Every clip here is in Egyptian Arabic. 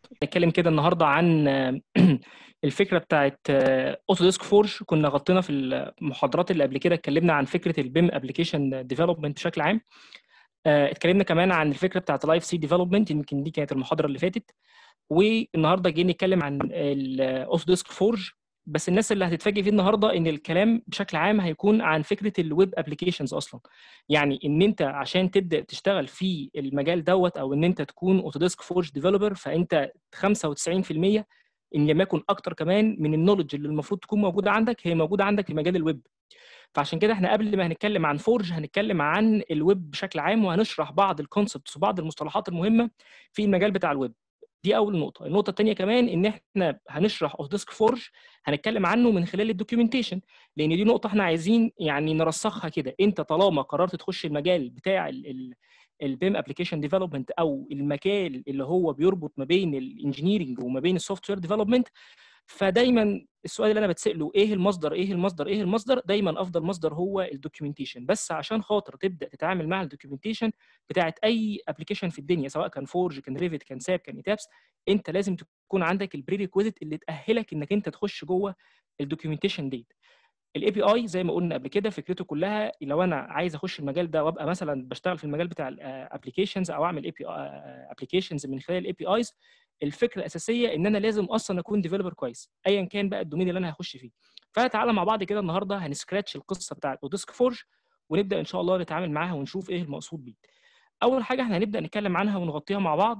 نتكلم كده النهارده عن الفكره بتاعت اوتوديسك فورج كنا غطينا في المحاضرات اللي قبل كده اتكلمنا عن فكره البيم ابلكيشن ديفلوبمنت بشكل عام اتكلمنا كمان عن الفكره بتاعت لايف سي ديفلوبمنت يمكن دي كانت المحاضره اللي فاتت والنهارده جايين نتكلم عن الاوتوديسك فورج بس الناس اللي هتتفاجئ فيه النهارده ان الكلام بشكل عام هيكون عن فكره الويب ابلكيشنز اصلا يعني ان انت عشان تبدا تشتغل في المجال دوت او ان انت تكون اوتوديسك فورج ديفلوبر فانت 95% ان لم يكن اكتر كمان من النولج اللي المفروض تكون موجوده عندك هي موجوده عندك في مجال الويب فعشان كده احنا قبل ما هنتكلم عن فورج هنتكلم عن الويب بشكل عام وهنشرح بعض الكونسبتس وبعض المصطلحات المهمه في المجال بتاع الويب دي اول نقطه النقطه الثانيه كمان ان احنا هنشرح اوتوديسك فورج هنتكلم عنه من خلال الدوكيومنتيشن لان دي نقطه احنا عايزين يعني نرسخها كده انت طالما قررت تخش المجال بتاع البيم ابلكيشن ديفلوبمنت او المجال اللي هو بيربط ما بين الانجينيرنج وما بين السوفت وير ديفلوبمنت فدايما السؤال اللي انا بتساله ايه المصدر ايه المصدر ايه المصدر دايما افضل مصدر هو الدوكيومنتيشن بس عشان خاطر تبدا تتعامل مع الدوكيومنتيشن بتاعت اي ابلكيشن في الدنيا سواء كان فورج كان ريفت كان ساب كان ايتابس انت لازم تكون عندك البري ريكويزيت اللي تاهلك انك انت تخش جوه الدوكيومنتيشن ديت الاي بي اي زي ما قلنا قبل كده فكرته كلها لو انا عايز اخش المجال ده وابقى مثلا بشتغل في المجال بتاع الابلكيشنز او اعمل اي بي ابلكيشنز من خلال الاي بي ايز الفكره الاساسيه ان انا لازم اصلا اكون ديفلوبر كويس ايا كان بقى الدومين اللي انا هخش فيه فتعالى مع بعض كده النهارده هنسكراتش القصه بتاعت اوديسك فورج ونبدا ان شاء الله نتعامل معاها ونشوف ايه المقصود بيه اول حاجه احنا هنبدا نتكلم عنها ونغطيها مع بعض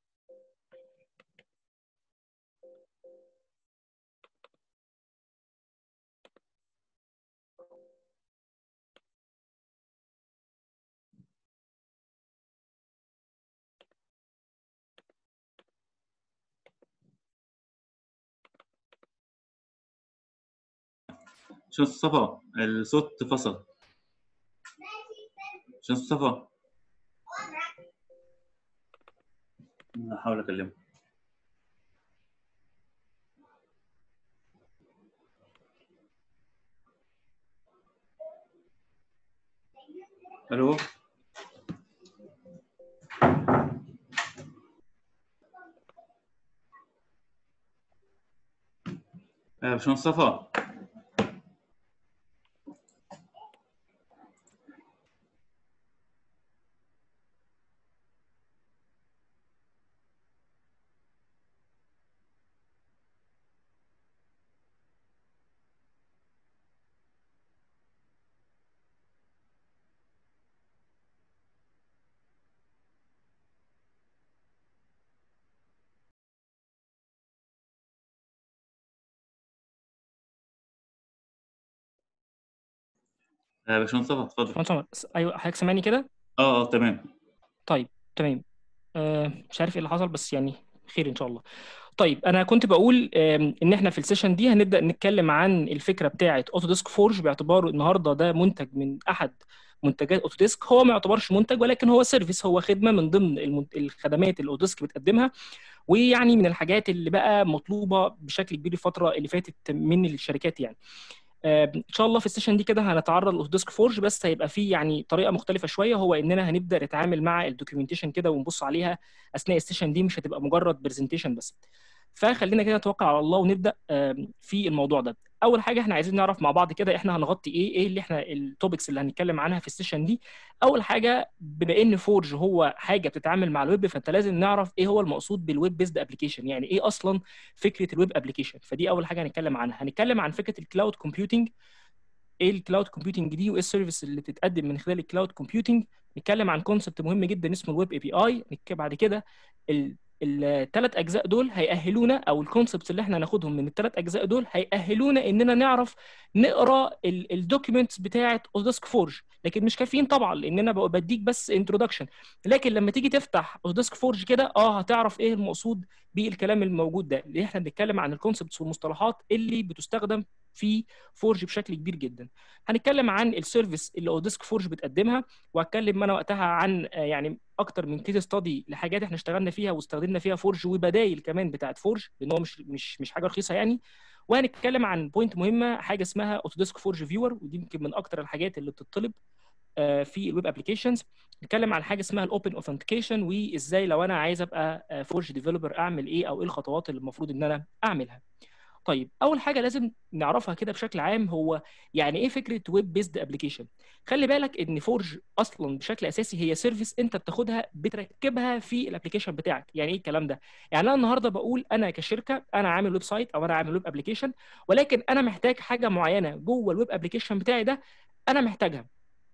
شمس مصطفى الصوت فصل شمس مصطفى هحاول اكلمه الو يا باشمهندس مصطفى يا باشمهندس مصطفى اتفضل ايوه حضرتك سامعني كده؟ اه اه تمام طيب تمام آه مش عارف ايه اللي حصل بس يعني خير ان شاء الله طيب انا كنت بقول ان احنا في السيشن دي هنبدا نتكلم عن الفكره بتاعه اوتوديسك فورج باعتباره النهارده ده منتج من احد منتجات اوتوديسك هو ما يعتبرش منتج ولكن هو سيرفيس هو خدمه من ضمن الخدمات اللي اوتوديسك بتقدمها ويعني من الحاجات اللي بقى مطلوبه بشكل كبير الفتره اللي فاتت من الشركات يعني ان شاء الله في السيشن دي كده هنتعرض لاوتوديسك فورج بس هيبقى فيه يعني طريقه مختلفه شويه هو اننا هنبدا نتعامل مع الدوكيومنتيشن كده ونبص عليها اثناء السيشن دي مش هتبقى مجرد برزنتيشن بس فخلينا كده نتوكل على الله ونبدا في الموضوع ده اول حاجه احنا عايزين نعرف مع بعض كده احنا هنغطي ايه ايه اللي احنا التوبكس اللي هنتكلم عنها في السيشن دي اول حاجه بما ان فورج هو حاجه بتتعامل مع الويب فانت لازم نعرف ايه هو المقصود بالويب بيزد ابلكيشن يعني ايه اصلا فكره الويب ابلكيشن فدي اول حاجه هنتكلم عنها هنتكلم عن فكره الكلاود كومبيوتنج ايه الكلاود كومبيوتنج دي وايه السيرفيس اللي بتتقدم من خلال الكلاود كومبيوتنج نتكلم عن كونسبت مهم جدا اسمه الويب اي بي اي بعد كده الثلاث اجزاء دول هيأهلونا او الكونسبتس اللي احنا هناخدهم من الثلاث اجزاء دول هيأهلونا اننا نعرف نقرا الدوكيومنتس بتاعه اوديسك فورج لكن مش كافيين طبعا لان انا بديك بس انتروداكشن لكن لما تيجي تفتح اوديسك فورج كده اه هتعرف ايه المقصود بالكلام الموجود ده اللي احنا بنتكلم عن الكونسبتس والمصطلحات اللي بتستخدم في فورج بشكل كبير جدا هنتكلم عن السيرفيس اللي اوديسك فورج بتقدمها وهتكلم انا وقتها عن يعني اكتر من كيس ستادي لحاجات احنا اشتغلنا فيها واستخدمنا فيها فورج وبدايل كمان بتاعت فورج لان هو مش مش مش حاجه رخيصه يعني وهنتكلم عن بوينت مهمه حاجه اسمها اوتوديسك فورج فيور ودي يمكن من اكتر الحاجات اللي بتطلب في الويب ابلكيشنز نتكلم عن حاجه اسمها الاوبن اوثنتيكيشن وازاي لو انا عايز ابقى فورج ديفلوبر اعمل ايه او ايه الخطوات اللي المفروض ان انا اعملها طيب اول حاجه لازم نعرفها كده بشكل عام هو يعني ايه فكره ويب بيزد ابلكيشن خلي بالك ان فورج اصلا بشكل اساسي هي سيرفيس انت بتاخدها بتركبها في الابلكيشن بتاعك يعني ايه الكلام ده يعني انا النهارده بقول انا كشركه انا عامل ويب سايت او انا عامل ويب ابلكيشن ولكن انا محتاج حاجه معينه جوه الويب ابلكيشن بتاعي ده انا محتاجها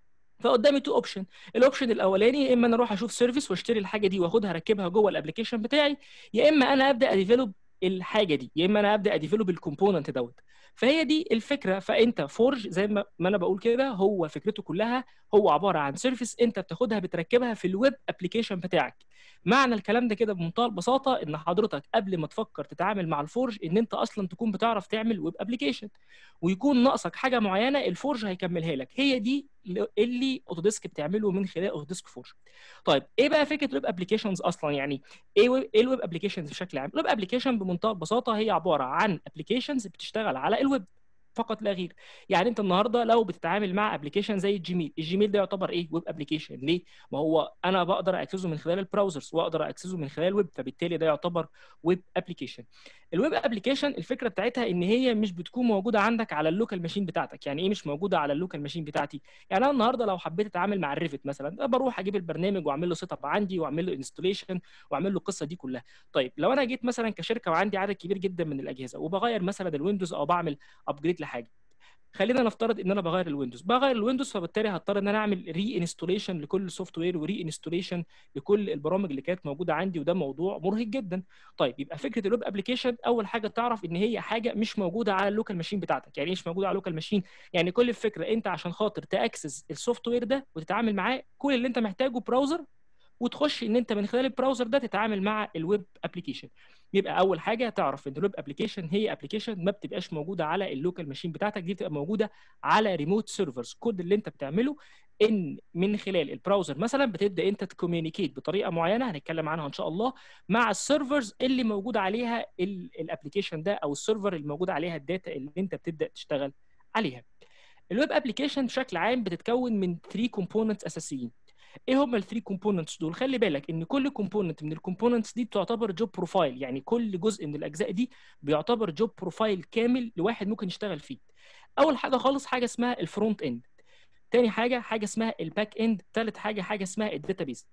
فقدامي تو اوبشن الاوبشن الاولاني يا اما انا اروح اشوف سيرفيس واشتري الحاجه دي واخدها اركبها جوه الابلكيشن بتاعي يا اما انا ابدا اديفلوب الحاجه دي يا اما انا ابدا اديفلوب الكومبوننت دوت فهي دي الفكره فانت فورج زي ما انا بقول كده هو فكرته كلها هو عباره عن سيرفيس انت بتاخدها بتركبها في الويب ابلكيشن بتاعك معنى الكلام ده كده بمنتهى البساطه ان حضرتك قبل ما تفكر تتعامل مع الفورج ان انت اصلا تكون بتعرف تعمل ويب ابلكيشن ويكون ناقصك حاجه معينه الفورج هيكملها لك هي دي اللي اوتوديسك بتعمله من خلال اوتوديسك فورج طيب ايه بقى فكره الويب ابلكيشنز اصلا يعني ايه ويب ايه الويب ابلكيشنز بشكل عام الويب ابلكيشن بمنتهى البساطه هي عباره عن ابلكيشنز بتشتغل على الويب فقط لا غير يعني انت النهارده لو بتتعامل مع ابلكيشن زي الجيميل الجيميل ده يعتبر ايه ويب ابلكيشن ليه ما هو انا بقدر اكسسه من خلال البراوزرز واقدر اكسسه من خلال الويب فبالتالي ده يعتبر ويب ابلكيشن الويب ابلكيشن الفكره بتاعتها ان هي مش بتكون موجوده عندك على اللوكال ماشين بتاعتك يعني ايه مش موجوده على اللوكال ماشين بتاعتي يعني انا النهارده لو حبيت اتعامل مع الريفت مثلا بروح اجيب البرنامج واعمل له سيت اب عندي واعمل له انستوليشن واعمل له القصه دي كلها طيب لو انا جيت مثلا كشركه وعندي عدد كبير جدا من الاجهزه وبغير مثلا الويندوز او بعمل ابجريد لحاجه خلينا نفترض ان انا بغير الويندوز بغير الويندوز فبالتالي هضطر ان انا اعمل ري انستوليشن لكل السوفت وير وري انستوليشن لكل البرامج اللي كانت موجوده عندي وده موضوع مرهق جدا طيب يبقى فكره الويب ابلكيشن اول حاجه تعرف ان هي حاجه مش موجوده على اللوكال ماشين بتاعتك يعني ايه مش موجوده على اللوكال ماشين يعني كل الفكره انت عشان خاطر تاكسس السوفت وير ده وتتعامل معاه كل اللي انت محتاجه براوزر وتخش ان انت من خلال البراوزر ده تتعامل مع الويب ابلكيشن يبقى اول حاجه تعرف ان الويب ابلكيشن هي ابلكيشن ما بتبقاش موجوده على اللوكال ماشين بتاعتك دي بتبقى موجوده على ريموت سيرفرز كود اللي انت بتعمله ان من خلال البراوزر مثلا بتبدا انت تكوميونيكيت بطريقه معينه هنتكلم عنها ان شاء الله مع السيرفرز اللي موجود عليها الابلكيشن ده او السيرفر اللي موجود عليها الداتا اللي انت بتبدا تشتغل عليها الويب ابلكيشن بشكل عام بتتكون من 3 كومبوننتس اساسيين ايه هم الثري كومبوننتس دول خلي بالك ان كل كومبوننت من الكومبوننتس دي تعتبر جوب بروفايل يعني كل جزء من الاجزاء دي بيعتبر جوب بروفايل كامل لواحد ممكن يشتغل فيه اول حاجه خالص حاجه اسمها الفرونت اند تاني حاجه حاجه اسمها الباك اند ثالث حاجه حاجه اسمها الداتابيز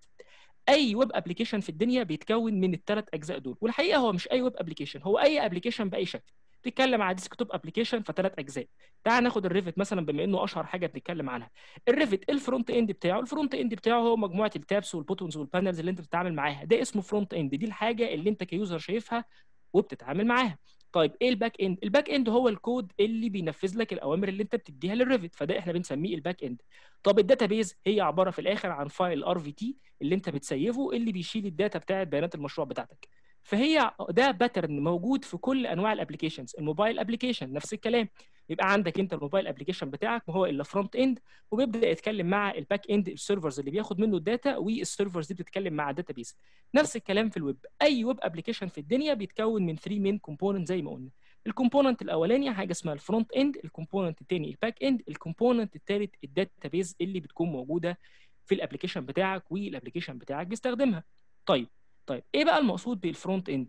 اي ويب ابلكيشن في الدنيا بيتكون من الثلاث اجزاء دول والحقيقه هو مش اي ويب ابلكيشن هو اي ابلكيشن باي شكل بتتكلم على ديسكتوب ابلكيشن فثلاث اجزاء تعال ناخد الريفت مثلا بما انه اشهر حاجه بنتكلم عنها الريفت الفرونت اند بتاعه الفرونت اند بتاعه هو مجموعه التابس والبوتونز والبانلز اللي انت بتتعامل معاها ده اسمه فرونت اند دي الحاجه اللي انت كيوزر شايفها وبتتعامل معاها طيب ايه الباك اند الباك اند هو الكود اللي بينفذ لك الاوامر اللي انت بتديها للريفت فده احنا بنسميه الباك اند طب الداتابيز هي عباره في الاخر عن فايل ار في تي اللي انت بتسيفه اللي بيشيل الداتا بتاعت بيانات المشروع بتاعتك فهي ده باترن موجود في كل انواع الابلكيشنز الموبايل ابلكيشن نفس الكلام يبقى عندك انت الموبايل ابلكيشن بتاعك ما هو الا فرونت اند وبيبدا يتكلم مع الباك اند السيرفرز اللي بياخد منه الداتا والسيرفرز دي بتتكلم مع الداتابيز نفس الكلام في الويب اي ويب ابلكيشن في الدنيا بيتكون من 3 مين كومبوننت زي ما قلنا الكومبوننت الاولاني حاجه اسمها الفرونت اند الكومبوننت الثاني الباك اند الكومبوننت الثالث الداتابيز اللي بتكون موجوده في الابلكيشن بتاعك والابلكيشن بتاعك بيستخدمها طيب طيب ايه بقى المقصود بالفرونت اند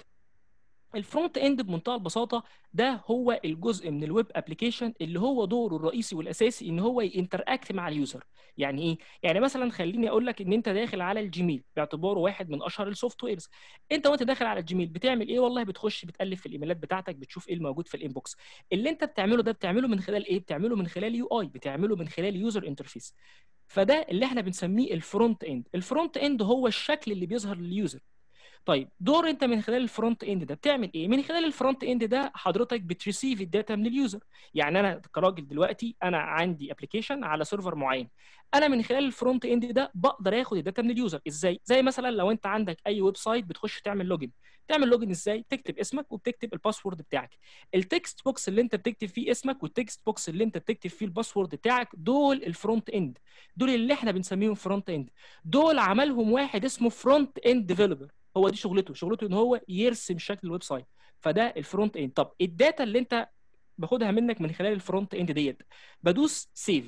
الفرونت اند بمنتهى البساطه ده هو الجزء من الويب ابلكيشن اللي هو دوره الرئيسي والاساسي ان هو ينتراكت مع اليوزر يعني ايه يعني مثلا خليني اقول لك ان انت داخل على الجيميل باعتباره واحد من اشهر السوفت ويرز انت وانت داخل على الجيميل بتعمل ايه والله بتخش بتالف في الايميلات بتاعتك بتشوف ايه الموجود في الانبوكس اللي انت بتعمله ده بتعمله من خلال ايه بتعمله من خلال يو اي بتعمله من خلال يوزر انترفيس فده اللي احنا بنسميه الفرونت اند الفرونت اند هو الشكل اللي بيظهر لليوزر طيب دور انت من خلال الفرونت اند ده بتعمل ايه من خلال الفرونت اند ده حضرتك بتريسيف الداتا من اليوزر يعني انا كراجل دلوقتي انا عندي ابلكيشن على سيرفر معين انا من خلال الفرونت اند ده بقدر اخد الداتا من اليوزر ازاي زي مثلا لو انت عندك اي ويب سايت بتخش تعمل لوجن تعمل لوجن ازاي تكتب اسمك وبتكتب الباسورد بتاعك التكست بوكس اللي انت بتكتب فيه اسمك والتكست بوكس اللي انت بتكتب فيه الباسورد بتاعك دول الفرونت اند دول اللي احنا بنسميهم فرونت اند دول عملهم واحد اسمه فرونت اند ديفلوبر هو دي شغلته شغلته ان هو يرسم شكل الويب سايت فده الفرونت اند طب الداتا اللي انت باخدها منك من خلال الفرونت اند ديت بدوس سيف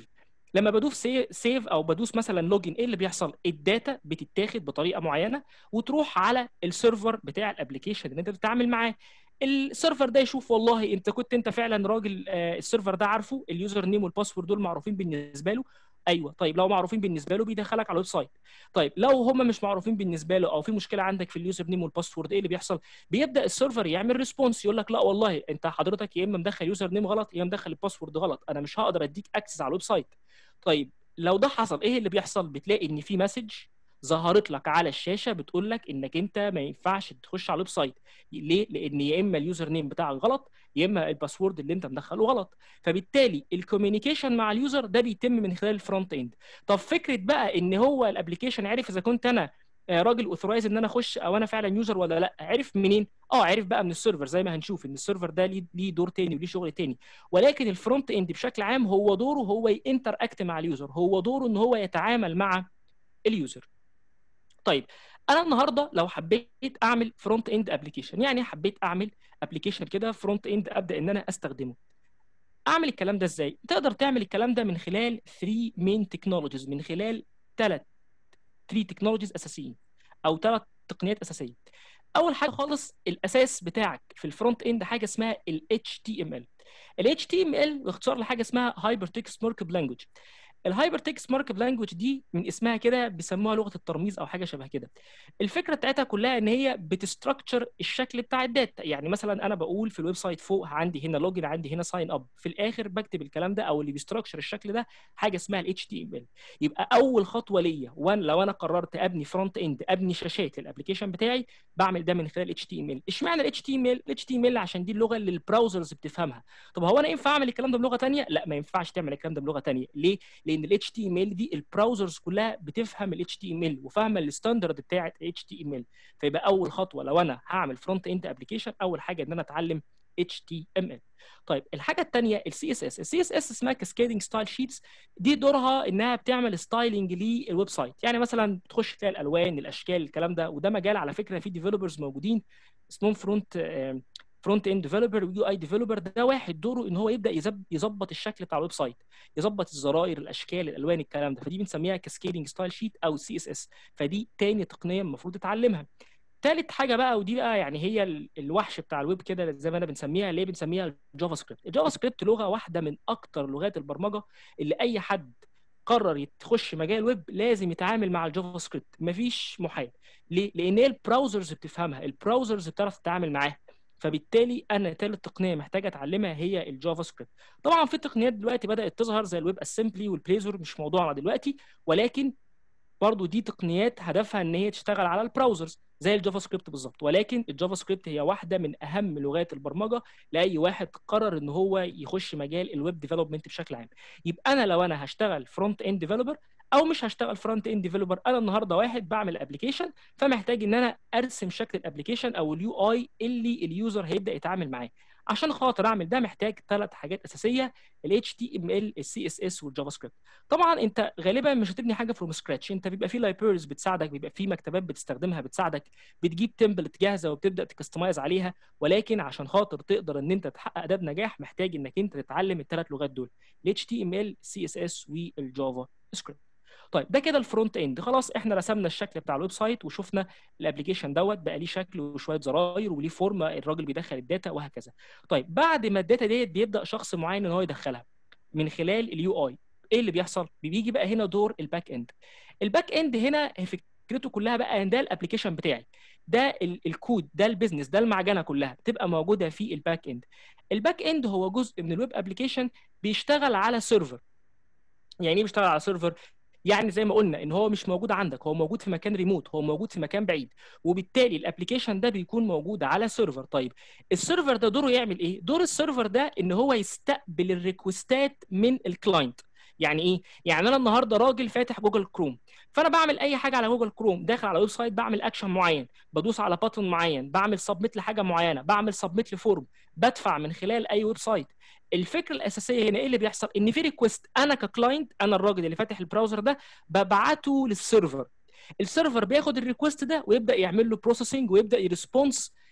لما بدوس سيف او بدوس مثلا لوجن ايه اللي بيحصل الداتا بتتاخد بطريقه معينه وتروح على السيرفر بتاع الابلكيشن اللي انت بتتعامل معاه السيرفر ده يشوف والله انت كنت انت فعلا راجل السيرفر ده عارفه اليوزر نيم والباسورد دول معروفين بالنسبه له ايوه طيب لو معروفين بالنسبه له بيدخلك على الويب سايت طيب لو هم مش معروفين بالنسبه له او في مشكله عندك في اليوزر نيم والباسورد ايه اللي بيحصل بيبدا السيرفر يعمل ريسبونس يقول لك لا والله انت حضرتك يا اما مدخل يوزر نيم غلط يا اما مدخل الباسورد غلط انا مش هقدر اديك اكسس على الويب سايت طيب لو ده حصل ايه اللي بيحصل بتلاقي ان في مسج ظهرت لك على الشاشه بتقول لك انك انت ما ينفعش تخش على الويب سايت ليه لان يا اما اليوزر نيم بتاعك غلط يا اما الباسورد اللي انت مدخله غلط فبالتالي الكوميونيكيشن مع اليوزر ده بيتم من خلال الفرونت اند طب فكره بقى ان هو الابلكيشن عرف اذا كنت انا راجل اوثرايز ان انا اخش او انا فعلا يوزر ولا لا عرف منين اه عرف بقى من السيرفر زي ما هنشوف ان السيرفر ده ليه دور تاني وليه شغل تاني ولكن الفرونت اند بشكل عام هو دوره هو ينتر اكت مع اليوزر هو دوره ان هو يتعامل مع اليوزر طيب انا النهارده لو حبيت اعمل فرونت اند ابلكيشن يعني حبيت اعمل ابلكيشن كده فرونت اند ابدا ان انا استخدمه اعمل الكلام ده ازاي تقدر تعمل الكلام ده من خلال 3 مين تكنولوجيز من خلال ثلاث 3 تكنولوجيز اساسيين او ثلاث تقنيات اساسيه اول حاجه خالص الاساس بتاعك في الفرونت اند حاجه اسمها ال HTML ال HTML باختصار لحاجه اسمها هايبر تكست ماركب لانجوج الهايبر تكست ماركب لانجوج دي من اسمها كده بيسموها لغه الترميز او حاجه شبه كده الفكره بتاعتها كلها ان هي بتستراكشر الشكل بتاع الداتا يعني مثلا انا بقول في الويب سايت فوق عندي هنا لوجن عندي هنا ساين اب في الاخر بكتب الكلام ده او اللي بيستراكشر الشكل ده حاجه اسمها ال HTML يبقى اول خطوه ليا وان لو انا قررت ابني فرونت اند ابني شاشات للابلكيشن بتاعي بعمل ده من خلال HTML اشمعنى ال HTML ال HTML عشان دي اللغه اللي البراوزرز بتفهمها طب هو انا ينفع اعمل الكلام ده بلغه ثانيه لا ما ينفعش تعمل الكلام ده بلغه ثانيه ليه لان ال HTML دي البراوزرز كلها بتفهم ال HTML وفاهمه الستاندرد بتاعه HTML فيبقى اول خطوه لو انا هعمل فرونت اند ابلكيشن اول حاجه ان انا اتعلم HTML طيب الحاجه الثانيه السي اس اس السي اس اس اسمها كاسكيدنج ستايل شيتس دي دورها انها بتعمل ستايلنج للويب سايت يعني مثلا تخش تلاقي الالوان الاشكال الكلام ده وده مجال على فكره في ديفلوبرز موجودين اسمهم فرونت فرونت اند ديفلوبر ويو اي ديفلوبر ده واحد دوره ان هو يبدا يظبط الشكل بتاع الويب سايت يظبط الزراير الاشكال الالوان الكلام ده فدي بنسميها كاسكيدنج ستايل شيت او سي اس اس فدي تاني تقنيه المفروض تتعلمها تالت حاجه بقى ودي بقى يعني هي الوحش بتاع الويب كده زي ما انا بنسميها اللي بنسميها الجافا سكريبت الجافا سكريبت لغه واحده من اكتر لغات البرمجه اللي اي حد قرر يخش مجال الويب لازم يتعامل مع الجافا سكريبت مفيش محال ليه لان هي البراوزرز بتفهمها البراوزرز بتعرف تتعامل معاها فبالتالي انا ثالث تقنيه محتاج اتعلمها هي الجافا سكريبت طبعا في تقنيات دلوقتي بدات تظهر زي الويب اسمبلي والبليزر مش موضوعنا دلوقتي ولكن برضو دي تقنيات هدفها ان هي تشتغل على البراوزرز زي الجافا سكريبت بالظبط ولكن الجافا سكريبت هي واحده من اهم لغات البرمجه لاي واحد قرر ان هو يخش مجال الويب ديفلوبمنت بشكل عام يبقى انا لو انا هشتغل فرونت اند ديفلوبر او مش هشتغل فرونت اند ديفلوبر انا النهارده واحد بعمل ابلكيشن فمحتاج ان انا ارسم شكل الابلكيشن او اليو اي اللي اليوزر هيبدا يتعامل معاه عشان خاطر اعمل ده محتاج ثلاث حاجات اساسيه ال HTML السي اس اس والجافا سكريبت طبعا انت غالبا مش هتبني حاجه فروم سكراتش انت بيبقى في لايبرز بتساعدك بيبقى في مكتبات بتستخدمها بتساعدك بتجيب تمبلت جاهزه وبتبدا تكستمايز عليها ولكن عشان خاطر تقدر ان انت تحقق ده بنجاح محتاج انك انت تتعلم الثلاث لغات دول ال HTML السي اس اس والجافا سكريبت طيب ده كده الفرونت اند خلاص احنا رسمنا الشكل بتاع الويب سايت وشفنا الابلكيشن دوت بقى ليه شكل وشويه زراير وليه فورم الراجل بيدخل الداتا وهكذا طيب بعد ما الداتا ديت بيبدا شخص معين ان هو يدخلها من خلال اليو اي ايه اللي بيحصل بيجي بقى هنا دور الباك اند الباك اند هنا فكرته كلها بقى ان ده الابلكيشن بتاعي ده الكود ده البيزنس ده المعجنه كلها تبقى موجوده في الباك اند الباك اند هو جزء من الويب ابلكيشن بيشتغل على سيرفر يعني ايه بيشتغل على سيرفر يعني زي ما قلنا ان هو مش موجود عندك هو موجود في مكان ريموت هو موجود في مكان بعيد وبالتالي الابلكيشن ده بيكون موجود على سيرفر طيب السيرفر ده دوره يعمل ايه دور السيرفر ده ان هو يستقبل الريكوستات من الكلاينت يعني ايه يعني انا النهارده راجل فاتح جوجل كروم فانا بعمل اي حاجه على جوجل كروم داخل على ويب سايت بعمل اكشن معين بدوس على باتون معين بعمل سبميت لحاجه معينه بعمل سبميت لفورم بدفع من خلال اي ويب سايت الفكره الاساسيه هنا ايه اللي بيحصل ان في ريكوست انا ككلاينت انا الراجل اللي فاتح البراوزر ده ببعته للسيرفر السيرفر بياخد الريكوست ده ويبدا يعمل له بروسيسنج ويبدا يرسبونس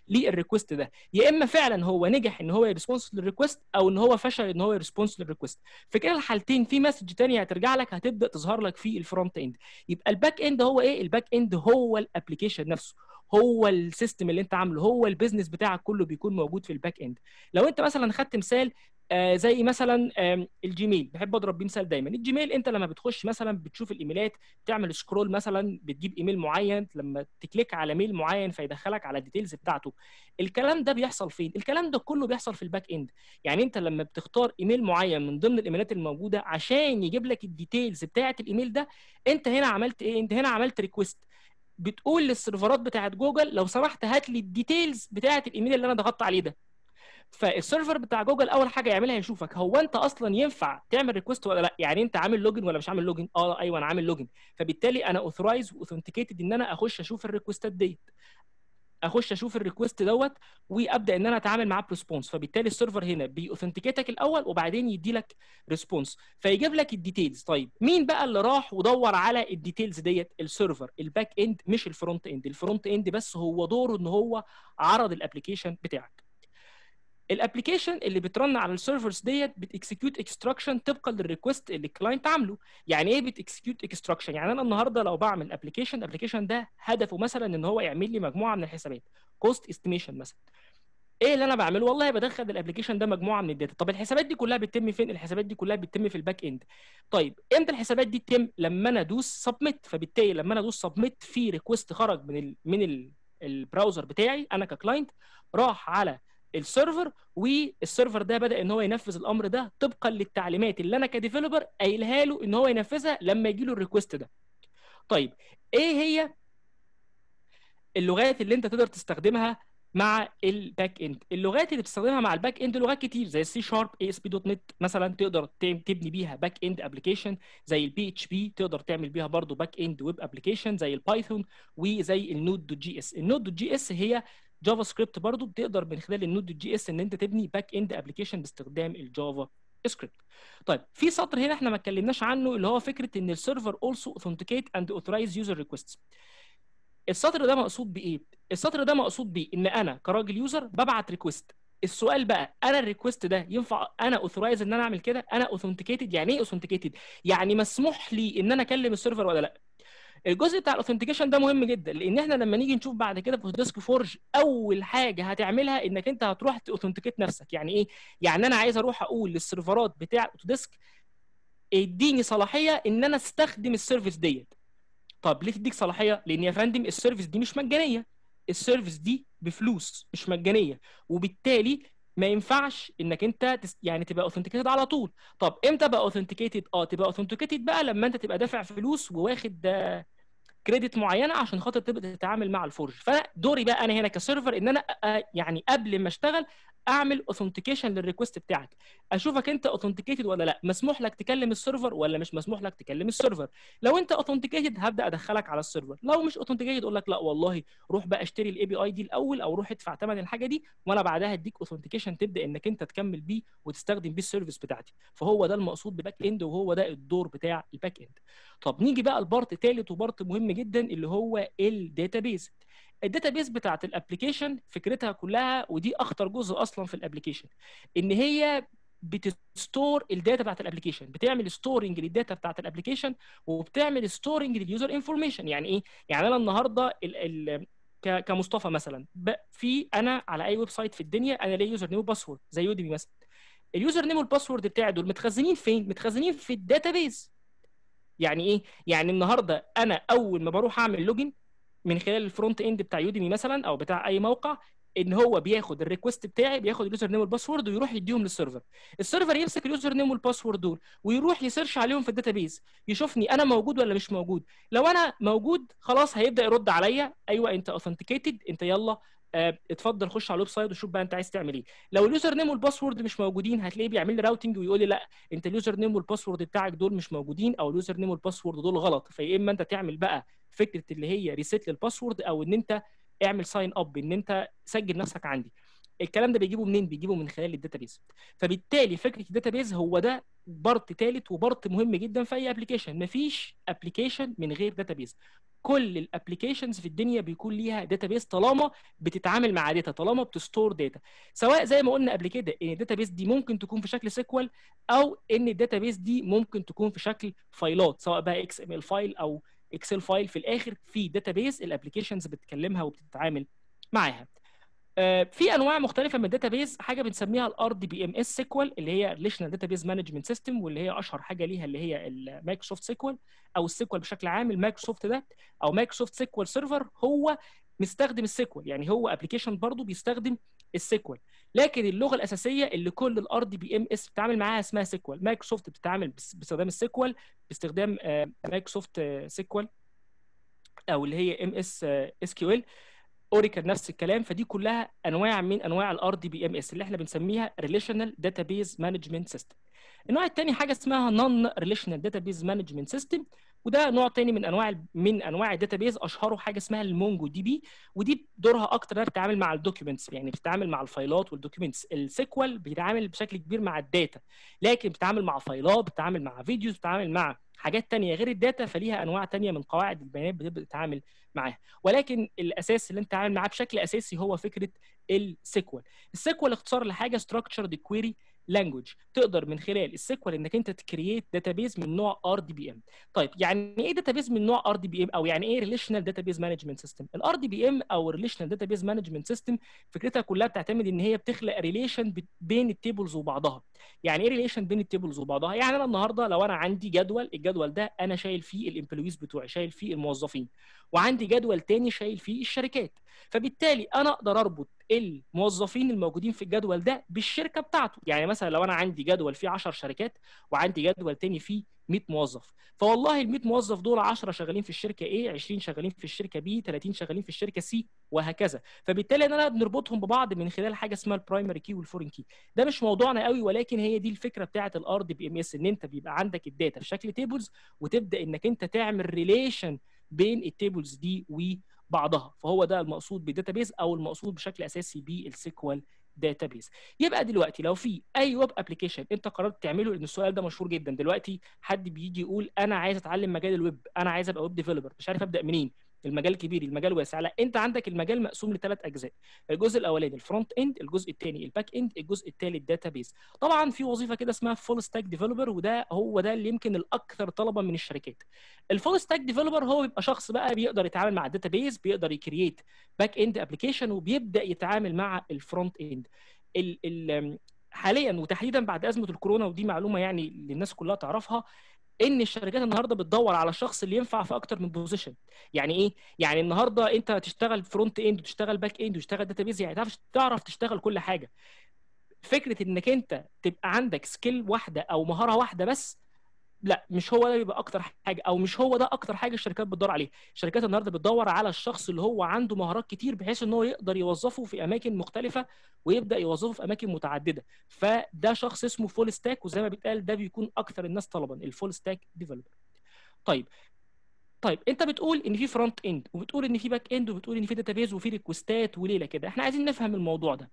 للريكوست ده يا اما فعلا هو نجح ان هو يرسبونس للريكوست او ان هو فشل ان هو يرسبونس للريكوست في كلا الحالتين في مسج ثانيه هترجع لك هتبدا تظهر لك في الفرونت اند يبقى الباك اند هو ايه الباك اند هو الابلكيشن نفسه هو السيستم اللي انت عامله هو البيزنس بتاعك كله بيكون موجود في الباك اند لو انت مثلا خدت مثال آه زي مثلا آه الجيميل بحب اضرب بيه مثال دايما الجيميل انت لما بتخش مثلا بتشوف الايميلات تعمل سكرول مثلا بتجيب ايميل معين لما تكليك على ميل معين فيدخلك على الديتيلز بتاعته الكلام ده بيحصل فين الكلام ده كله بيحصل في الباك اند يعني انت لما بتختار ايميل معين من ضمن الايميلات الموجوده عشان يجيب لك الديتيلز بتاعه الايميل ده انت هنا عملت ايه انت هنا عملت ريكويست بتقول للسيرفرات بتاعت جوجل لو سمحت هات لي الديتيلز بتاعت الايميل اللي انا ضغطت عليه ده فالسيرفر بتاع جوجل اول حاجه يعملها يشوفك هو انت اصلا ينفع تعمل ريكوست ولا لا يعني انت عامل لوجن ولا مش عامل لوجن اه ايوه انا عامل لوجن فبالتالي انا اوثرايز واوثنتيكيتد ان انا اخش اشوف الريكوستات ديت اخش اشوف الريكوست دوت وابدا ان انا اتعامل معاه بريسبونس فبالتالي السيرفر هنا بيوثنتيكيتك الاول وبعدين يدي لك ريسبونس فيجيب لك الديتيلز طيب مين بقى اللي راح ودور على الديتيلز ديت السيرفر الباك اند مش الفرونت اند الفرونت اند بس هو دوره ان هو عرض الابلكيشن بتاعك الابلكيشن اللي بترن على السيرفرز ديت بتكسكيوت اكستراكشن طبقا للريكوست اللي الكلاينت عامله يعني ايه بتكسكيوت اكستراكشن يعني انا النهارده لو بعمل ابلكيشن الابلكيشن ده هدفه مثلا ان هو يعمل لي مجموعه من الحسابات كوست استيميشن مثلا ايه اللي انا بعمله والله بدخل الابلكيشن ده مجموعه من الداتا طب الحسابات دي كلها بتتم فين الحسابات دي كلها بتتم في الباك اند طيب امتى الحسابات دي تتم لما انا ادوس سبميت فبالتالي لما انا ادوس سبميت في ريكوست خرج من ال من ال البراوزر بتاعي انا ككلاينت راح على السيرفر والسيرفر ده بدا ان هو ينفذ الامر ده طبقا للتعليمات اللي انا كديفلوبر قايلها له ان هو ينفذها لما يجي له الريكوست ده طيب ايه هي اللغات اللي انت تقدر تستخدمها مع الباك اند اللغات اللي بتستخدمها مع الباك اند لغات كتير زي السي شارب اي اس بي دوت نت مثلا تقدر تبني بيها باك اند ابلكيشن زي البي اتش بي تقدر تعمل بيها برضو باك اند ويب ابلكيشن زي البايثون وزي النود دوت جي اس النود دوت جي اس هي جافا سكريبت برضو بتقدر من خلال النود دوت جي اس ان انت تبني باك اند ابلكيشن باستخدام الجافا سكريبت طيب في سطر هنا احنا ما اتكلمناش عنه اللي هو فكره ان السيرفر also authenticate and authorize user requests السطر ده مقصود بايه السطر ده مقصود بيه ان انا كراجل يوزر ببعت ريكوست السؤال بقى انا الريكوست ده ينفع انا اوثرايز ان انا اعمل كده انا اوثنتيكيتد يعني ايه اوثنتيكيتد يعني مسموح لي ان انا اكلم السيرفر ولا لا الجزء بتاع الاوثنتيكيشن ده مهم جدا لان احنا لما نيجي نشوف بعد كده في ديسك فورج اول حاجه هتعملها انك انت هتروح تاوثنتيكيت نفسك يعني ايه يعني انا عايز اروح اقول للسيرفرات بتاع اوتوديسك اديني صلاحيه ان انا استخدم السيرفيس ديت طب ليه تديك صلاحيه لان يا فندم السيرفيس دي مش مجانيه السيرفيس دي بفلوس مش مجانيه وبالتالي ما ينفعش انك انت تس... يعني تبقى اوثنتيكيتد على طول طب امتى ابقى اوثنتيكيتد اه تبقى اوثنتيكيتد بقى لما انت تبقى دافع فلوس وواخد كريدت معينه عشان خاطر تبدا تتعامل مع الفورج فانا دوري بقى انا هنا كسيرفر ان انا يعني قبل ما اشتغل اعمل اوثنتيكيشن للريكوست بتاعك اشوفك انت اوثنتيكيتد ولا لا مسموح لك تكلم السيرفر ولا مش مسموح لك تكلم السيرفر لو انت اوثنتيكيتد هبدا ادخلك على السيرفر لو مش اوثنتيكيتد اقول لك لا والله روح بقى اشتري الاي بي اي دي الاول او روح ادفع ثمن الحاجه دي وانا بعدها اديك اوثنتيكيشن تبدا انك انت تكمل بيه وتستخدم بيه السيرفيس بتاعتي فهو ده المقصود بباك اند وهو ده الدور بتاع الباك اند طب نيجي بقى لبارت ثالث وبارت مهم جدا اللي هو الداتابيز الداتابيز بتاعت الابلكيشن فكرتها كلها ودي اخطر جزء اصلا في الابلكيشن ان هي بتستور الداتا بتاعت الابلكيشن بتعمل ستورنج للداتا بتاعت الابلكيشن وبتعمل ستورنج لليوزر انفورميشن يعني ايه يعني انا النهارده ال ال كمصطفى مثلا في انا على اي ويب سايت في الدنيا انا ليا يوزر نيم وباسورد زي يوديمي مثلا اليوزر نيم والباسورد بتاعي دول متخزنين فين متخزنين في الداتابيز يعني ايه يعني النهارده انا اول ما بروح اعمل لوجن من خلال الفرونت اند بتاع يوديمي مثلا او بتاع اي موقع ان هو بياخد الريكوست بتاعي بياخد اليوزر نيم والباسورد ويروح يديهم للسيرفر السيرفر يمسك اليوزر نيم والباسورد دول ويروح يسيرش عليهم في الداتابيز يشوفني انا موجود ولا مش موجود لو انا موجود خلاص هيبدا يرد عليا ايوه انت اوثنتيكيتد انت يلا اه اتفضل خش على الويب سايت وشوف بقى انت عايز تعمل ايه لو اليوزر نيم والباسورد مش موجودين هتلاقيه بيعمل لي راوتنج ويقول لي لا انت اليوزر نيم والباسورد بتاعك دول مش موجودين او اليوزر نيم والباسورد دول غلط فيا اما انت تعمل بقى فكره اللي هي ريسيت للباسورد او ان انت اعمل ساين اب ان انت سجل نفسك عندي الكلام ده بيجيبه منين بيجيبه من خلال الداتابيز فبالتالي فكره الداتابيز هو ده بارت ثالث وبارت مهم جدا في اي ابلكيشن مفيش ابلكيشن من غير داتابيز كل الابلكيشنز في الدنيا بيكون ليها داتابيس طالما بتتعامل مع داتا طالما بتستور داتا سواء زي ما قلنا قبل كده ان الداتابيس دي ممكن تكون في شكل سيكوال او ان الداتابيس دي ممكن تكون في شكل فايلات سواء بقى اكس ام ال فايل او اكسل فايل في الاخر في داتابيس الابلكيشنز بتكلمها وبتتعامل معاها في انواع مختلفه من الداتابيز حاجه بنسميها الار دي بي ام اس سيكوال اللي هي ريليشنال داتابيز مانجمنت سيستم واللي هي اشهر حاجه ليها اللي هي المايكروسوفت سيكوال او السيكوال بشكل عام المايكروسوفت ده او مايكروسوفت سيكوال سيرفر هو مستخدم السيكوال يعني هو ابلكيشن برضه بيستخدم السيكوال لكن اللغه الاساسيه اللي كل الار دي بي ام اس بتتعامل معاها اسمها سيكوال مايكروسوفت بتتعامل باستخدام السيكوال باستخدام مايكروسوفت سيكوال او اللي هي ام اس اس كيو ال اوراكل نفس الكلام فدي كلها انواع من انواع الار دي بي ام اس اللي احنا بنسميها ريليشنال داتابيز مانجمنت سيستم النوع الثاني حاجه اسمها نون ريليشنال داتابيز مانجمنت سيستم وده نوع تاني من انواع من انواع الداتابيز اشهره حاجه اسمها المونجو دي بي ودي دورها اكتر بتتعامل مع الدوكيومنتس يعني بتتعامل مع الفايلات والدوكيومنتس السيكوال بيتعامل بشكل كبير مع الداتا لكن بتتعامل مع فايلات بتتعامل مع فيديوز بتتعامل مع حاجات تانية غير الداتا فليها انواع تانية من قواعد البيانات بتبدا تتعامل معاها ولكن الاساس اللي انت تتعامل معاه بشكل اساسي هو فكره السيكوال السيكوال اختصار لحاجه structured query لانجوج تقدر من خلال السيكوال انك انت تكريت داتابيز من نوع ار دي بي ام طيب يعني ايه داتابيز من نوع ار دي بي ام او يعني ايه ريليشنال داتابيز مانجمنت سيستم الار دي بي ام او ريليشنال داتابيز مانجمنت سيستم فكرتها كلها بتعتمد ان هي بتخلق ريليشن بين التيبلز وبعضها يعني ايه ريليشن بين التيبلز وبعضها يعني انا النهارده لو انا عندي جدول الجدول ده انا شايل فيه الامبلويز بتوعي شايل فيه الموظفين وعندي جدول تاني شايل فيه الشركات فبالتالي انا اقدر اربط الموظفين الموجودين في الجدول ده بالشركه بتاعته يعني مثلا لو انا عندي جدول فيه 10 شركات وعندي جدول تاني فيه 100 موظف فوالله ال 100 موظف دول 10 شغالين في الشركه A 20 شغالين في الشركه B 30 شغالين في الشركه C وهكذا فبالتالي انا بنربطهم ببعض من خلال حاجه اسمها البرايمري كي والفورين كي ده مش موضوعنا قوي ولكن هي دي الفكره بتاعه الار دي بي ام اس ان انت بيبقى عندك الداتا في شكل تيبلز وتبدا انك انت تعمل ريليشن بين التيبلز دي وبعضها فهو ده المقصود بالداتابيز او المقصود بشكل اساسي بالسيكوال داتابيز يبقى دلوقتي لو في اي ويب ابلكيشن انت قررت تعمله لان السؤال ده مشهور جدا دلوقتي حد بيجي يقول انا عايز اتعلم مجال الويب انا عايز ابقى ويب ديفلوبر مش عارف ابدا منين المجال كبير المجال واسع لا انت عندك المجال مقسوم لثلاث اجزاء الجزء الاولاني الفرونت اند الجزء الثاني الباك اند الجزء الثالث داتابيز طبعا في وظيفه كده اسمها فول ستاك ديفلوبر وده هو ده اللي يمكن الاكثر طلبا من الشركات الفول ستاك ديفلوبر هو بيبقى شخص بقى بيقدر يتعامل مع الداتابيز بيقدر يكريت باك اند ابلكيشن وبيبدا يتعامل مع الفرونت اند ال ال حاليا وتحديدا بعد ازمه الكورونا ودي معلومه يعني الناس كلها تعرفها ان الشركات النهارده بتدور على الشخص اللي ينفع في اكتر من بوزيشن يعني ايه يعني النهارده انت تشتغل فرونت اند وتشتغل باك اند وتشتغل داتابيز يعني تعرف تعرف تشتغل كل حاجه فكره انك انت تبقى عندك سكيل واحده او مهاره واحده بس لا مش هو ده بيبقى اكتر حاجه او مش هو ده اكتر حاجه الشركات بتدور عليه الشركات النهارده بتدور على الشخص اللي هو عنده مهارات كتير بحيث ان هو يقدر يوظفه في اماكن مختلفه ويبدا يوظفه في اماكن متعدده فده شخص اسمه فول ستاك وزي ما بيتقال ده بيكون اكثر الناس طلبا الفول ستاك ديفلوبر طيب طيب انت بتقول ان في فرونت اند وبتقول ان في باك اند وبتقول ان في داتابيز وفي ريكوستات وليله كده احنا عايزين نفهم الموضوع ده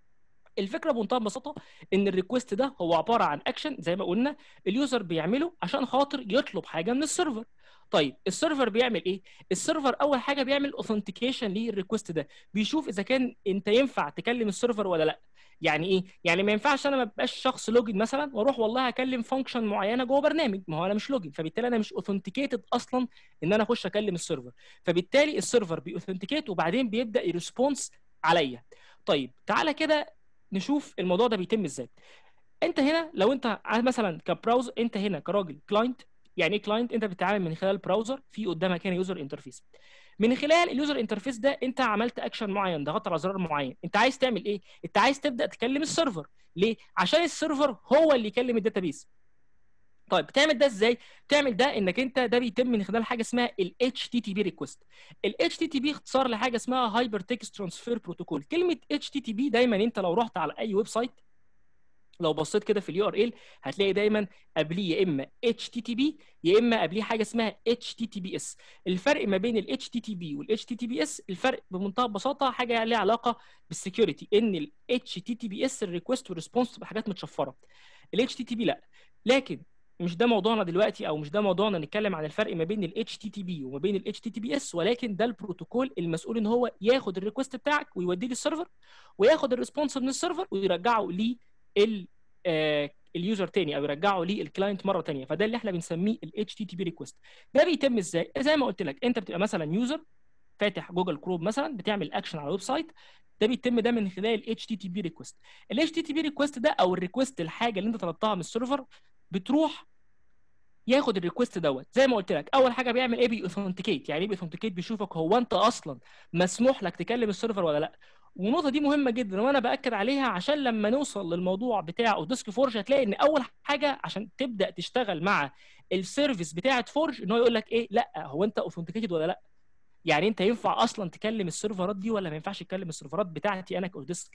الفكره بمنتهى البساطه ان الريكوست ده هو عباره عن اكشن زي ما قلنا اليوزر بيعمله عشان خاطر يطلب حاجه من السيرفر طيب السيرفر بيعمل ايه السيرفر اول حاجه بيعمل اوثنتيكيشن للريكوست ده بيشوف اذا كان انت ينفع تكلم السيرفر ولا لا يعني ايه يعني ما ينفعش انا ما ابقاش شخص لوجن مثلا واروح والله اكلم فانكشن معينه جوه برنامج ما هو انا مش لوجن فبالتالي انا مش اوثنتيكيتد اصلا ان انا اخش اكلم السيرفر فبالتالي السيرفر بيوثنتيكيت وبعدين بيبدا يرسبونس عليا طيب تعالى كده نشوف الموضوع ده بيتم ازاي انت هنا لو انت مثلا كبراوزر انت هنا كراجل كلاينت يعني ايه كلاينت انت بتتعامل من خلال براوزر في قدامك هنا يوزر انترفيس من خلال اليوزر انترفيس ده انت عملت اكشن معين ضغطت على زرار معين انت عايز تعمل ايه انت عايز تبدا تكلم السيرفر ليه عشان السيرفر هو اللي يكلم الداتابيس طيب بتعمل ده ازاي؟ بتعمل ده انك انت ده بيتم من خلال حاجه اسمها ال HTTP ريكوست. ال HTTP اختصار لحاجه اسمها هايبر تكست ترانسفير بروتوكول. كلمه HTTP دايما انت لو رحت على اي ويب سايت لو بصيت كده في اليو ار ال هتلاقي دايما قبليه يا اما HTTP يا اما قبليه حاجه اسمها HTTPS. الفرق ما بين ال HTTP وال HTTPS الفرق بمنتهى البساطه حاجه ليها علاقه بالسكيورتي ان ال HTTPS الريكوست والريسبونس تبقى حاجات متشفره. ال HTTP لا لكن مش ده موضوعنا دلوقتي او مش ده موضوعنا نتكلم عن الفرق ما بين ال HTTP وما بين ال HTTPS ولكن ده البروتوكول المسؤول ان هو ياخد الريكوست بتاعك ويوديه للسيرفر وياخد الريسبونس من السيرفر ويرجعه لل آه اليوزر تاني او يرجعه للكلاينت مره تانيه فده اللي احنا بنسميه ال HTTP ريكوست ده بيتم ازاي زي ما قلت لك انت بتبقى مثلا يوزر فاتح جوجل كروم مثلا بتعمل اكشن على الويب سايت ده بيتم ده من خلال ال HTTP ريكوست ال HTTP ريكوست ده او الريكوست الحاجه اللي انت طلبتها من السيرفر بتروح ياخد الريكوست دوت زي ما قلت لك اول حاجه بيعمل ايه بيوثنتيكيت يعني ايه بيوثنتيكيت بيشوفك هو انت اصلا مسموح لك تكلم السيرفر ولا لا والنقطه دي مهمه جدا وانا باكد عليها عشان لما نوصل للموضوع بتاع اوديسك فورج هتلاقي ان اول حاجه عشان تبدا تشتغل مع السيرفيس بتاعه فورج ان هو يقول لك ايه لا هو انت اوثنتيكيتد ولا لا يعني انت ينفع اصلا تكلم السيرفرات دي ولا ما ينفعش تكلم السيرفرات بتاعتي انا كاوديسك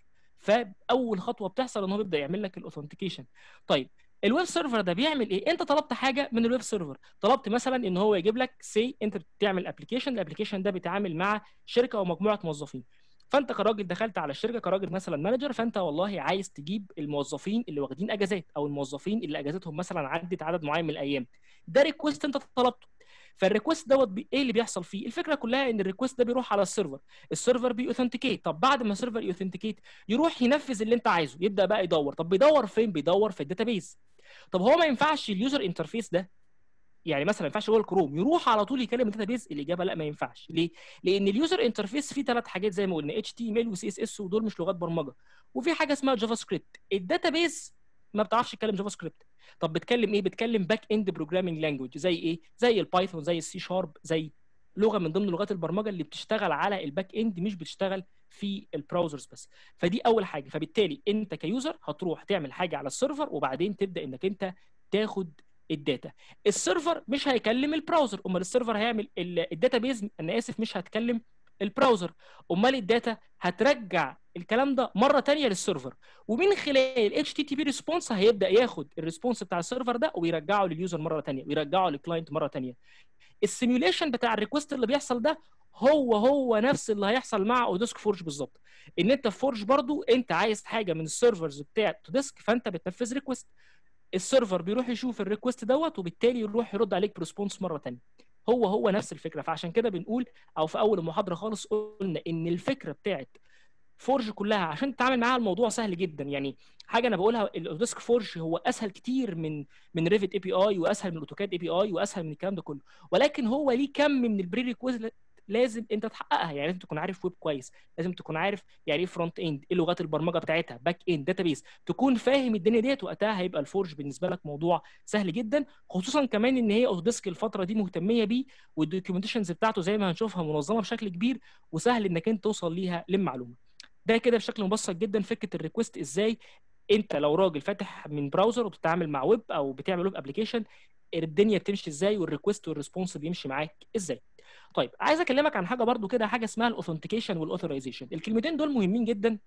فاول خطوه بتحصل ان هو بيبدا يعمل لك الاوثنتيكيشن طيب الويب سيرفر ده بيعمل ايه انت طلبت حاجه من الويب سيرفر طلبت مثلا ان هو يجيب لك سي انت بتعمل ابلكيشن الابلكيشن ده بيتعامل مع شركه او مجموعه موظفين فانت كراجل دخلت على الشركه كراجل مثلا مانجر فانت والله عايز تجيب الموظفين اللي واخدين اجازات او الموظفين اللي اجازتهم مثلا عدت عدد معين من الايام ده ريكوست انت طلبته فالريكوست دوت بي... ايه اللي بيحصل فيه الفكره كلها ان الريكوست ده بيروح على السيرفر السيرفر بيوثنتيكيت طب بعد ما السيرفر يوثنتيكيت يروح ينفذ اللي انت عايزه يبدا بقى يدور طب بيدور فين بيدور في الداتابيز طب هو ما ينفعش اليوزر انترفيس ده يعني مثلا ما ينفعش جوه الكروم يروح على طول يكلم الداتابيز الاجابه لا ما ينفعش ليه لان اليوزر انترفيس فيه ثلاث حاجات زي ما قلنا اتش تي ام ال وسي اس اس ودول مش لغات برمجه وفي حاجه اسمها جافا سكريبت الداتابيز ما بتعرفش تتكلم جافا سكريبت طب بتكلم ايه بتكلم باك اند بروجرامينج لانجوج زي ايه زي البايثون زي السي شارب زي لغه من ضمن لغات البرمجه اللي بتشتغل على الباك اند مش بتشتغل في البراوزرز بس فدي اول حاجه فبالتالي انت كيوزر هتروح تعمل حاجه على السيرفر وبعدين تبدا انك انت تاخد الداتا السيرفر مش هيكلم البراوزر امال السيرفر هيعمل الداتابيز انا اسف مش هتكلم البراوزر امال الداتا هترجع الكلام ده مره تانية للسيرفر ومن خلال ال HTTP ريسبونس هيبدا ياخد الريسبونس بتاع السيرفر ده ويرجعه لليوزر مره تانية ويرجعه للكلاينت مره تانية السيميوليشن بتاع الريكوست اللي بيحصل ده هو هو نفس اللي هيحصل مع اوديسك فورج بالظبط ان انت في فورج برضو انت عايز حاجه من السيرفرز بتاع اوديسك فانت بتنفذ ريكوست السيرفر بيروح يشوف الريكوست دوت وبالتالي يروح يرد عليك بريسبونس مره ثانيه هو هو نفس الفكره فعشان كده بنقول او في اول المحاضره خالص قلنا ان الفكره بتاعت فورج كلها عشان تتعامل معاها الموضوع سهل جدا يعني حاجه انا بقولها الاوديسك فورج هو اسهل كتير من من ريفت اي بي اي واسهل من الاوتوكاد اي بي اي واسهل من الكلام ده كله ولكن هو ليه كم من البري ريكويزيت لازم انت تحققها يعني لازم تكون عارف ويب كويس لازم تكون عارف يعني ايه فرونت اند ايه لغات البرمجه بتاعتها باك اند داتابيس تكون فاهم الدنيا ديت وقتها هيبقى الفورج بالنسبه لك موضوع سهل جدا خصوصا كمان ان هي اوتوديسك الفتره دي مهتميه بيه والدوكيومنتيشنز بتاعته زي ما هنشوفها منظمه بشكل كبير وسهل انك انت توصل ليها للمعلومه ده كده بشكل مبسط جدا فكره الريكوست ازاي انت لو راجل فاتح من براوزر وبتتعامل مع ويب او بتعمل ويب ابلكيشن الدنيا بتمشي ازاي والريكوست والريسبونس بيمشي معاك ازاي طيب عايز اكلمك عن حاجه برضو كده حاجه اسمها الاوثنتيكيشن والاوثرايزيشن الكلمتين دول مهمين جدا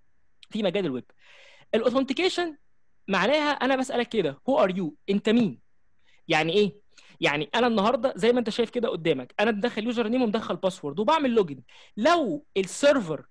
في مجال الويب الاوثنتيكيشن معناها انا بسالك كده هو ار يو انت مين يعني ايه يعني انا النهارده زي ما انت شايف كده قدامك انا مدخل يوزر نيم ومدخل باسورد وبعمل لوجن لو السيرفر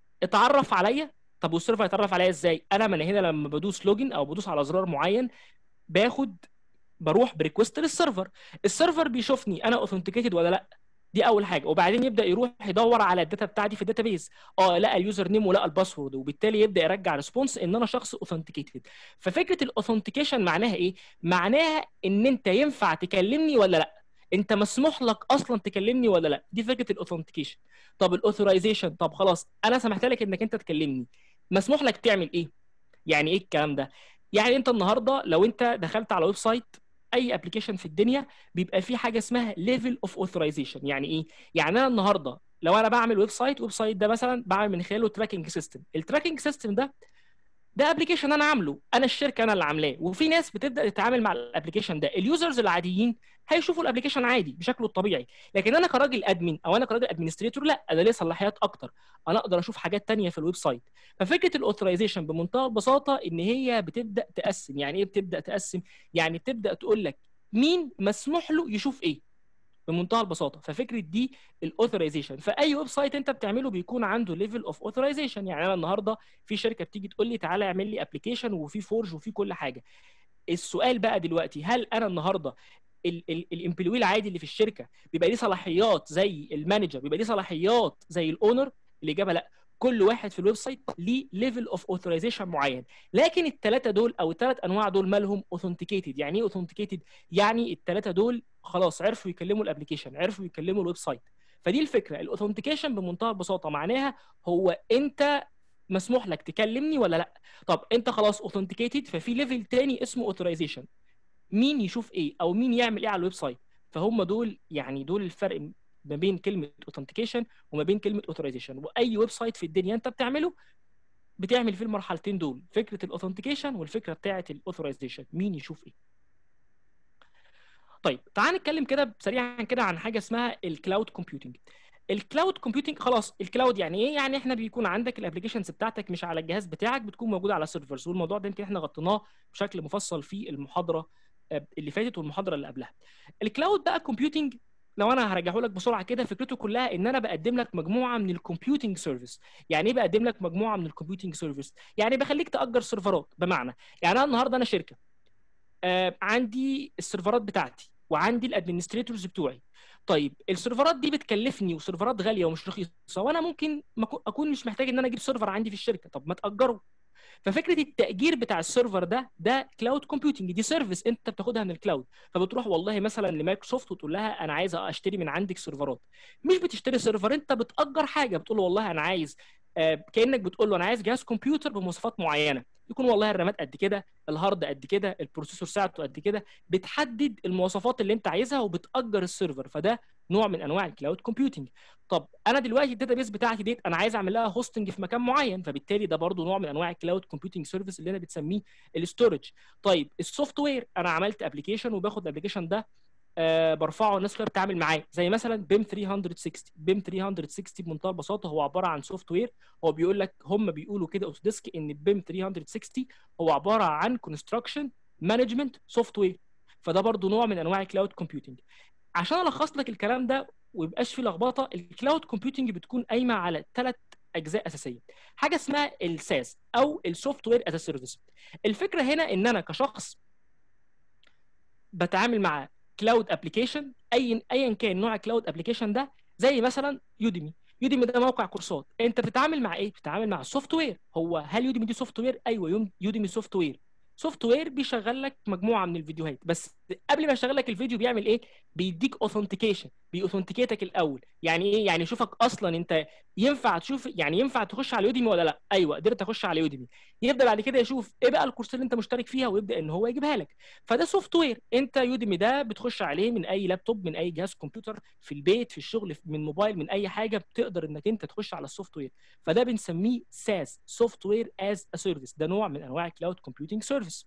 اتعرف عليا طب والسيرفر هيتعرف عليا ازاي انا من هنا لما بدوس لوجن او بدوس على زرار معين باخد بروح بريكوست للسيرفر السيرفر بيشوفني انا اوثنتيكيتد ولا لا دي اول حاجه وبعدين يبدا يروح يدور على الداتا بتاعتي في الداتابيز اه لقى اليوزر نيم ولقى الباسورد وبالتالي يبدا يرجع ريسبونس ان انا شخص اوثنتيكيتد ففكره الاوثنتيكيشن معناها ايه معناها ان انت ينفع تكلمني ولا لا انت مسموح لك اصلا تكلمني ولا لا دي فكره الاوثنتيكيشن طب الاوثرايزيشن طب خلاص انا سمحت لك انك انت تكلمني مسموح لك تعمل ايه يعني ايه الكلام ده يعني انت النهارده لو انت دخلت على ويب سايت اي ابلكيشن في الدنيا بيبقى فيه حاجه اسمها ليفل اوف اوثرايزيشن يعني ايه يعني انا النهارده لو انا بعمل ويب سايت ويب سايت ده مثلا بعمل من خلاله تراكنج سيستم التراكنج سيستم ده ده ابلكيشن انا عامله انا الشركه انا اللي عاملاه وفي ناس بتبدا تتعامل مع الابلكيشن ده اليوزرز العاديين هيشوفوا الابلكيشن عادي بشكله الطبيعي لكن انا كراجل ادمن او انا كراجل ادمنستريتور لا انا ليا صلاحيات اكتر انا اقدر اشوف حاجات تانية في الويب سايت ففكره الاوثرايزيشن بمنتهى البساطه ان هي بتبدا تقسم يعني ايه بتبدا تقسم يعني بتبدا تقول لك مين مسموح له يشوف ايه بمنتهى البساطه ففكره دي الاوثرايزيشن فاي ويب سايت انت بتعمله بيكون عنده ليفل اوف اوثرايزيشن يعني انا النهارده في شركه بتيجي تقول لي تعالى اعمل لي ابلكيشن وفي فورج وفي كل حاجه السؤال بقى دلوقتي هل انا النهارده الامبلوي العادي اللي في الشركه بيبقى ليه صلاحيات زي المانجر بيبقى ليه صلاحيات زي الاونر الاجابه لا كل واحد في الويب سايت ليه ليفل اوف اوثرايزيشن معين لكن الثلاثه دول او الثلاث انواع دول مالهم اوثنتيكيتد يعني ايه اوثنتيكيتد يعني الثلاثه دول خلاص عرفوا يكلموا الابلكيشن عرفوا يكلموا الويب سايت فدي الفكره الاوثنتيكيشن بمنتهى البساطه معناها هو انت مسموح لك تكلمني ولا لا طب انت خلاص اوثنتيكيتد ففي ليفل تاني اسمه اوثرايزيشن مين يشوف ايه او مين يعمل ايه على الويب سايت فهم دول يعني دول الفرق ما بين كلمه اوثنتيكيشن وما بين كلمه اوثرايزيشن واي ويب سايت في الدنيا انت بتعمله بتعمل فيه المرحلتين دول فكره الاوثنتيكيشن والفكره بتاعه الاوثرايزيشن مين يشوف ايه طيب تعال نتكلم كده سريعا كده عن حاجه اسمها الكلاود كومبيوتنج الكلاود كومبيوتنج خلاص الكلاود يعني ايه يعني احنا بيكون عندك الابلكيشنز بتاعتك مش على الجهاز بتاعك بتكون موجوده على سيرفرز والموضوع ده يمكن احنا غطيناه بشكل مفصل في المحاضره اللي فاتت والمحاضره اللي قبلها الكلاود بقى كومبيوتنج لو انا هرجعه لك بسرعه كده فكرته كلها ان انا بقدم لك مجموعه من الكمبيوتنج سيرفيس يعني ايه بقدم لك مجموعه من الكمبيوتنج سيرفيس يعني بخليك تاجر سيرفرات بمعنى يعني انا النهارده انا شركه آه عندي السيرفرات بتاعتي وعندي الادمنستريتورز بتوعي طيب السيرفرات دي بتكلفني وسيرفرات غاليه ومش رخيصه وانا ممكن اكون مش محتاج ان انا اجيب سيرفر عندي في الشركه طب ما تاجره ففكره التاجير بتاع السيرفر ده ده كلاود كومبيوتنج دي سيرفيس انت بتاخدها من الكلاود فبتروح والله مثلا لمايكروسوفت وتقول لها انا عايز اشتري من عندك سيرفرات مش بتشتري سيرفر انت بتاجر حاجه بتقول له والله انا عايز آه كانك بتقول له انا عايز جهاز كمبيوتر بمواصفات معينه يكون والله الرامات قد كده الهارد قد كده البروسيسور ساعته قد كده بتحدد المواصفات اللي انت عايزها وبتاجر السيرفر فده نوع من انواع الكلاود كومبيوتنج طب انا دلوقتي الداتابيس بتاعتي ديت انا عايز اعمل لها هوستنج في مكان معين فبالتالي ده برضو نوع من انواع الكلاود كومبيوتنج سيرفيس اللي انا بتسميه الستورج طيب السوفت وير انا عملت ابلكيشن وباخد الابلكيشن ده أه برفعه الناس كلها بتتعامل معاه زي مثلا بيم 360 بيم 360 بمنتهى البساطه هو عباره عن سوفت وير هو بيقول لك هم بيقولوا كده اوتوديسك ان بيم 360 هو عباره عن كونستراكشن مانجمنت سوفت وير فده برضو نوع من انواع الكلاود كومبيوتنج عشان الخص لك الكلام ده ويبقاش فيه لخبطه الكلاود كومبيوتنج بتكون قايمه على ثلاث اجزاء اساسيه حاجه اسمها الساس او السوفت وير از سيرفيس الفكره هنا ان انا كشخص بتعامل مع كلاود ابلكيشن اي ايا كان نوع الكلاود ابلكيشن ده زي مثلا يوديمي يوديمي ده موقع كورسات انت بتتعامل مع ايه بتتعامل مع السوفت وير هو هل يوديمي دي سوفت وير ايوه يوديمي سوفت وير سوفت وير بيشغل لك مجموعه من الفيديوهات بس قبل ما يشغل لك الفيديو بيعمل ايه بيديك اوثنتيكيشن بيوثنتيكيتك الاول يعني ايه يعني يشوفك اصلا انت ينفع تشوف يعني ينفع تخش على يوديمي ولا لا ايوه قدرت اخش على يوديمي يبدا بعد كده يشوف ايه بقى الكورسات اللي انت مشترك فيها ويبدا ان هو يجيبها لك فده سوفت وير انت يوديمي ده بتخش عليه من اي لابتوب من اي جهاز كمبيوتر في البيت في الشغل من موبايل من اي حاجه بتقدر انك انت تخش على السوفت وير فده بنسميه ساس سوفت وير از ا سيرفيس ده نوع من انواع الكلاود كومبيوتنج سيرفيس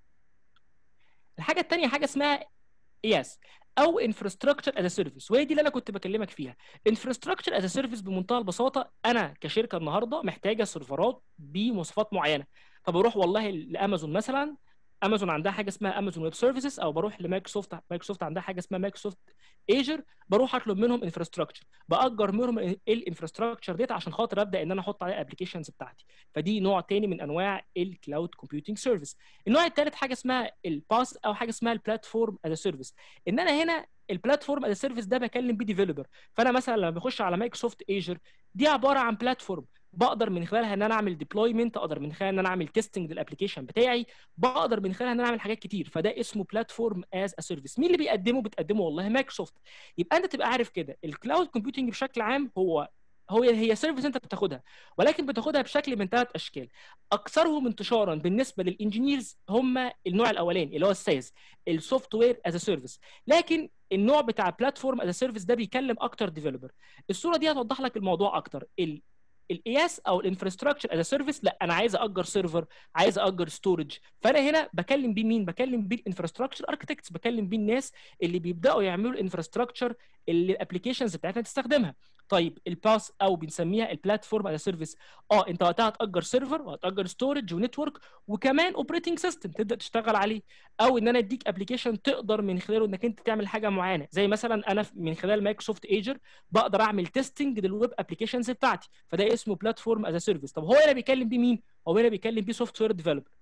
الحاجه الثانيه حاجه اسمها يس او انفراستراكشر از سيرفيس وهي دي اللي انا كنت بكلمك فيها انفراستراكشر از سيرفيس بمنتهى البساطه انا كشركه النهارده محتاجه سيرفرات بمواصفات معينه فبروح والله لامازون مثلا امازون عندها حاجه اسمها امازون ويب سيرفيسز او بروح لمايكروسوفت مايكروسوفت عندها حاجه اسمها مايكروسوفت ايجر بروح اطلب منهم انفراستراكشر باجر منهم الانفراستراكشر ديت عشان خاطر ابدا ان انا احط عليها الابلكيشنز بتاعتي فدي نوع تاني من انواع الكلاود كومبيوتنج سيرفيس النوع الثالث حاجه اسمها الباس او حاجه اسمها البلاتفورم از سيرفيس ان انا هنا البلاتفورم از سيرفيس ده بكلم بيه ديفلوبر فانا مثلا لما بخش على مايكروسوفت ايجر دي عباره عن بلاتفورم بقدر من خلالها ان انا اعمل ديبلويمنت اقدر من خلالها ان انا اعمل تيستنج للابلكيشن بتاعي بقدر من خلالها ان انا اعمل حاجات كتير فده اسمه بلاتفورم از ا سيرفيس مين اللي بيقدمه بتقدمه والله مايكروسوفت يبقى انت تبقى عارف كده الكلاود كومبيوتنج بشكل عام هو هو هي سيرفيس انت بتاخدها ولكن بتاخدها بشكل من ثلاث اشكال اكثرهم انتشارا بالنسبه للانجينيرز هم النوع الاولاني اللي هو السايز السوفت وير از سيرفيس لكن النوع بتاع بلاتفورم از سيرفيس ده بيكلم اكتر ديفلوبر الصوره دي هتوضح لك الموضوع اكتر القياس او الانفراستراكشر از سيرفيس لا انا عايز اجر سيرفر عايز اجر ستورج فانا هنا بكلم بيه مين بكلم بيه الانفراستراكشر اركتكتس بكلم بيه الناس اللي بيبداوا يعملوا الانفراستراكشر اللي الابلكيشنز بتاعتنا تستخدمها طيب الباس او بنسميها البلاتفورم از سيرفيس اه انت وقتها هتاجر سيرفر وهتاجر ستورج ونتورك وكمان اوبريتنج سيستم تبدا تشتغل عليه او ان انا اديك ابلكيشن تقدر من خلاله انك انت تعمل حاجه معينه زي مثلا انا من خلال مايكروسوفت ايجر بقدر اعمل تيستنج للويب ابلكيشنز بتاعتي فده اسمه بلاتفورم از سيرفيس طب هو هنا بيكلم بيه مين هو هنا بيكلم بيه سوفت وير ديفلوبر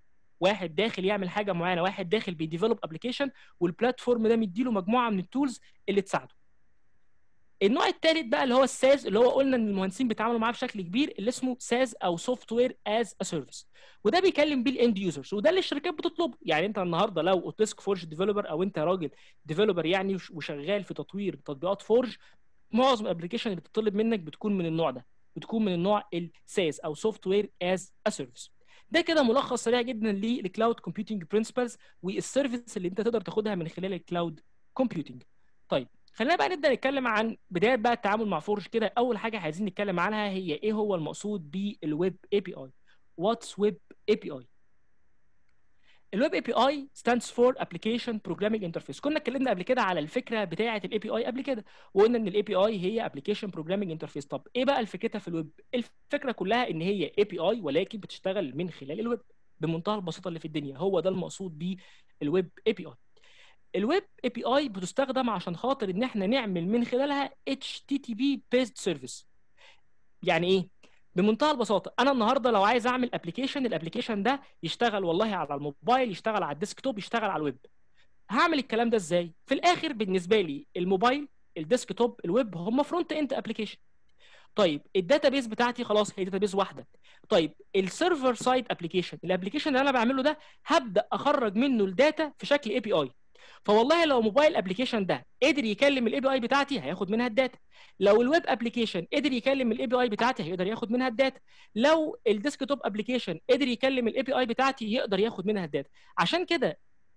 واحد داخل يعمل حاجه معينه واحد داخل بيديفلوب ابلكيشن والبلاتفورم ده مديله مجموعه من التولز اللي تساعده النوع الثالث بقى اللي هو الساز اللي هو قلنا ان المهندسين بيتعاملوا معاه بشكل كبير اللي اسمه ساز او سوفت وير از ا سيرفيس وده بيكلم بيه الاند يوزرز وده اللي الشركات بتطلبه يعني انت النهارده لو اوتسك فورج ديفلوبر او انت راجل ديفلوبر يعني وشغال في تطوير تطبيقات فورج معظم الابلكيشن اللي بتطلب منك بتكون من النوع ده بتكون من النوع الساز او سوفت وير از ا سيرفيس ده كده ملخص سريع جدا للكلاود كومبيوتنج برنسبلز والسيرفيس اللي انت تقدر تاخدها من خلال الكلاود كومبيوتنج طيب خلينا بقى نبدا نتكلم عن بدايه بقى التعامل مع فورج كده اول حاجه عايزين نتكلم عنها هي ايه هو المقصود بالويب اي بي اي واتس ويب اي بي اي الويب اي بي اي stands for application programming interface كنا اتكلمنا قبل كده على الفكره بتاعه الاي بي اي قبل كده وقلنا ان الاي بي اي هي application programming interface طب ايه بقى فكرتها في الويب الفكره كلها ان هي اي بي اي ولكن بتشتغل من خلال الويب بمنتهى البساطه اللي في الدنيا هو ده المقصود بالويب اي بي اي الويب اي بي اي بتستخدم عشان خاطر ان احنا نعمل من خلالها HTTP based service يعني ايه بمنتهى البساطه انا النهارده لو عايز اعمل ابلكيشن الابلكيشن ده يشتغل والله على الموبايل يشتغل على الديسكتوب يشتغل على الويب هعمل الكلام ده ازاي في الاخر بالنسبه لي الموبايل الديسكتوب الويب هم فرونت اند ابلكيشن طيب الداتابيز بتاعتي خلاص هي داتابيز واحده طيب السيرفر سايد ابلكيشن الابلكيشن اللي انا بعمله ده هبدا اخرج منه الداتا في شكل اي بي اي فوالله لو موبايل ابلكيشن ده قدر يكلم الاي بي اي بتاعتي هياخد منها الداتا لو الويب ابلكيشن قدر يكلم الاي بي اي بتاعتي هيقدر ياخد منها الداتا لو الديسكتوب ابلكيشن قدر يكلم الاي بي اي بتاعتي يقدر ياخد منها الداتا عشان كده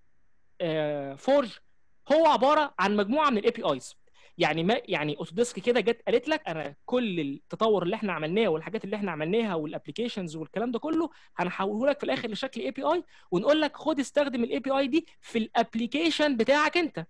آه فورج هو عباره عن مجموعه من الاي بي ايز يعني ما يعني اوتوديسك كده جت قالت لك انا كل التطور اللي احنا عملناه والحاجات اللي احنا عملناها والابلكيشنز والكلام ده كله هنحوله لك في الاخر لشكل اي بي اي ونقول لك خد استخدم الاي بي اي دي في الابلكيشن بتاعك انت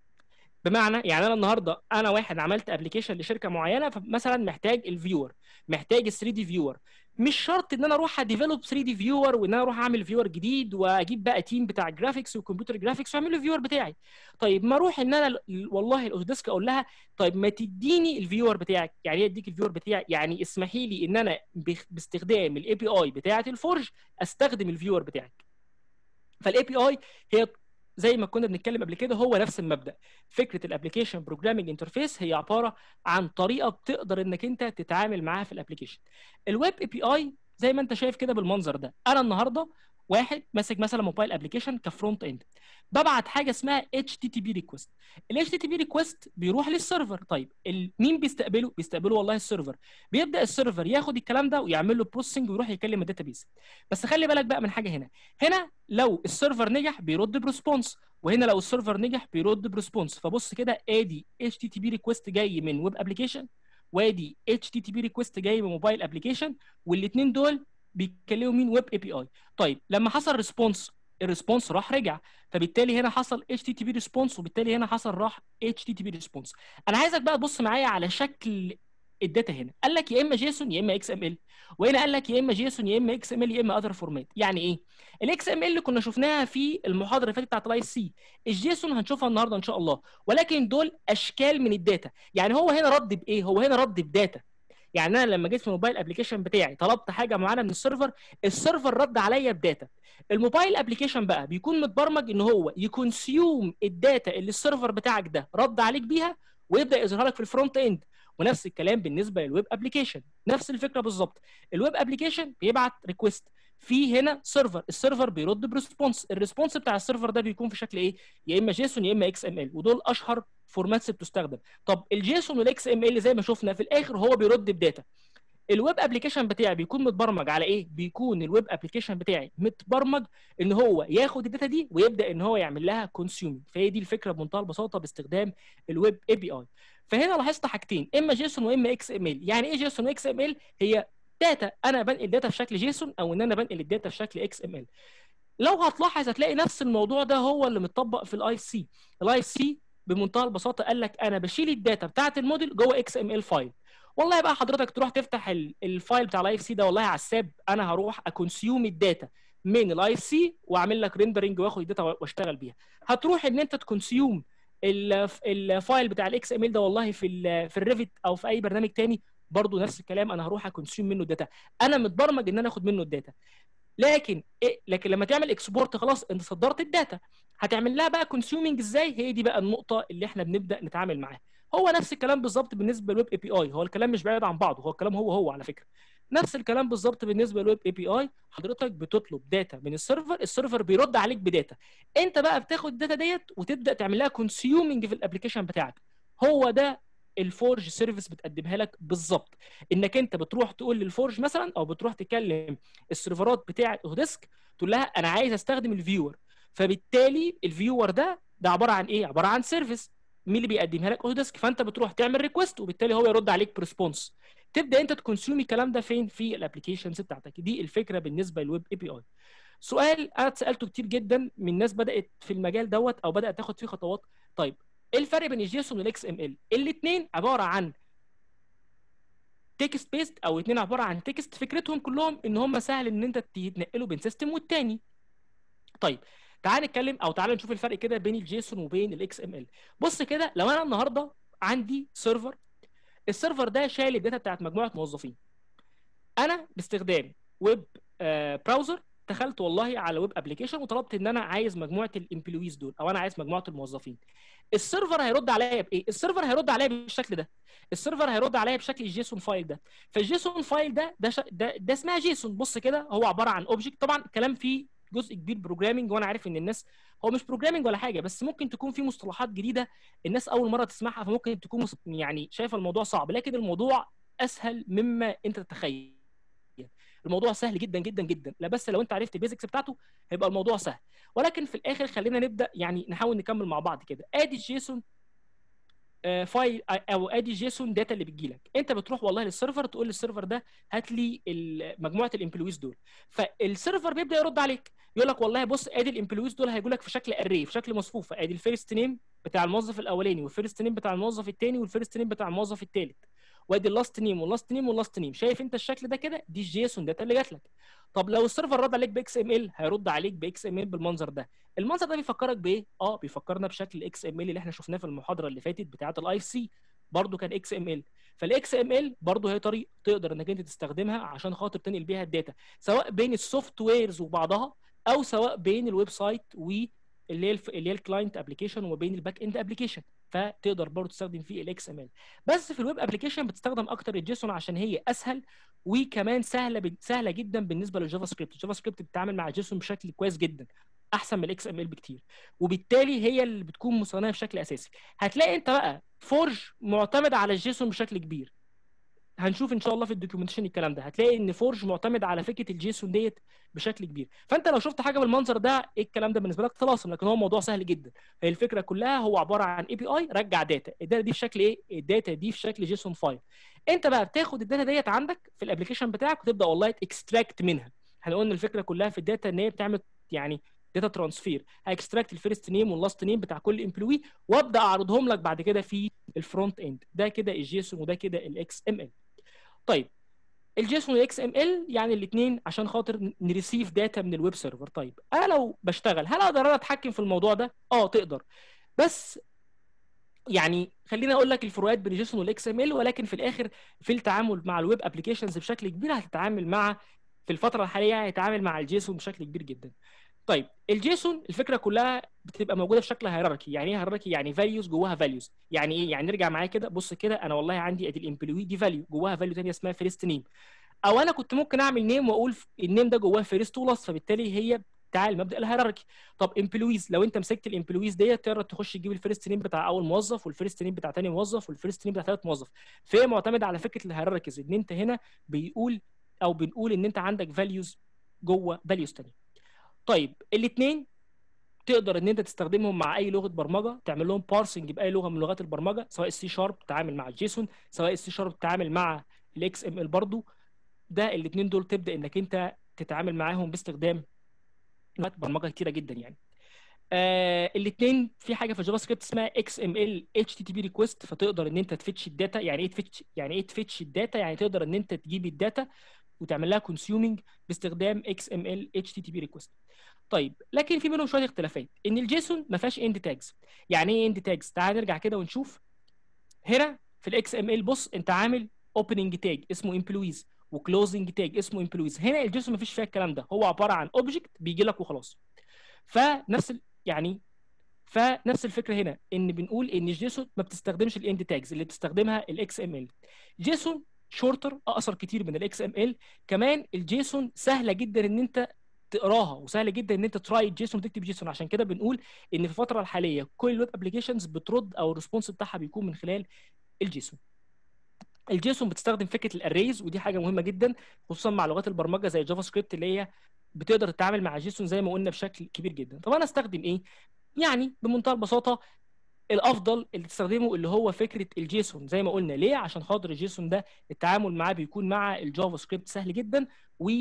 بمعنى يعني انا النهارده انا واحد عملت ابلكيشن لشركه معينه فمثلا محتاج الفيور محتاج ال 3 دي فيور مش شرط ان انا اروح اديفلوب 3 دي فيور وان انا اروح اعمل فيور جديد واجيب بقى تيم بتاع جرافيكس وكمبيوتر جرافيكس واعمل له فيور بتاعي طيب ما اروح ان انا والله الاوتوديسك اقول لها طيب ما تديني الفيور بتاعك يعني ايه اديك الفيور بتاعي يعني اسمحي لي ان انا باستخدام الاي بي اي بتاعه الفورج استخدم الفيور بتاعك فالاي بي اي هي زي ما كنا بنتكلم قبل كده هو نفس المبدا فكره الابلكيشن بروجرامنج انترفيس هي عباره عن طريقه بتقدر انك انت تتعامل معاها في الابلكيشن الويب اي بي اي زي ما انت شايف كده بالمنظر ده انا النهارده واحد ماسك مثلا موبايل ابلكيشن كفرونت اند ببعت حاجه اسمها اتش تي تي بي ريكوست الاتش تي تي بي ريكوست بيروح للسيرفر طيب مين بيستقبله بيستقبله والله السيرفر بيبدا السيرفر ياخد الكلام ده ويعمل له بروسنج ويروح يكلم الداتابيس بس خلي بالك بقى من حاجه هنا هنا لو السيرفر نجح بيرد بريسبونس وهنا لو السيرفر نجح بيرد بريسبونس فبص كده ادي اتش تي تي بي ريكوست جاي من ويب ابلكيشن وادي اتش تي تي بي ريكوست جاي من موبايل ابلكيشن والاثنين دول بيتكلموا مين ويب اي بي اي طيب لما حصل ريسبونس الريسبونس راح رجع فبالتالي هنا حصل اتش تي تي بي ريسبونس وبالتالي هنا حصل راح اتش تي تي بي ريسبونس انا عايزك بقى تبص معايا على شكل الداتا هنا قال لك يا اما جيسون يا اما اكس ام ال وهنا قال لك يا اما جيسون يا اما اكس ام ال يا اما اذر فورمات يعني ايه الاكس ام ال اللي كنا شفناها في المحاضره اللي فاتت بتاعت الاي سي الجيسون هنشوفها النهارده ان شاء الله ولكن دول اشكال من الداتا يعني هو هنا رد بايه هو هنا رد بداتا يعني انا لما جيت في الموبايل ابلكيشن بتاعي طلبت حاجه معينه من السيرفر السيرفر رد عليا بداتا الموبايل ابلكيشن بقى بيكون متبرمج ان هو يكونسيوم الداتا اللي السيرفر بتاعك ده رد عليك بيها ويبدا يظهرها لك في الفرونت اند ونفس الكلام بالنسبه للويب ابلكيشن نفس الفكره بالظبط الويب ابلكيشن بيبعت ريكويست في هنا سيرفر السيرفر بيرد بريسبونس الريسبونس بتاع السيرفر ده بيكون في شكل ايه يا اما جيسون يا اما اكس ام ال ودول اشهر فورماتس بتستخدم طب الجيسون والاكس ام ال زي ما شفنا في الاخر هو بيرد بداتا الويب ابلكيشن بتاعي بيكون متبرمج على ايه بيكون الويب ابلكيشن بتاعي متبرمج ان هو ياخد الداتا دي ويبدا ان هو يعمل لها كونسيومينج فهي دي الفكره بمنتهى البساطه باستخدام الويب اي بي اي فهنا لاحظت حاجتين اما جيسون واما اكس ام ال يعني ايه جيسون واكس ام ال هي داتا انا بنقل داتا في شكل جيسون او ان انا بنقل الداتا في شكل اكس ام ال لو هتلاحظ هتلاقي نفس الموضوع ده هو اللي متطبق في الاي سي الاي سي بمنتهى البساطه قال لك انا بشيل الداتا بتاعه الموديل جوه اكس ام ال فايل والله بقى حضرتك تروح تفتح الفايل بتاع الاي اف سي ده والله على الساب انا هروح اكونسيوم الداتا من الاي اف سي واعمل لك ريندرنج واخد الداتا واشتغل بيها هتروح ان انت تكونسيوم الفايل بتاع الاكس ام ال ده والله في ال في الريفت او في اي برنامج تاني برضه نفس الكلام انا هروح اكونسيوم منه الداتا انا متبرمج ان انا اخد منه الداتا لكن إيه لكن لما تعمل اكسبورت خلاص انت صدرت الداتا هتعمل لها بقى كونسيومينج ازاي هي دي بقى النقطه اللي احنا بنبدا نتعامل معاها هو نفس الكلام بالظبط بالنسبه للويب اي بي اي هو الكلام مش بعيد عن بعضه هو الكلام هو هو على فكره نفس الكلام بالظبط بالنسبه للويب اي بي اي حضرتك بتطلب داتا من السيرفر السيرفر بيرد عليك بداتا انت بقى بتاخد الداتا ديت وتبدا تعمل لها كونسيومينج في الابلكيشن بتاعك هو ده الفورج سيرفيس بتقدمها لك بالظبط انك انت بتروح تقول للفورج مثلا او بتروح تكلم السيرفرات بتاعه اوديسك تقول لها انا عايز استخدم الفيور فبالتالي الفيور ده ده عباره عن ايه عباره عن سيرفيس مين اللي بيقدمها لك اوديسك فانت بتروح تعمل ريكوست وبالتالي هو يرد عليك بريسبونس تبدا انت تكونسيوم الكلام ده فين في الابلكيشنز بتاعتك دي الفكره بالنسبه للويب اي بي اي سؤال انا اتسالته كتير جدا من ناس بدات في المجال دوت او بدات تاخد فيه خطوات طيب ايه الفرق بين الجيسون والاكس ام ال الاثنين عباره عن تكست بيست او اثنين عباره عن تكست فكرتهم كلهم ان هم سهل ان انت تنقله بين سيستم والتاني طيب تعال نتكلم او تعال نشوف الفرق كده بين الجيسون وبين الاكس ام ال بص كده لو انا النهارده عندي سيرفر السيرفر ده شايل الداتا بتاعت مجموعه موظفين انا باستخدام ويب آه براوزر دخلت والله على ويب ابلكيشن وطلبت ان انا عايز مجموعه الامبلويز دول او انا عايز مجموعه الموظفين السيرفر هيرد عليا بايه السيرفر هيرد عليا بالشكل ده السيرفر هيرد عليا بشكل الجيسون فايل ده فالجيسون فايل ده ده ش... ده, ده اسمها جيسون بص كده هو عباره عن اوبجكت طبعا كلام فيه جزء كبير بروجرامنج وانا عارف ان الناس هو مش بروجرامنج ولا حاجه بس ممكن تكون في مصطلحات جديده الناس اول مره تسمعها فممكن تكون يعني شايفه الموضوع صعب لكن الموضوع اسهل مما انت تتخيل الموضوع سهل جدا جدا جدا لا بس لو انت عرفت البيزكس بتاعته هيبقى الموضوع سهل ولكن في الاخر خلينا نبدا يعني نحاول نكمل مع بعض كده ادي الجيسون فايل او ادي جيسون داتا اللي بتجي لك انت بتروح والله للسيرفر تقول للسيرفر ده هات لي مجموعه الامبلويز دول فالسيرفر بيبدا يرد عليك يقول لك والله بص ادي الامبلويز دول هيجوا لك في شكل اري في شكل مصفوفه ادي الفيرست نيم بتاع الموظف الاولاني والفيرست نيم بتاع الموظف الثاني والفيرست نيم بتاع الموظف الثالث وادي اللاست نيم واللاست نيم واللاست نيم شايف انت الشكل ده كده دي الجيسون داتا اللي جات لك طب لو السيرفر رد عليك باكس ام ال هيرد عليك باكس ام ال بالمنظر ده المنظر ده بيفكرك بايه اه بيفكرنا بشكل الاكس ام ال اللي احنا شفناه في المحاضره اللي فاتت بتاعه الاي اف سي برضه كان اكس ام ال فالاكس ام ال برضه هي طريقه تقدر انك انت تستخدمها عشان خاطر تنقل بيها الداتا سواء بين السوفت ويرز وبعضها او سواء بين الويب سايت و اللي هي الف... اللي هي الكلاينت ابلكيشن وما بين الباك اند ابلكيشن فتقدر برضه تستخدم فيه الاكس ام ال بس في الويب ابلكيشن بتستخدم اكتر الجيسون عشان هي اسهل وكمان سهله ب... سهله جدا بالنسبه للجافا سكريبت الجافا سكريبت بتتعامل مع جيسون بشكل كويس جدا احسن من الاكس ام ال بكتير وبالتالي هي اللي بتكون مصنعه بشكل اساسي هتلاقي انت بقى فورج معتمد على الجيسون بشكل كبير هنشوف ان شاء الله في الدوكيومنتيشن الكلام ده هتلاقي ان فورج معتمد على فكره الجيسون ديت بشكل كبير فانت لو شفت حاجه بالمنظر ده ايه الكلام ده بالنسبه لك طلاسم لكن هو موضوع سهل جدا هي الفكره كلها هو عباره عن اي بي اي رجع داتا الداتا دي في شكل ايه الداتا دي في شكل جيسون فايل انت بقى بتاخد الداتا ديت عندك في الابلكيشن بتاعك وتبدا والله تكستراكت منها احنا قلنا الفكره كلها في الداتا ان هي بتعمل يعني داتا ترانسفير هاكستراكت الفيرست نيم واللاست نيم بتاع كل امبلوي وابدا اعرضهم لك بعد كده في الفرونت اند ده كده الجيسون وده كده الاكس ام ال طيب الجيسون والاكس ام ال يعني الاثنين عشان خاطر نريسيف داتا من الويب سيرفر طيب انا لو بشتغل هل اقدر انا اتحكم في الموضوع ده اه تقدر بس يعني خليني اقول لك الفروقات بين الجيسون والاكس ام ال ولكن في الاخر في التعامل مع الويب ابلكيشنز بشكل كبير هتتعامل مع في الفتره الحاليه هيتعامل مع الجيسون بشكل كبير جدا طيب الجيسون الفكره كلها بتبقى موجوده في شكل هيراركي يعني ايه هيراركي يعني فاليوز جواها فاليوز يعني ايه يعني نرجع معايا كده بص كده انا والله عندي ادي الامبلوي دي فاليو جواها فاليو ثانيه اسمها فيرست نيم او انا كنت ممكن اعمل نيم واقول النيم ده جواه فيرست ولاست فبالتالي هي بتاع المبدا الهيراركي طب امبلويز لو انت مسكت الامبلويز ديت تقدر تخش تجيب الفيرست نيم بتاع اول موظف والفيرست نيم بتاع ثاني موظف والفيرست نيم بتاع ثالث موظف فهي معتمده على فكره الهيراركيز ان انت هنا بيقول او بنقول ان انت عندك فاليوز جوه فاليوز ثانيه طيب الاثنين تقدر ان انت تستخدمهم مع اي لغه برمجه تعمل لهم بارسنج باي لغه من لغات البرمجه سواء السي شارب تتعامل مع الجيسون سواء السي شارب تتعامل مع الاكس ام ال برضه ده الاثنين دول تبدا انك انت تتعامل معاهم باستخدام لغات برمجه كتيره جدا يعني آه الاثنين في حاجه في الجافا سكريبت اسمها اكس ام ال اتش تي تي بي ريكويست فتقدر ان انت تفتش الداتا يعني ايه تفتش يعني ايه تفتش الداتا يعني تقدر ان انت تجيب الداتا وتعمل لها كونسيومينج باستخدام اكس ام ال اتش تي تي بي ريكويست طيب لكن في منهم شويه اختلافات ان الجيسون ما فيهاش اند تاجز يعني ايه اند تاجز تعال نرجع كده ونشوف هنا في الاكس ام ال بص انت عامل اوبننج تاج اسمه امبلويز وكلوزنج تاج اسمه امبلويز هنا الجيسون مفيش فيها الكلام ده هو عباره عن اوبجكت بيجي لك وخلاص فنفس ال... يعني فنفس الفكره هنا ان بنقول ان الجيسون ما بتستخدمش الاند تاجز اللي بتستخدمها الاكس ام ال جيسون شورتر اقصر كتير من الاكس ام ال كمان الجيسون سهله جدا ان انت تقراها وسهل جدا ان انت تراي جيسون وتكتب جيسون عشان كده بنقول ان في الفتره الحاليه كل الويب ابلكيشنز بترد او الريسبونس بتاعها بيكون من خلال الجيسون الجيسون بتستخدم فكره الاريز ودي حاجه مهمه جدا خصوصا مع لغات البرمجه زي الجافا سكريبت اللي هي بتقدر تتعامل مع جيسون زي ما قلنا بشكل كبير جدا طب انا استخدم ايه يعني بمنتهى البساطه الافضل اللي تستخدمه اللي هو فكره الجيسون زي ما قلنا ليه عشان خاطر الجيسون ده التعامل معاه بيكون مع الجافا سكريبت سهل جدا و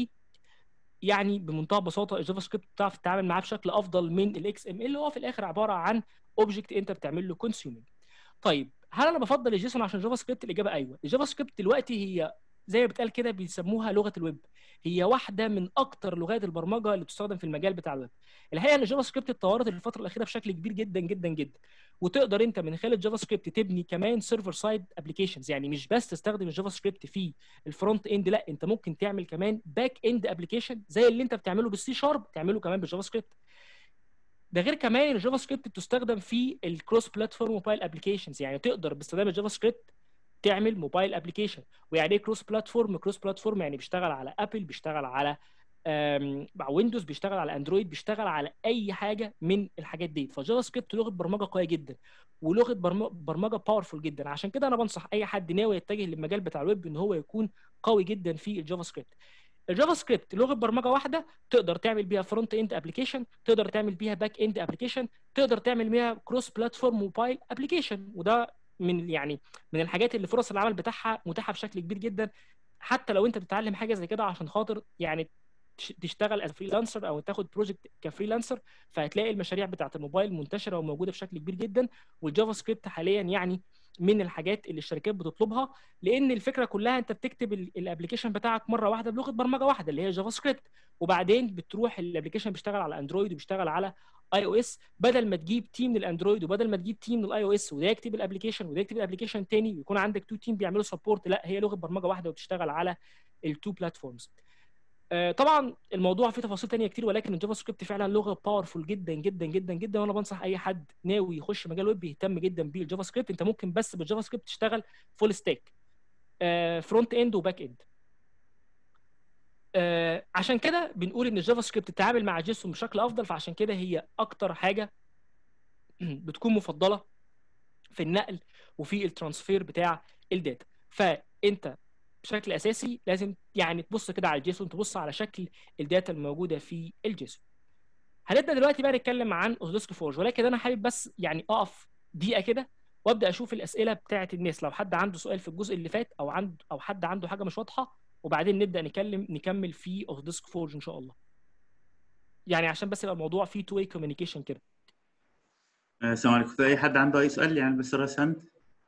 يعني بمنتهى البساطه الجافا سكريبت بتعرف تتعامل معاه بشكل افضل من الاكس ام ال اللي هو في الاخر عباره عن اوبجكت انت بتعمل له كونسيومينج طيب هل انا بفضل الجيسون عشان جافا سكريبت الاجابه ايوه الجافا سكريبت دلوقتي هي زي ما بتقال كده بيسموها لغه الويب هي واحده من اكتر لغات البرمجه اللي بتستخدم في المجال بتاع الويب الحقيقه ان الجافا سكريبت اتطورت الفتره الاخيره بشكل كبير جدا جدا جدا وتقدر انت من خلال الجافا سكريبت تبني كمان سيرفر سايد ابلكيشنز يعني مش بس تستخدم الجافا سكريبت في الفرونت اند لا انت ممكن تعمل كمان باك اند ابلكيشن زي اللي انت بتعمله بالسي شارب تعمله كمان بالجافا سكريبت ده غير كمان الجافا سكريبت بتستخدم في الكروس بلاتفورم موبايل ابلكيشنز يعني تقدر باستخدام الجافا سكريبت تعمل موبايل ابلكيشن ويعني ايه كروس بلاتفورم كروس بلاتفورم يعني بيشتغل على ابل بيشتغل على مع ويندوز بيشتغل على اندرويد بيشتغل على اي حاجه من الحاجات دي فجافا سكريبت لغه برمجه قويه جدا ولغه برمجه باورفول جدا عشان كده انا بنصح اي حد ناوي يتجه للمجال بتاع الويب ان هو يكون قوي جدا في الجافا سكريبت الجافا سكريبت لغه برمجه واحده تقدر تعمل بيها فرونت اند ابلكيشن تقدر تعمل بيها باك اند ابلكيشن تقدر تعمل بيها كروس بلاتفورم موبايل ابلكيشن وده من يعني من الحاجات اللي فرص العمل بتاعها متاحه بشكل كبير جدا حتى لو انت بتتعلم حاجه زي كده عشان خاطر يعني تشتغل از فريلانسر او تاخد بروجكت كفريلانسر فهتلاقي المشاريع بتاعت الموبايل منتشره وموجوده بشكل كبير جدا والجافا سكريبت حاليا يعني من الحاجات اللي الشركات بتطلبها لان الفكره كلها انت بتكتب الابلكيشن بتاعك مره واحده بلغه برمجه واحده اللي هي جافا سكريبت وبعدين بتروح الابلكيشن بيشتغل على اندرويد وبيشتغل على اي او اس بدل ما تجيب تيم من الاندرويد وبدل ما تجيب تيم من الاي او اس وده يكتب الابلكيشن وده يكتب الابلكيشن تاني ويكون عندك تو تيم بيعملوا سبورت لا هي لغه برمجه واحده وبتشتغل على التو بلاتفورمز طبعا الموضوع فيه تفاصيل تانية كتير ولكن الجافا سكريبت فعلا لغه باورفول جدا جدا جدا جدا وانا بنصح اي حد ناوي يخش مجال ويب يهتم جدا بالجافا سكريبت انت ممكن بس بالجافا سكريبت تشتغل فول ستاك فرونت اند وباك اند عشان كده بنقول ان الجافا سكريبت تتعامل مع جيسون بشكل افضل فعشان كده هي اكتر حاجه بتكون مفضله في النقل وفي الترانسفير بتاع الداتا فانت بشكل اساسي لازم يعني تبص كده على الجيسون تبص على شكل الداتا الموجوده في الجيسون هنبدا دلوقتي بقى نتكلم عن اوزدسك فورج ولكن انا حابب بس يعني اقف دقيقه كده وابدا اشوف الاسئله بتاعه الناس لو حد عنده سؤال في الجزء اللي فات او عنده او حد عنده حاجه مش واضحه وبعدين نبدا نكلم نكمل في اوزدسك فورج ان شاء الله يعني عشان بس يبقى الموضوع فيه تو واي كوميونيكيشن كده السلام عليكم في اي حد عنده اي سؤال يعني بس راس هاند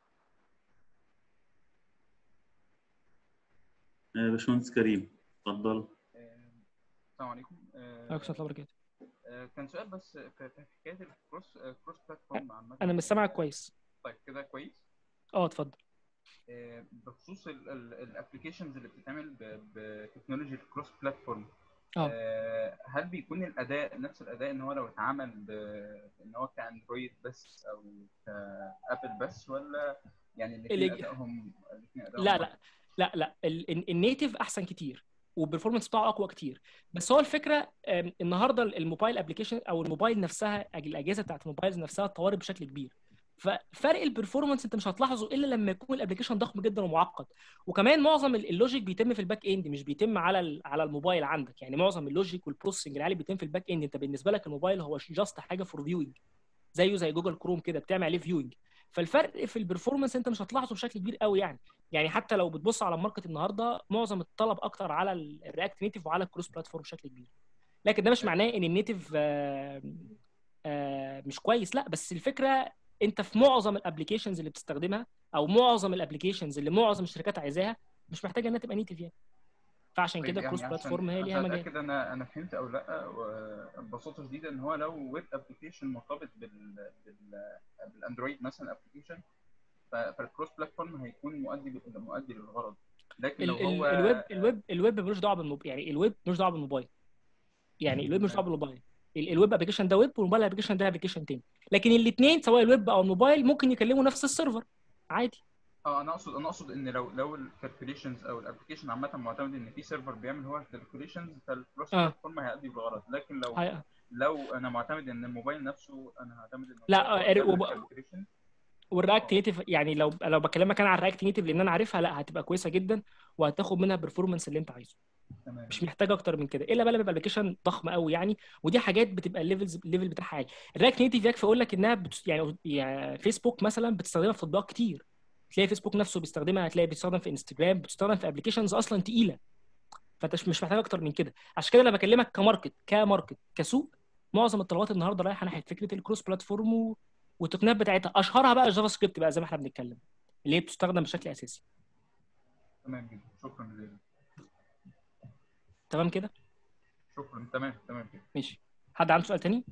باشمهندس كريم اتفضل السلام عليكم عليكم السلام وبركاته كان سؤال بس في حكايه الكروس كروس بلاتفورم عامه انا مش سامعك كويس طيب كده كويس اه اتفضل بخصوص الابلكيشنز اللي بتتعمل بتكنولوجي الكروس بلاتفورم اه هل بيكون الاداء نفس الاداء ان هو لو اتعمل ان هو كاندرويد بس او كابل بس ولا يعني الاثنين ادائهم لا لا لا لا النيتف احسن كتير والبرفورمانس بتاعه اقوى كتير بس هو الفكره النهارده الموبايل ابلكيشن او الموبايل نفسها الاجهزه بتاعت الموبايل نفسها اتطورت بشكل كبير ففرق البرفورمانس انت مش هتلاحظه الا لما يكون الابلكيشن ضخم جدا ومعقد وكمان معظم اللوجيك بيتم في الباك اند مش بيتم على على الموبايل عندك يعني معظم اللوجيك والبروسيسنج العالي بيتم في الباك اند انت بالنسبه لك الموبايل هو جاست حاجه فور فيوينج زيه زي جوجل كروم كده بتعمل عليه فيوينج فالفرق في البرفورمانس انت مش هتلاحظه بشكل كبير قوي يعني يعني حتى لو بتبص على الماركت النهارده معظم الطلب اكتر على الرياكت نيتف وعلى الكروس بلاتفورم بشكل كبير لكن ده مش معناه ان النيتف آآ آآ مش كويس لا بس الفكره انت في معظم الابلكيشنز اللي بتستخدمها او معظم الابلكيشنز اللي معظم الشركات عايزاها مش محتاجه انها تبقى نيتف يعني فعشان كده كروس بلاتفورم هي ليها مجال كده انا انا فهمت او لا ببساطه شديده ان هو لو ويب ابلكيشن مرتبط بال, بال... بالاندرويد مثلا ابلكيشن فالكروس بلاتفورم هيكون مؤدي مؤدي للغرض لكن ال- لو ال- هو الويب الويب الويب ملوش دعوه بالموبايل يعني الويب ملوش دعوه بالموبايل يعني الويب ملوش دعوه بالموبايل ال- الويب ابلكيشن ده ويب والموبايل ابلكيشن ده ابلكيشن تاني لكن الاثنين سواء الويب او الموبايل ممكن يكلموا نفس السيرفر عادي اه انا اقصد انا اقصد ان لو لو الكالكوليشنز او الابلكيشن عامه معتمد ان في سيرفر بيعمل هو الكالكوليشنز فالكروس آه. بلاتفورم هيأدي بالغرض لكن لو حقيقة. لو انا معتمد ان الموبايل نفسه انا هعتمد ان لا، هو آه، يعمل وب- calculation. والرياكت نيتف يعني لو لو بكلمك انا عن الرياكت نيتف لان انا عارفها لا هتبقى كويسه جدا وهتاخد منها البرفورمانس اللي انت عايزه تمام مش محتاج اكتر من كده الا بقى لما يبقى ابلكيشن ضخم قوي يعني ودي حاجات بتبقى الليفلز الليفل بتاعها عالي الرياكت نيتف يكفي اقول لك انها بت... يعني يعني فيسبوك مثلا بتستخدمها في تطبيقات كتير تلاقي فيسبوك نفسه بيستخدمها هتلاقي بيستخدم في انستجرام بتستخدم في ابلكيشنز اصلا تقيله فانت مش مش محتاج اكتر من كده عشان كده انا بكلمك كماركت كماركت كسوق معظم الطلبات النهارده رايحه ناحيه فكره الكروس بلاتفورم و... والتقنيات بتاعتها اشهرها بقى الجافا سكريبت بقى زي ما احنا بنتكلم اللي هي بتستخدم بشكل اساسي تمام جدا شكرا جزيلا تمام كده شكرا تمام تمام كده ماشي حد عنده سؤال تاني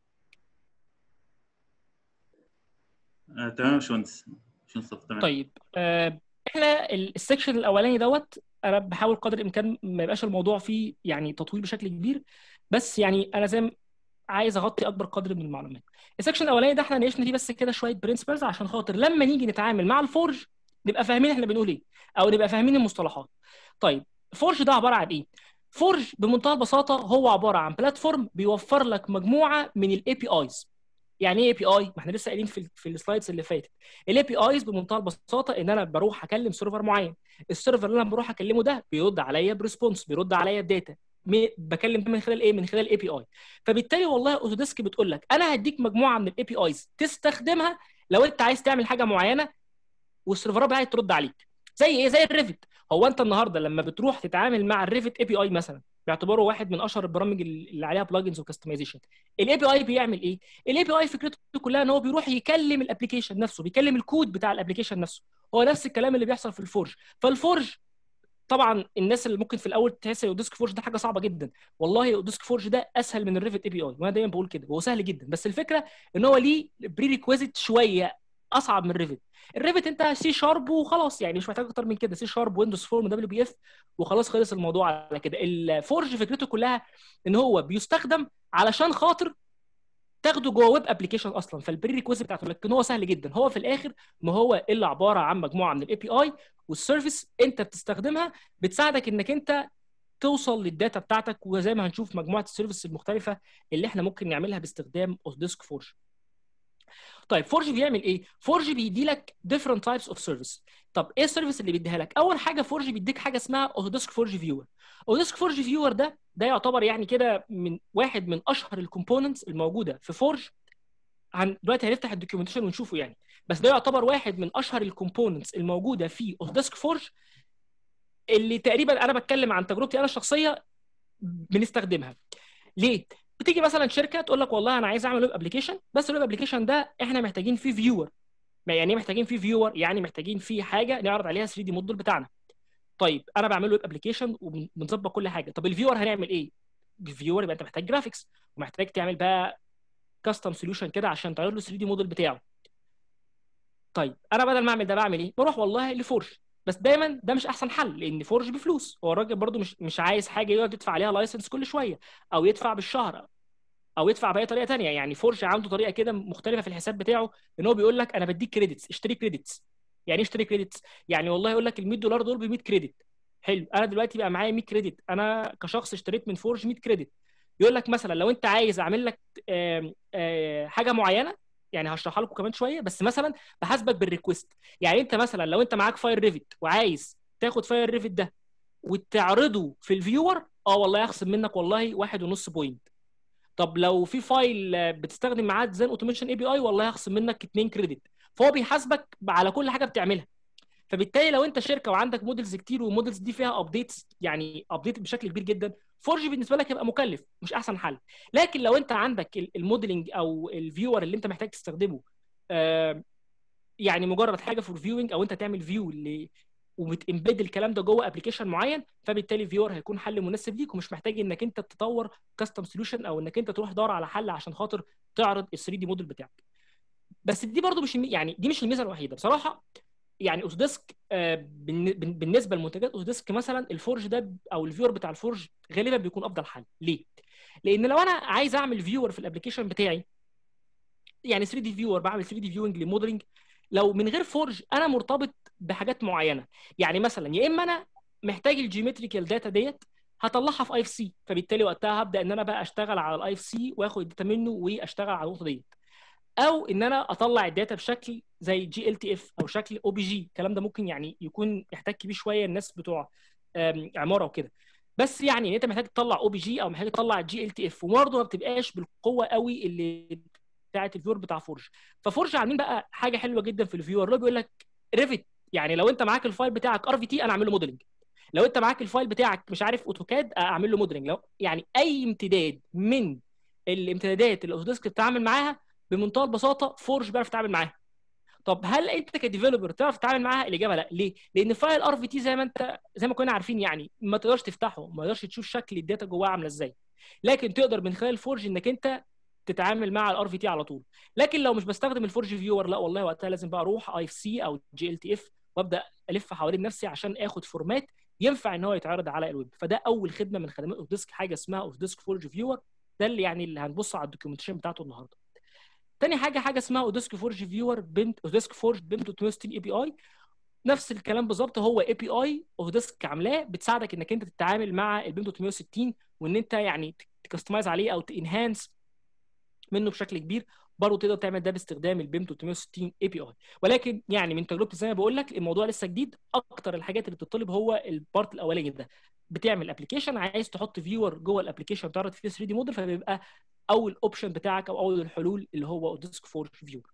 آه، تمام يا باشمهندس باشمهندس صف، تمام طيب آه، احنا ال- السكشن الاولاني دوت انا بحاول قدر الامكان ما يبقاش الموضوع فيه يعني تطويل بشكل كبير بس يعني انا زي ما عايز اغطي اكبر قدر من المعلومات السكشن الاولاني ده احنا ناقشنا فيه بس كده شويه برنسبلز عشان خاطر لما نيجي نتعامل مع الفورج نبقى فاهمين احنا بنقول ايه او نبقى فاهمين المصطلحات طيب فورج ده عباره عن ايه فورج بمنتهى البساطه هو عباره عن بلاتفورم بيوفر لك مجموعه من الاي بي ايز يعني ايه اي بي اي ما احنا لسه قايلين في ال- في السلايدز اللي فاتت الاي بي ايز بمنتهى البساطه ان انا بروح اكلم سيرفر معين السيرفر اللي انا بروح اكلمه ده بيرد عليا بريسبونس بيرد عليا بداتا م- بكلم ده من خلال ايه من خلال الاي بي اي فبالتالي والله اوتوديسك بتقول لك انا هديك مجموعه من الاي بي ايز تستخدمها لو انت عايز تعمل حاجه معينه والسيرفرات بتاعتك ترد عليك زي ايه زي الريفت هو انت النهارده لما بتروح تتعامل مع الريفت اي بي اي مثلا باعتباره واحد من اشهر البرامج اللي عليها بلجنز وكستمايزيشن الاي بي اي بيعمل ايه الاي بي اي فكرته كلها ان هو بيروح يكلم الابلكيشن نفسه بيكلم الكود بتاع الابلكيشن نفسه هو نفس الكلام اللي بيحصل في الفورج فالفورج طبعا الناس اللي ممكن في الاول تحس ان ديسك فورج ده حاجه صعبه جدا والله ديسك فورج ده اسهل من الريفت اي بي اي وانا دايما بقول كده هو سهل جدا بس الفكره ان هو ليه بري ريكويزيت شويه اصعب من الريفت الريفت انت سي شارب وخلاص يعني مش محتاج اكتر من كده سي شارب ويندوز فورم دبليو بي اف وخلاص خلص الموضوع على كده الفورج فكرته كلها ان هو بيستخدم علشان خاطر تاخده جوه ويب ابلكيشن اصلا فالبري ريكويست بتاعته لكن هو سهل جدا هو في الاخر ما هو الا عباره عن مجموعه من الاي بي اي والسيرفيس انت بتستخدمها بتساعدك انك انت توصل للداتا بتاعتك وزي ما هنشوف مجموعه السيرفيس المختلفه اللي احنا ممكن نعملها باستخدام اوتوديسك فورج طيب فورج بيعمل ايه فورج بيدي لك different types of service طب ايه السيرفيس اللي بيديها لك اول حاجه فورج بيديك حاجه اسمها اوتوديسك فورج فيور اوتوديسك فورج فيور ده ده يعتبر يعني كده من واحد من اشهر الكومبوننتس الموجوده في فورج عن دلوقتي هنفتح الدوكيومنتيشن ونشوفه يعني بس ده يعتبر واحد من اشهر الكومبوننتس الموجوده في اوتوديسك فورج اللي تقريبا انا بتكلم عن تجربتي انا الشخصيه بنستخدمها ليه بتيجي مثلا شركه تقول لك والله انا عايز اعمل ويب ابلكيشن بس الويب ابلكيشن ده احنا محتاجين فيه فيور يعني ايه محتاجين فيه فيور يعني محتاجين فيه حاجه نعرض عليها 3 دي موديل بتاعنا طيب انا بعمل ويب ابلكيشن وبنظبط كل حاجه طب الفيور هنعمل ايه الفيور يبقى انت محتاج جرافيكس ومحتاج تعمل بقى كاستم سوليوشن كده عشان تعرض له 3 دي موديل بتاعه طيب انا بدل ما اعمل ده بعمل ايه بروح والله لفورج بس دايما ده مش احسن حل لان فورج بفلوس هو الراجل برده مش مش عايز حاجه يقعد يدفع عليها لايسنس كل شويه او يدفع بالشهر او يدفع باي طريقه تانية يعني فورج عنده طريقه كده مختلفه في الحساب بتاعه ان هو بيقول لك انا بديك كريدتس اشتري كريدتس يعني ايه اشتري كريدتس يعني والله يقول لك ال 100 دولار دول ب 100 كريدت حلو انا دلوقتي بقى معايا 100 كريدت انا كشخص اشتريت من فورج 100 كريدت يقول لك مثلا لو انت عايز اعمل لك آم آم حاجه معينه يعني هشرحها لكم كمان شويه بس مثلا بحاسبك بالريكوست يعني انت مثلا لو انت معاك فايل ريفت وعايز تاخد فايل ريفت ده وتعرضه في الفيور اه والله هخصم منك والله واحد ونص بوينت طب لو في فايل بتستخدم معاه ديزاين اوتوميشن اي بي اي والله هخصم منك 2 كريدت فهو بيحاسبك على كل حاجه بتعملها فبالتالي لو انت شركه وعندك موديلز كتير والموديلز دي فيها ابديتس يعني ابديت بشكل كبير جدا فورج بالنسبه لك هيبقى مكلف مش احسن حل لكن لو انت عندك الموديلنج او الفيور اللي انت محتاج تستخدمه آه يعني مجرد حاجه فور فيوينج او انت تعمل فيو وبتمبيد الكلام ده جوه ابلكيشن معين فبالتالي فيور هيكون حل مناسب ليك ومش محتاج انك انت تطور كاستم سوليوشن او انك انت تروح تدور على حل عشان خاطر تعرض ال 3 دي موديل بتاعك بس دي برضو مش يعني دي مش الميزه الوحيده بصراحه يعني اوتوديسك آه، بالن- بالن- بالنسبه لمنتجات اوتوديسك مثلا الفورج ده او الفيور بتاع الفورج غالبا بيكون افضل حل ليه؟ لان لو انا عايز اعمل فيور في الابلكيشن بتاعي يعني 3 دي فيور بعمل 3 دي فيوينج لموديلنج لو من غير فورج انا مرتبط بحاجات معينه يعني مثلا يا اما انا محتاج الجيومتريكال داتا ديت هطلعها في اي اف سي فبالتالي وقتها هبدا ان انا بقى اشتغل على الاي اف سي واخد الداتا منه واشتغل على النقطه ديت او ان انا اطلع الداتا بشكل زي جي ال تي اف او شكل او بي جي الكلام ده ممكن يعني يكون يحتاج بيه شويه الناس بتوع آم، عماره وكده بس يعني ان انت محتاج تطلع او بي جي او محتاج تطلع جي ال تي اف وبرضه ما بتبقاش بالقوه قوي اللي بتاعت الفيور بتاع فورج ففورج عاملين بقى حاجه حلوه جدا في الفيور اللي هو بيقول لك ريفت يعني لو انت معاك الفايل بتاعك ار في تي انا اعمل له موديلنج لو انت معاك الفايل بتاعك مش عارف اوتوكاد اعمل له موديلنج لو يعني اي امتداد من الامتدادات اللي اوتوديسك بتتعامل معاها بمنتهى البساطه فورج بيعرف يتعامل معاها طب هل انت كديفلوبر تعرف تتعامل معاها الاجابه لا ليه لان فايل ار في تي زي ما انت زي ما كنا عارفين يعني ما تقدرش تفتحه ما تقدرش تشوف شكل الداتا جواه عامله ازاي لكن تقدر من خلال فورج انك انت تتعامل مع الار في تي على طول لكن لو مش بستخدم الفورج فيور لا والله وقتها لازم بقى اروح اي اف سي او جي ال تي اف وابدا الف حوالين نفسي عشان اخد فورمات ينفع ان هو يتعرض على الويب فده اول خدمه من خدمات اوتوديسك حاجه اسمها اوتوديسك فورج فيور ده اللي يعني اللي هنبص على الدوكيومنتيشن بتاعته النهارده تاني حاجه حاجه اسمها اوديسك فورج فيور بنت اوديسك فورج بنت 360 اي بي اي نفس الكلام بالظبط هو اي بي اي اوديسك عاملاه بتساعدك انك انت تتعامل مع البيم 360 وان انت يعني تكستمايز عليه او تنهانس منه بشكل كبير برضه تقدر تعمل ده باستخدام البيم 360 اي بي اي ولكن يعني من تجربتي زي ما بقول لك الموضوع لسه جديد اكتر الحاجات اللي بتطلب هو البارت الاولاني ده بتعمل ابلكيشن عايز تحط فيور جوه الابلكيشن تعرض فيه 3 دي موديل فبيبقى اول اوبشن بتاعك او اول الحلول اللي هو اوديسك فورج فيور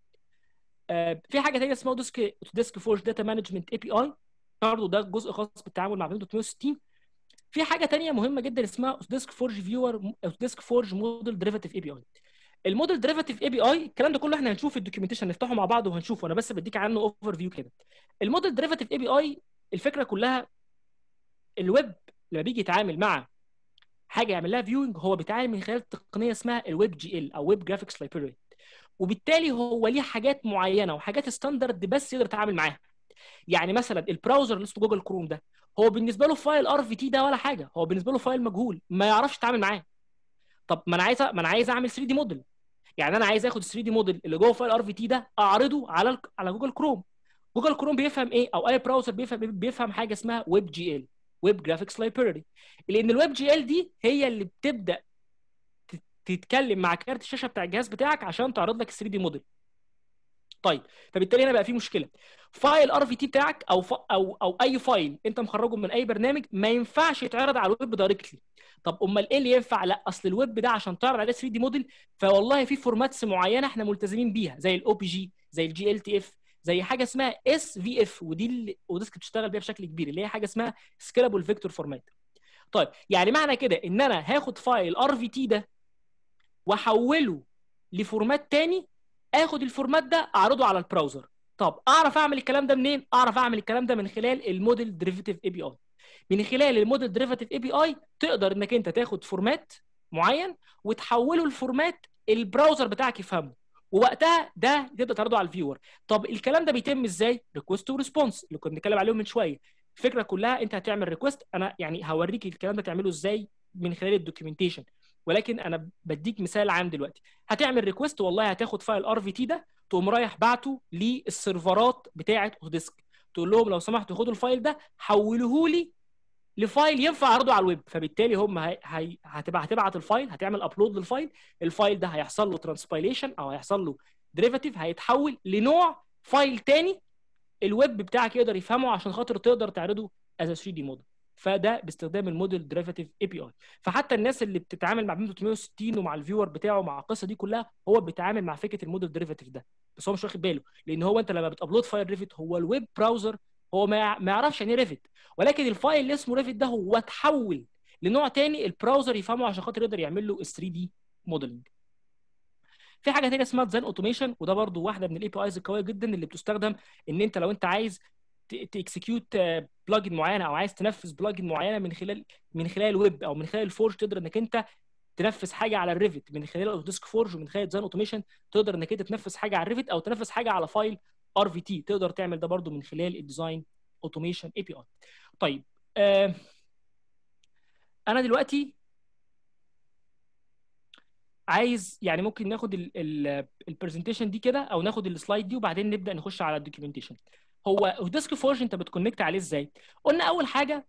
آه في حاجه ثانيه اسمها اوديسك اوديسك فورج داتا مانجمنت اي بي اي برضه ده جزء خاص بالتعامل مع بيم 360 في حاجه ثانيه مهمه جدا اسمها اوديسك فورج فيور اوديسك فورج موديل ديريفاتيف اي بي اي الموديل ديريفاتيف اي بي اي الكلام ده كله احنا هنشوف في الدوكيومنتيشن نفتحه مع بعض وهنشوفه انا بس بديك عنه اوفر فيو كده الموديل ديريفاتيف اي بي اي الفكره كلها الويب لما بيجي يتعامل مع حاجه يعمل لها فيوينج هو بيتعامل من خلال تقنيه اسمها الويب جي ال او ويب جرافيكس لايبراري وبالتالي هو ليه حاجات معينه وحاجات ستاندرد بس يقدر يتعامل معاها يعني مثلا البراوزر اللي اسمه جوجل كروم ده هو بالنسبه له فايل ار في تي ده ولا حاجه هو بالنسبه له فايل مجهول ما يعرفش يتعامل معاه طب ما انا عايز ما انا عايز اعمل 3 دي موديل يعني انا عايز اخد 3 دي موديل اللي جوه فايل ار في تي ده اعرضه على ال- على جوجل كروم جوجل كروم بيفهم ايه او اي براوزر بيفهم بيفهم حاجه اسمها ويب جي ال ويب جرافيكس لايبراري لان الويب جي ال دي هي اللي بتبدا تت- تتكلم مع كارت الشاشه بتاع الجهاز بتاعك عشان تعرض لك 3 دي موديل طيب فبالتالي هنا بقى في مشكله فايل ار في تي بتاعك او ف... او او اي فايل انت مخرجه من اي برنامج ما ينفعش يتعرض على الويب دايركتلي طب امال ايه اللي ينفع لا اصل الويب ده عشان تعرض عليه 3 دي موديل فوالله في فورماتس معينه احنا ملتزمين بيها زي الاو بي جي زي الجي ال تي اف زي حاجه اسمها اس في اف ودي اللي اوديسك بتشتغل بيها بشكل كبير اللي هي حاجه اسمها سكيلابل فيكتور فورمات طيب يعني معنى كده ان انا هاخد فايل ار في تي ده واحوله لفورمات تاني اخد الفورمات ده اعرضه على البراوزر طب اعرف اعمل الكلام ده منين اعرف اعمل الكلام ده من خلال الموديل ديريفيتيف اي بي اي من خلال الموديل ديريفيتيف اي بي اي تقدر انك انت تاخد فورمات معين وتحوله لفورمات البراوزر بتاعك يفهمه ووقتها ده تبدا تعرضه على الفيور طب الكلام ده بيتم ازاي ريكوست وريسبونس اللي كنا بنتكلم عليهم من شويه الفكره كلها انت هتعمل ريكوست انا يعني هوريك الكلام ده تعمله ازاي من خلال الدوكيومنتيشن ولكن انا بديك مثال عام دلوقتي هتعمل ريكوست والله هتاخد فايل ار في تي ده تقوم رايح بعته للسيرفرات بتاعه اوديسك تقول لهم لو سمحتوا خدوا الفايل ده حولوه لي لفايل ينفع اعرضه على الويب فبالتالي هم هي... هي... هتبقى هتبعت الفايل هتعمل ابلود للفايل الفايل ده هيحصل له ترانسبايليشن او هيحصل له ديريفاتيف هيتحول لنوع فايل تاني الويب بتاعك يقدر يفهمه عشان خاطر تقدر تعرضه از 3 دي موديل فده باستخدام الموديل ديريفاتيف اي بي اي فحتى الناس اللي بتتعامل مع بيم 360 ومع الفيور بتاعه مع القصه دي كلها هو بيتعامل مع فكره الموديل ديريفاتيف ده بس هو مش واخد باله لان هو انت لما بتابلود فايل ريفت هو الويب براوزر هو ما ما يعرفش يعني ايه ريفت ولكن الفايل اللي اسمه ريفت ده هو اتحول لنوع تاني البراوزر يفهمه عشان خاطر يقدر يعمل له 3 دي موديلنج في حاجه تانية اسمها ديزاين اوتوميشن وده برضو واحده من الاي بي ايز القويه جدا اللي بتستخدم ان انت لو انت عايز تكسكيوت بلجن معينه او عايز تنفذ بلجن معينه من خلال من خلال الويب او من خلال الفورج تقدر انك انت تنفذ حاجه على الريفت من خلال اوديسك فورج ومن خلال ديزاين اوتوميشن تقدر انك انت تنفذ حاجه على الريفت او تنفذ حاجه على فايل ار في تي تقدر تعمل ده برضو من خلال الديزاين اوتوميشن اي بي اي طيب آه انا دلوقتي عايز يعني ممكن ناخد البرزنتيشن دي كده او ناخد السلايد دي وبعدين نبدا نخش على الدوكيومنتيشن هو ديسك فورج انت بتكونكت عليه ازاي قلنا اول حاجه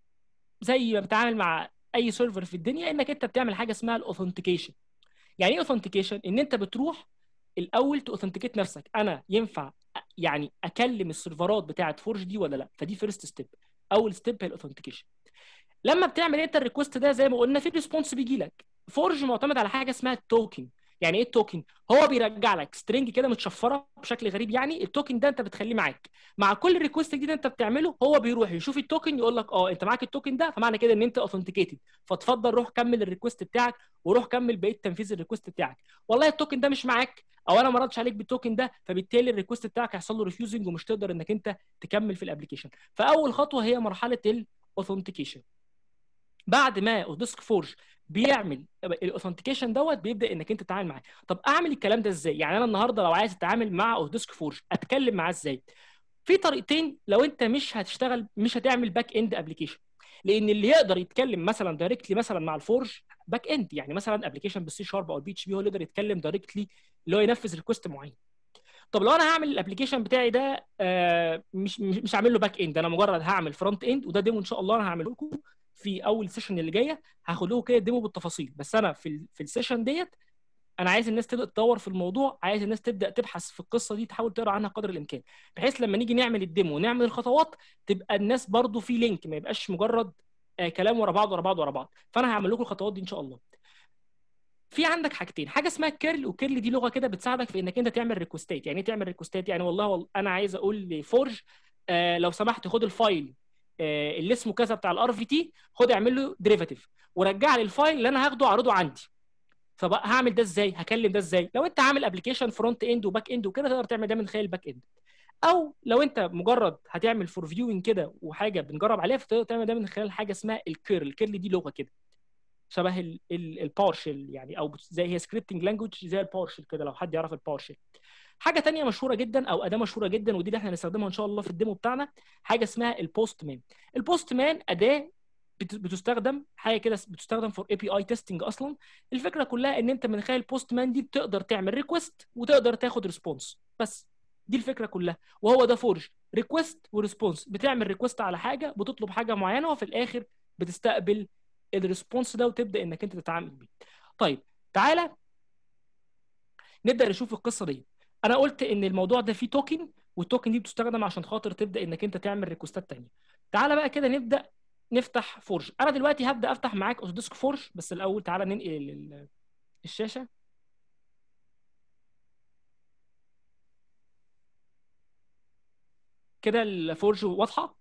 زي ما بتتعامل مع اي سيرفر في الدنيا انك انت بتعمل حاجه اسمها الاوثنتيكيشن يعني ايه اوثنتيكيشن ان انت بتروح الاول تاوثنتيكيت نفسك انا ينفع يعني اكلم السيرفرات بتاعه فورج دي ولا لا فدي فيرست ستيب اول ستيب هي الاوثنتيكيشن لما بتعمل انت الريكوست ده زي ما قلنا في ريسبونس بيجي لك فورج معتمد على حاجه اسمها التوكن يعني ايه التوكن هو بيرجع لك سترينج كده متشفره بشكل غريب يعني التوكن ده انت بتخليه معاك مع كل ريكوست جديد انت بتعمله هو بيروح يشوف التوكن يقول لك اه انت معاك التوكن ده فمعنى كده ان انت اوثنتيكيتد فتفضل روح كمل الريكوست بتاعك وروح كمل بقيه تنفيذ الريكوست بتاعك والله التوكن ده مش معاك او انا ما ردش عليك بالتوكن ده فبالتالي الريكوست بتاعك هيحصل له ريفيوزنج ومش تقدر انك انت تكمل في الابلكيشن فاول خطوه هي مرحله الاوثنتيكيشن بعد ما ديسك فورج بيعمل الاوثنتيكيشن دوت بيبدا انك انت تتعامل معاه طب اعمل الكلام ده ازاي يعني انا النهارده لو عايز اتعامل مع ديسك فورج اتكلم معاه ازاي في طريقتين لو انت مش هتشتغل مش هتعمل باك اند ابلكيشن لان اللي يقدر يتكلم مثلا دايركتلي مثلا مع الفورج باك اند يعني مثلا ابلكيشن بالسي شارب او البي اتش بي هو اللي يقدر يتكلم دايركتلي اللي هو ينفذ ريكوست معين طب لو انا هعمل الابلكيشن بتاعي ده آه مش مش هعمل له باك اند انا مجرد هعمل فرونت اند وده ديمو ان شاء الله انا هعمله لكم في اول سيشن اللي جايه هاخد لكم كده ديمو بالتفاصيل بس انا في ال في السيشن ديت انا عايز الناس تبدا تدور في الموضوع عايز الناس تبدا تبحث في القصه دي تحاول تقرا عنها قدر الامكان بحيث لما نيجي نعمل الديمو ونعمل الخطوات تبقى الناس برضو في لينك ما يبقاش مجرد آه كلام ورا بعض ورا بعض ورا بعض فانا هعمل لكم الخطوات دي ان شاء الله في عندك حاجتين حاجه اسمها كيرل وكيرل دي لغه كده بتساعدك في انك انت تعمل ريكوستات يعني ايه تعمل ريكوستات يعني والله, والله انا عايز اقول لفورج آه لو سمحت خد الفايل آه اللي اسمه كذا بتاع الار في تي خد اعمل له ديريفاتيف ورجع لي الفايل اللي انا هاخده اعرضه عندي فبقى هعمل ده ازاي هكلم ده ازاي لو انت عامل ابلكيشن فرونت اند وباك اند وكده تقدر تعمل ده من خلال الباك اند او لو انت مجرد هتعمل فور فيوينج كده وحاجه بنجرب عليها فتقدر تعمل ده من خلال حاجه اسمها الكيرل الكيرل دي لغه كده شبه الباورشل يعني او زي هي سكريبتنج لانجوج زي الباورشل كده لو حد يعرف الباورشل حاجه تانية مشهوره جدا او اداه مشهوره جدا ودي اللي احنا هنستخدمها ان شاء الله في الديمو بتاعنا حاجه اسمها البوست مان البوست مان اداه بتستخدم حاجه كده بتستخدم فور اي بي اي تيستنج اصلا الفكره كلها ان انت من خلال البوست مان دي بتقدر تعمل ريكوست وتقدر تاخد ريسبونس بس دي الفكره كلها وهو ده فورج ريكوست وريسبونس بتعمل ريكوست على حاجه بتطلب حاجه معينه وفي الاخر بتستقبل الريسبونس ده وتبدا انك انت تتعامل بيه طيب تعالى نبدا نشوف القصه دي انا قلت ان الموضوع ده فيه توكن والتوكن دي بتستخدم عشان خاطر تبدا انك انت تعمل ريكوستات تانية تعالى بقى كده نبدا نفتح فورج انا دلوقتي هبدا افتح معاك اوتوديسك فورج بس الاول تعالى ننقل الشاشه كده الفورج واضحه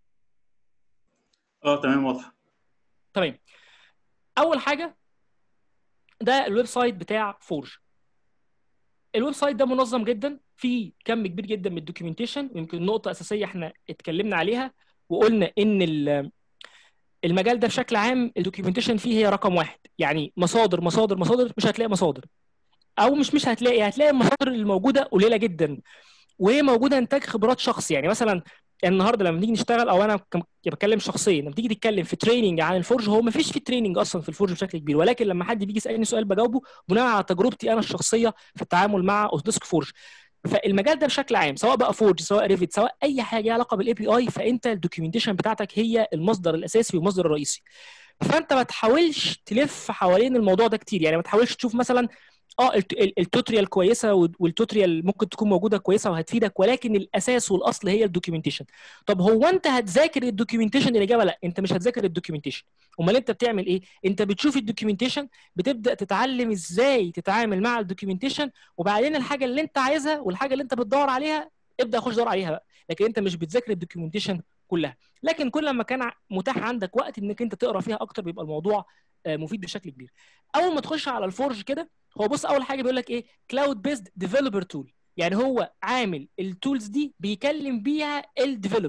اه تمام واضحه تمام اول حاجه ده الويب سايت بتاع فورج الويب سايت ده منظم جدا فيه كم كبير جدا من الدوكيومنتيشن ويمكن نقطه اساسيه احنا اتكلمنا عليها وقلنا ان المجال ده بشكل عام الدوكيومنتيشن فيه هي رقم واحد يعني مصادر مصادر مصادر مش هتلاقي مصادر او مش مش هتلاقي هتلاقي المصادر الموجوده قليله جدا وهي موجوده انتاج خبرات شخص يعني مثلا النهارده لما نيجي نشتغل او انا بتكلم شخصيا لما تيجي تتكلم في تريننج عن الفورج هو ما فيش في تريننج اصلا في الفورج بشكل كبير ولكن لما حد بيجي يسالني سؤال بجاوبه بناء على تجربتي انا الشخصيه في التعامل مع اوتوديسك فورج فالمجال ده بشكل عام سواء بقى فورج سواء ريفيت سواء اي حاجه ليها علاقه بالاي بي اي فانت الدوكيومنتيشن بتاعتك هي المصدر الاساسي والمصدر الرئيسي فانت ما تحاولش تلف حوالين الموضوع ده كتير يعني ما تحاولش تشوف مثلا اه التوتوريال كويسه والتوتوريال ممكن تكون موجوده كويسه وهتفيدك ولكن الاساس والاصل هي الدوكيومنتيشن طب هو انت هتذاكر الدوكيومنتيشن الاجابه لا انت مش هتذاكر الدوكيومنتيشن امال انت بتعمل ايه انت بتشوف الدوكيومنتيشن بتبدا تتعلم ازاي تتعامل مع الدوكيومنتيشن وبعدين الحاجه اللي انت عايزها والحاجه اللي انت بتدور عليها ابدا خش دور عليها بقى لكن انت مش بتذاكر الدوكيومنتيشن كلها لكن كل ما كان متاح عندك وقت انك انت تقرا فيها اكتر بيبقى الموضوع مفيد بشكل كبير اول ما تخش على الفورج كده هو بص اول حاجه بيقول لك ايه كلاود بيزد ديفلوبر تول يعني هو عامل التولز دي بيكلم بيها الديفلوبر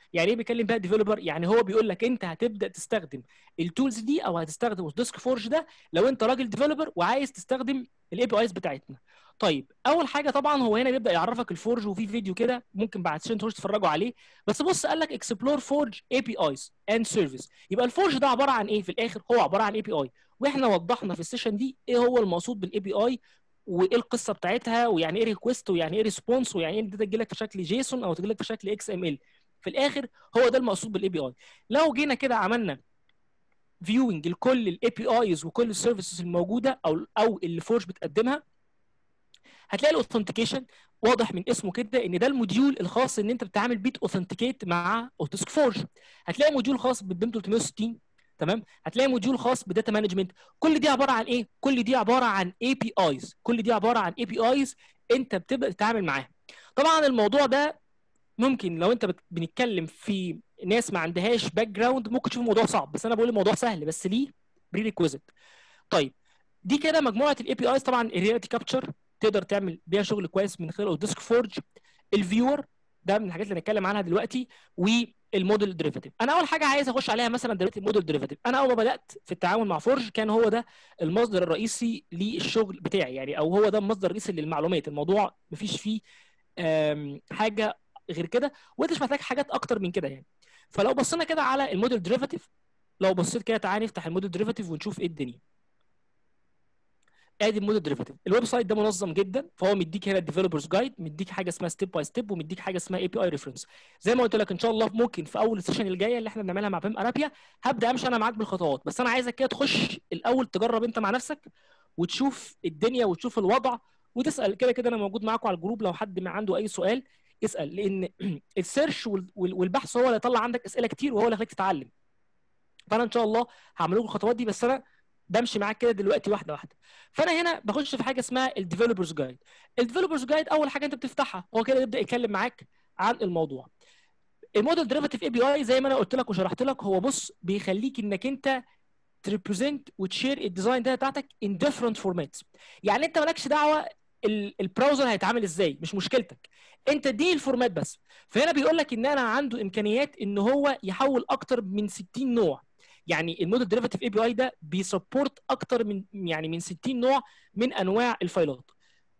يعني ايه بيكلم بقى ديفلوبر يعني هو بيقول لك انت هتبدا تستخدم التولز دي او هتستخدم ديسك فورج ده لو انت راجل ديفلوبر وعايز تستخدم الاي بي ايز بتاعتنا طيب اول حاجه طبعا هو هنا بيبدا يعرفك الفورج وفي فيديو كده ممكن بعد سنه تخش تتفرجوا عليه بس بص قال لك اكسبلور فورج اي بي ايز اند سيرفيس يبقى الفورج ده عباره عن ايه في الاخر هو عباره عن اي بي اي واحنا وضحنا في السيشن دي ايه هو المقصود بالاي بي اي وايه القصه بتاعتها ويعني ايه ريكويست ويعني ايه ريسبونس ويعني ايه ده تجي لك في شكل جيسون او تجي لك في شكل اكس ام ال في الاخر هو ده المقصود بالاي بي اي لو جينا كده عملنا فيونج لكل الاي بي ايز وكل السيرفيسز الموجوده او او اللي فورج بتقدمها هتلاقي الاوثنتيكيشن واضح من اسمه كده ان ده الموديول الخاص ان انت بتتعامل بيه اوثنتيكيت مع اوتوسك فورج هتلاقي موديول خاص بالبيم 360 تمام هتلاقي موديول خاص بداتا مانجمنت كل دي عباره عن ايه كل دي عباره عن اي بي ايز كل دي عباره عن اي بي ايز انت بتبدا تتعامل معاها طبعا الموضوع ده ممكن لو انت بت- بنتكلم في ناس ما عندهاش باك جراوند ممكن تشوف الموضوع صعب بس انا بقول الموضوع سهل بس ليه بري ريكويزيت طيب دي كده مجموعه الاي بي ايز طبعا الرياليتي كابتشر تقدر تعمل بيها شغل كويس من خلال ديسك فورج الفيور ده من الحاجات اللي هنتكلم عنها دلوقتي والموديل ديريفاتيف انا اول حاجه عايز اخش عليها مثلا دلوقتي الموديل ديريفاتيف انا اول ما بدات في التعامل مع فورج كان هو ده المصدر الرئيسي للشغل بتاعي يعني او هو ده المصدر الرئيسي للمعلومات الموضوع مفيش فيه آم، حاجه غير كده وانت مش محتاج حاجات اكتر من كده يعني فلو بصينا كده على الموديل ديريفاتيف لو بصيت كده تعالى نفتح الموديل ديريفاتيف ونشوف ايه الدنيا ادي الموديل ديريفاتيف الويب سايت ده منظم جدا فهو مديك هنا الديفلوبرز جايد مديك حاجه اسمها ستيب باي ستيب ومديك حاجه اسمها اي بي اي ريفرنس زي ما قلت لك ان شاء الله ممكن في اول السيشن الجايه اللي احنا بنعملها مع بيم ارابيا هبدا امشي انا معاك بالخطوات بس انا عايزك كده تخش الاول تجرب انت مع نفسك وتشوف الدنيا وتشوف الوضع وتسال كده كده انا موجود معاكم على الجروب لو حد ما عنده اي سؤال اسال لان السيرش وال- وال- والبحث هو اللي يطلع عندك اسئله كتير وهو اللي هيخليك تتعلم فانا ان شاء الله هعمل لكم الخطوات دي بس انا بمشي معاك كده دلوقتي واحده واحده فانا هنا بخش في حاجه اسمها الديفلوبرز جايد الديفلوبرز جايد اول حاجه انت بتفتحها هو كده يبدا يتكلم معاك عن الموضوع الموديل ديريفاتيف اي بي اي زي ما انا قلت لك وشرحت لك هو بص بيخليك انك انت تريبريزنت وتشير الديزاين ده بتاعتك ان ديفرنت فورماتس يعني انت مالكش دعوه ال- البراوزر هيتعامل ازاي مش مشكلتك انت اديني الفورمات بس فهنا بيقول لك ان انا عنده امكانيات ان هو يحول اكتر من 60 نوع يعني الموديل ديريفاتيف اي بي اي ده بيسبورت اكتر من يعني من 60 نوع من انواع الفايلات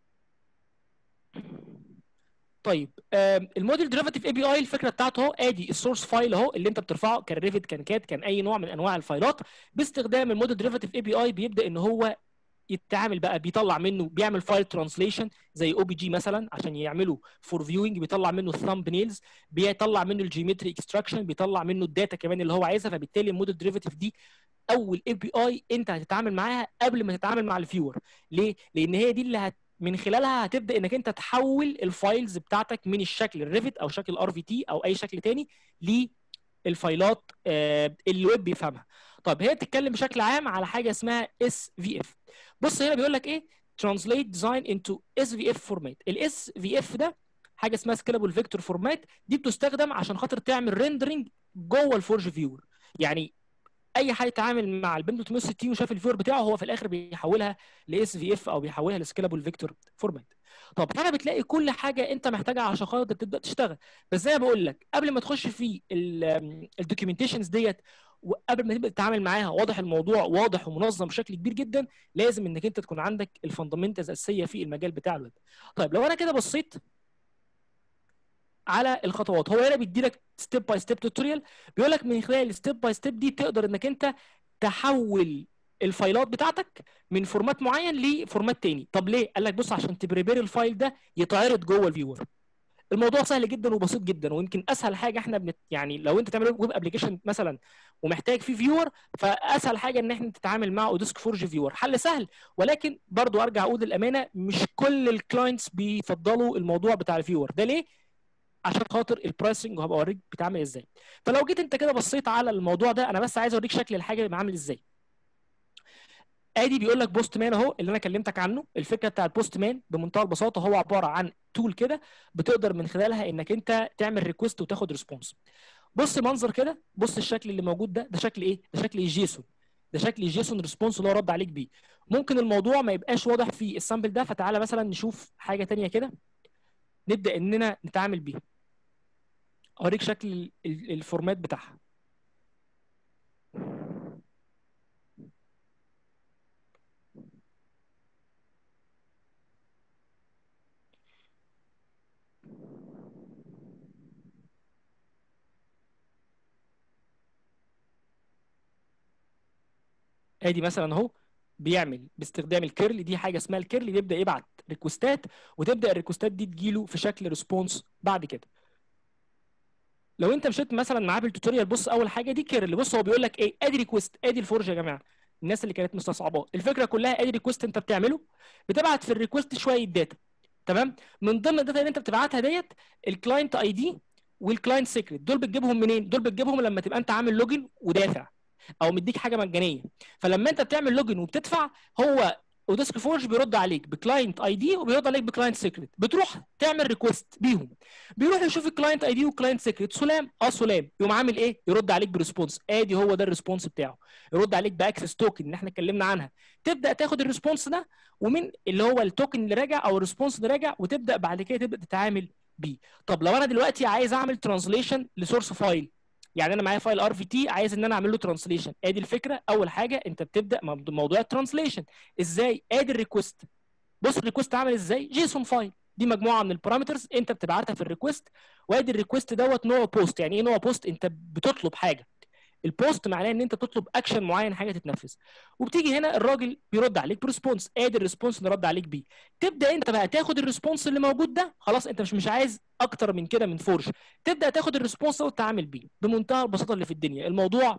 طيب آم، الموديل ديريفاتيف اي بي اي الفكره بتاعته اهو ادي السورس فايل اهو اللي انت بترفعه كان ريفت كان كات كان اي نوع من انواع الفايلات باستخدام الموديل ديريفاتيف اي بي اي بيبدا ان هو يتعامل بقى بيطلع منه بيعمل فايل ترانسليشن زي او بي جي مثلا عشان يعملوا فور فيوينج بيطلع منه الثامب نيلز بيطلع منه الجيومتري اكستراكشن بيطلع منه الداتا كمان اللي هو عايزها فبالتالي الموديل ديريفاتيف دي اول اي بي اي انت هتتعامل معاها قبل ما تتعامل مع الفيور ليه لان هي دي اللي هت من خلالها هتبدا انك انت تحول الفايلز بتاعتك من الشكل الريفت او شكل ار في تي او اي شكل تاني للفايلات آه، اللي الويب بيفهمها طب هي بتتكلم بشكل عام على حاجه اسمها اس في اف بص هنا بيقول لك ايه translate design into SVF format الاس في اف ده حاجه اسمها سكيلابل فيكتور فورمات دي بتستخدم عشان خاطر تعمل ريندرنج جوه الفورج فيور يعني اي حد يتعامل مع البيم 360 وشاف الفيور بتاعه هو في الاخر بيحولها لاس في اف او بيحولها لسكيلابل فيكتور فورمات طب هنا بتلاقي كل حاجه انت محتاجها عشان خاطر تبدا تشتغل بس زي ما بقول لك قبل ما تخش في الدوكيومنتيشنز ديت وقبل ما تبدا تتعامل معاها واضح الموضوع واضح ومنظم بشكل كبير جدا لازم انك انت تكون عندك الفاندامنتالز الاساسيه في المجال بتاع الويب طيب لو انا كده بصيت على الخطوات هو هنا بيدي لك ستيب باي ستيب توتوريال بيقول لك من خلال الستيب باي ستيب دي تقدر انك انت تحول الفايلات بتاعتك من فورمات معين لفورمات تاني طب ليه قال لك بص عشان تبريبير الفايل ده يتعرض جوه الفيور الموضوع سهل جدا وبسيط جدا ويمكن اسهل حاجه احنا بنت يعني لو انت تعمل ويب ابلكيشن مثلا ومحتاج فيه فيور فاسهل حاجه ان احنا تتعامل مع اوديسك فورج فيور حل سهل ولكن برضو ارجع اقول للامانه مش كل الكلاينتس بيفضلوا الموضوع بتاع الفيور ده ليه عشان خاطر البرايسنج وهبقى اوريك بيتعمل ازاي فلو جيت انت كده بصيت على الموضوع ده انا بس عايز اوريك شكل الحاجه بيبقى عامل ازاي ادي بيقول لك بوست مان اهو اللي انا كلمتك عنه الفكره بتاعت بوست مان بمنتهى البساطه هو عباره عن تول كده بتقدر من خلالها انك انت تعمل ريكوست وتاخد ريسبونس بص منظر كده بص الشكل اللي موجود ده ده شكل ايه ده شكل الجيسون ده شكل الجيسون ريسبونس اللي هو رد عليك بيه ممكن الموضوع ما يبقاش واضح في السامبل ده فتعالى مثلا نشوف حاجه تانية كده نبدا اننا نتعامل بيها اوريك شكل ال- ال- الفورمات بتاعها ادي مثلا اهو بيعمل باستخدام الكيرل دي حاجه اسمها الكيرل بيبدا يبعت ريكوستات وتبدا الريكوستات دي تجيله في شكل ريسبونس بعد كده لو انت مشيت مثلا معاه بالتوتوريال بص اول حاجه دي كيرل بص هو بيقول لك ايه ادي ريكوست ادي الفورج يا جماعه الناس اللي كانت مستصعباه الفكره كلها ادي ريكوست انت بتعمله بتبعت في الريكوست شويه داتا تمام من ضمن الداتا اللي انت بتبعتها ديت الكلاينت اي دي والكلاينت سيكريت دول بتجيبهم منين دول بتجيبهم لما تبقى انت عامل لوجن ودافع او مديك حاجه مجانيه فلما انت بتعمل لوجن وبتدفع هو وديسك فورج بيرد عليك بكلاينت اي دي وبيرد عليك بكلاينت سيكريت بتروح تعمل ريكوست بيهم بيروح يشوف الكلاينت اي دي والكلاينت سيكريت سلام اه سلام يقوم عامل ايه يرد عليك بريسبونس ادي هو ده الريسبونس بتاعه يرد عليك باكسس توكن اللي احنا اتكلمنا عنها تبدا تاخد الريسبونس ده ومن اللي هو التوكن اللي راجع او الريسبونس اللي راجع وتبدا بعد كده تبدا تتعامل بيه طب لو انا دلوقتي عايز اعمل ترانسليشن لسورس فايل يعني انا معايا فايل ار في تي عايز ان انا اعمل له ترانسليشن ادي الفكره اول حاجه انت بتبدا موضوع موضوع الترانسليشن ازاي ادي الريكوست بص الريكوست عامل ازاي جيسون فايل دي مجموعه من البارامترز انت بتبعتها في الريكوست وادي الريكوست دوت نوع بوست يعني ايه نوع بوست انت بتطلب حاجه البوست معناه ان انت تطلب اكشن معين حاجه تتنفذ وبتيجي هنا الراجل بيرد عليك بريسبونس ادي الريسبونس اللي رد عليك بيه تبدا انت بقى تاخد الريسبونس اللي موجود ده خلاص انت مش مش عايز اكتر من كده من فورج تبدا تاخد الريسبونس ده وتتعامل بيه بمنتهى البساطه اللي في الدنيا الموضوع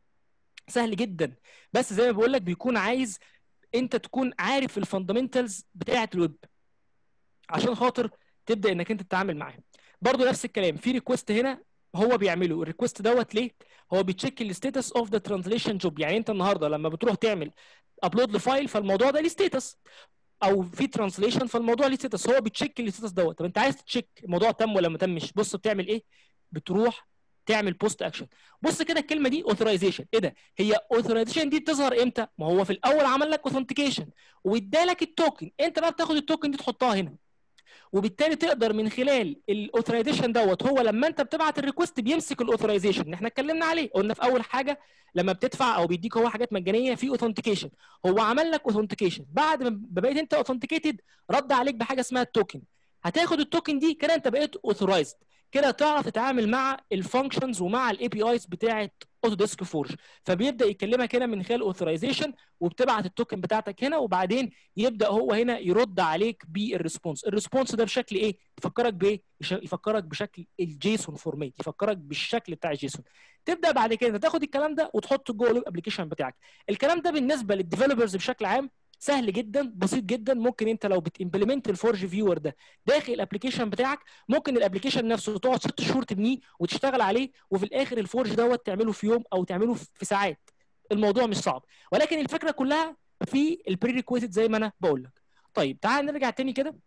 سهل جدا بس زي ما بقول لك بيكون عايز انت تكون عارف الفاندامنتالز بتاعه الويب عشان خاطر تبدا انك انت تتعامل معاه برضو نفس الكلام في ريكوست هنا هو بيعمله الريكوست دوت ليه هو بيتشيك الستاتس اوف ذا ترانزليشن جوب يعني انت النهارده لما بتروح تعمل ابلود لفايل فالموضوع ده ليه ستاتس او في ترانسليشن فالموضوع ليه ستاتس هو بيتشيك الستاتس دوت طب انت عايز تشيك الموضوع تم ولا ما تمش بص بتعمل ايه بتروح تعمل بوست اكشن بص كده الكلمه دي اوثرايزيشن ايه ده هي اوثرايزيشن دي بتظهر امتى ما هو في الاول عمل لك اوثنتيكيشن وادالك التوكن انت بقى بتاخد التوكن دي تحطها هنا وبالتالي تقدر من خلال الاوثرايزيشن دوت هو لما انت بتبعت الريكوست بيمسك الاوثرايزيشن اللي احنا اتكلمنا عليه قلنا في اول حاجه لما بتدفع او بيديك هو حاجات مجانيه في اوثنتيكيشن هو عمل لك اوثنتيكيشن بعد ما بقيت انت اوثنتيكيتد رد عليك بحاجه اسمها التوكن هتاخد التوكن دي كده انت بقيت اوثرايزد كده تعرف تتعامل مع الفانكشنز ومع الاي بي ايز بتاعه اوتوديسك فورج فبيبدا يكلمك هنا من خلال اوثرايزيشن وبتبعت التوكن بتاعتك هنا وبعدين يبدا هو هنا يرد عليك بالريسبونس الريسبونس ده بشكل ايه يفكرك بايه يفكرك بشكل الجيسون فورمات يفكرك بالشكل بتاع الجيسون تبدا بعد كده تاخد الكلام ده وتحطه جوه الويب ابلكيشن بتاعك الكلام ده بالنسبه للديفلوبرز بشكل عام سهل جدا بسيط جدا ممكن انت لو بتمبلمنت الفورج فيور ده داخل الابلكيشن بتاعك ممكن الابلكيشن نفسه تقعد ست شهور تبنيه وتشتغل عليه وفي الاخر الفورج دوت تعمله في يوم او تعمله في ساعات الموضوع مش صعب ولكن الفكره كلها في البري ريكويزيت زي ما انا بقول لك طيب تعال نرجع تاني كده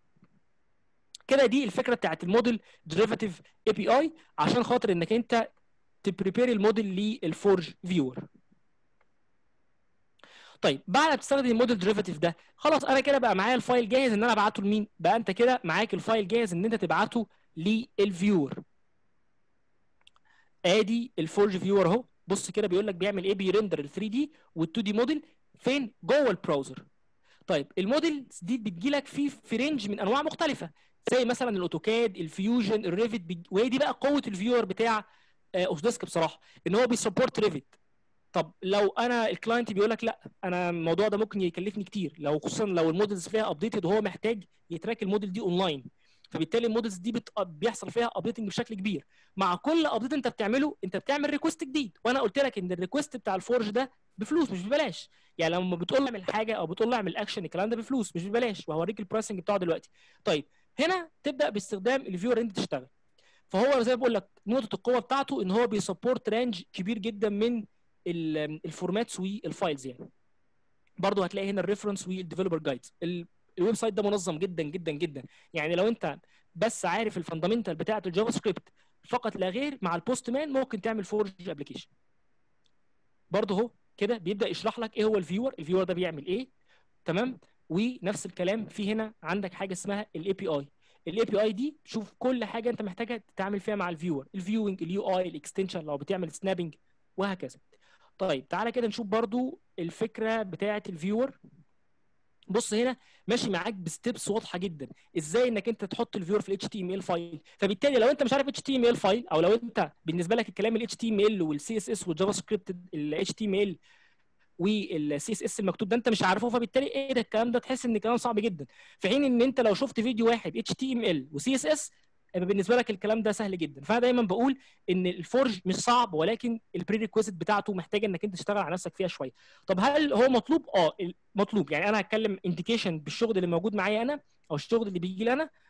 كده دي الفكره بتاعت الموديل ديريفاتيف اي بي اي عشان خاطر انك انت تبريبير الموديل للفورج فيور طيب بعد ما تستخدم الموديل ديريفاتيف ده خلاص انا كده بقى معايا الفايل جاهز ان انا ابعته لمين بقى انت كده معاك الفايل جاهز ان انت تبعته للفيور ادي الفورج فيور اهو بص كده بيقول لك بيعمل ايه بيرندر ال 3 دي وال 2 دي موديل فين جوه البراوزر طيب الموديلز دي بتجي لك في في رينج من انواع مختلفه زي مثلا الاوتوكاد الفيوجن الريفت بي... وهي دي بقى قوه الفيور بتاع اوتوديسك بصراحه ان هو بيسبورت ريفت طب لو انا الكلاينت بيقول لك لا انا الموضوع ده ممكن يكلفني كتير لو خصوصا لو المودلز فيها ابديتد وهو محتاج يتراك الموديل دي اونلاين فبالتالي المودلز دي بت... بيحصل فيها ابديتنج بشكل كبير مع كل ابديت انت بتعمله انت بتعمل ريكوست جديد وانا قلت لك ان الريكوست بتاع الفورج ده بفلوس مش ببلاش يعني لما بتقول له اعمل حاجه او بتقول له اعمل اكشن الكلام ده بفلوس مش ببلاش وهوريك البرايسنج بتاعه دلوقتي طيب هنا تبدا باستخدام الفيور انت تشتغل فهو زي ما بقول لك نقطه القوه بتاعته ان هو بيسبورت رانج كبير جدا من الفورماتس والفايلز يعني برضه هتلاقي هنا الريفرنس والديفلوبر جايدز الويب سايت ده منظم جدا جدا جدا يعني لو انت بس عارف الفاندامنتال بتاعه الجافا سكريبت فقط لا غير مع البوست مان ممكن تعمل فورج ابلكيشن برضه اهو كده بيبدا يشرح لك ايه هو الفيور الفيور ده بيعمل ايه تمام ونفس الكلام في هنا عندك حاجه اسمها الاي بي اي الاي بي اي دي تشوف كل حاجه انت محتاجها تتعامل فيها مع الفيور الفيوينج اليو اي الاكستنشن لو بتعمل سنابنج وهكذا طيب تعالى كده نشوف برضو الفكره بتاعه الفيور بص هنا ماشي معاك بستبس واضحه جدا ازاي انك انت تحط الفيور في الاتش تي ام ال فايل فبالتالي لو انت مش عارف اتش تي ام ال فايل او لو انت بالنسبه لك الكلام الاتش تي ام ال والسي اس اس والجافا سكريبت الاتش تي ام ال والسي اس اس المكتوب ده انت مش عارفه فبالتالي ايه ده الكلام ده تحس ان الكلام صعب جدا في حين ان انت لو شفت فيديو واحد اتش تي ام ال وسي اس اس يبقى بالنسبه لك الكلام ده سهل جدا فانا دايما بقول ان الفورج مش صعب ولكن البري ريكويزيت بتاعته محتاجه انك انت تشتغل على نفسك فيها شويه طب هل هو مطلوب اه مطلوب يعني انا هتكلم انديكيشن بالشغل اللي موجود معايا انا او الشغل اللي بيجي لي انا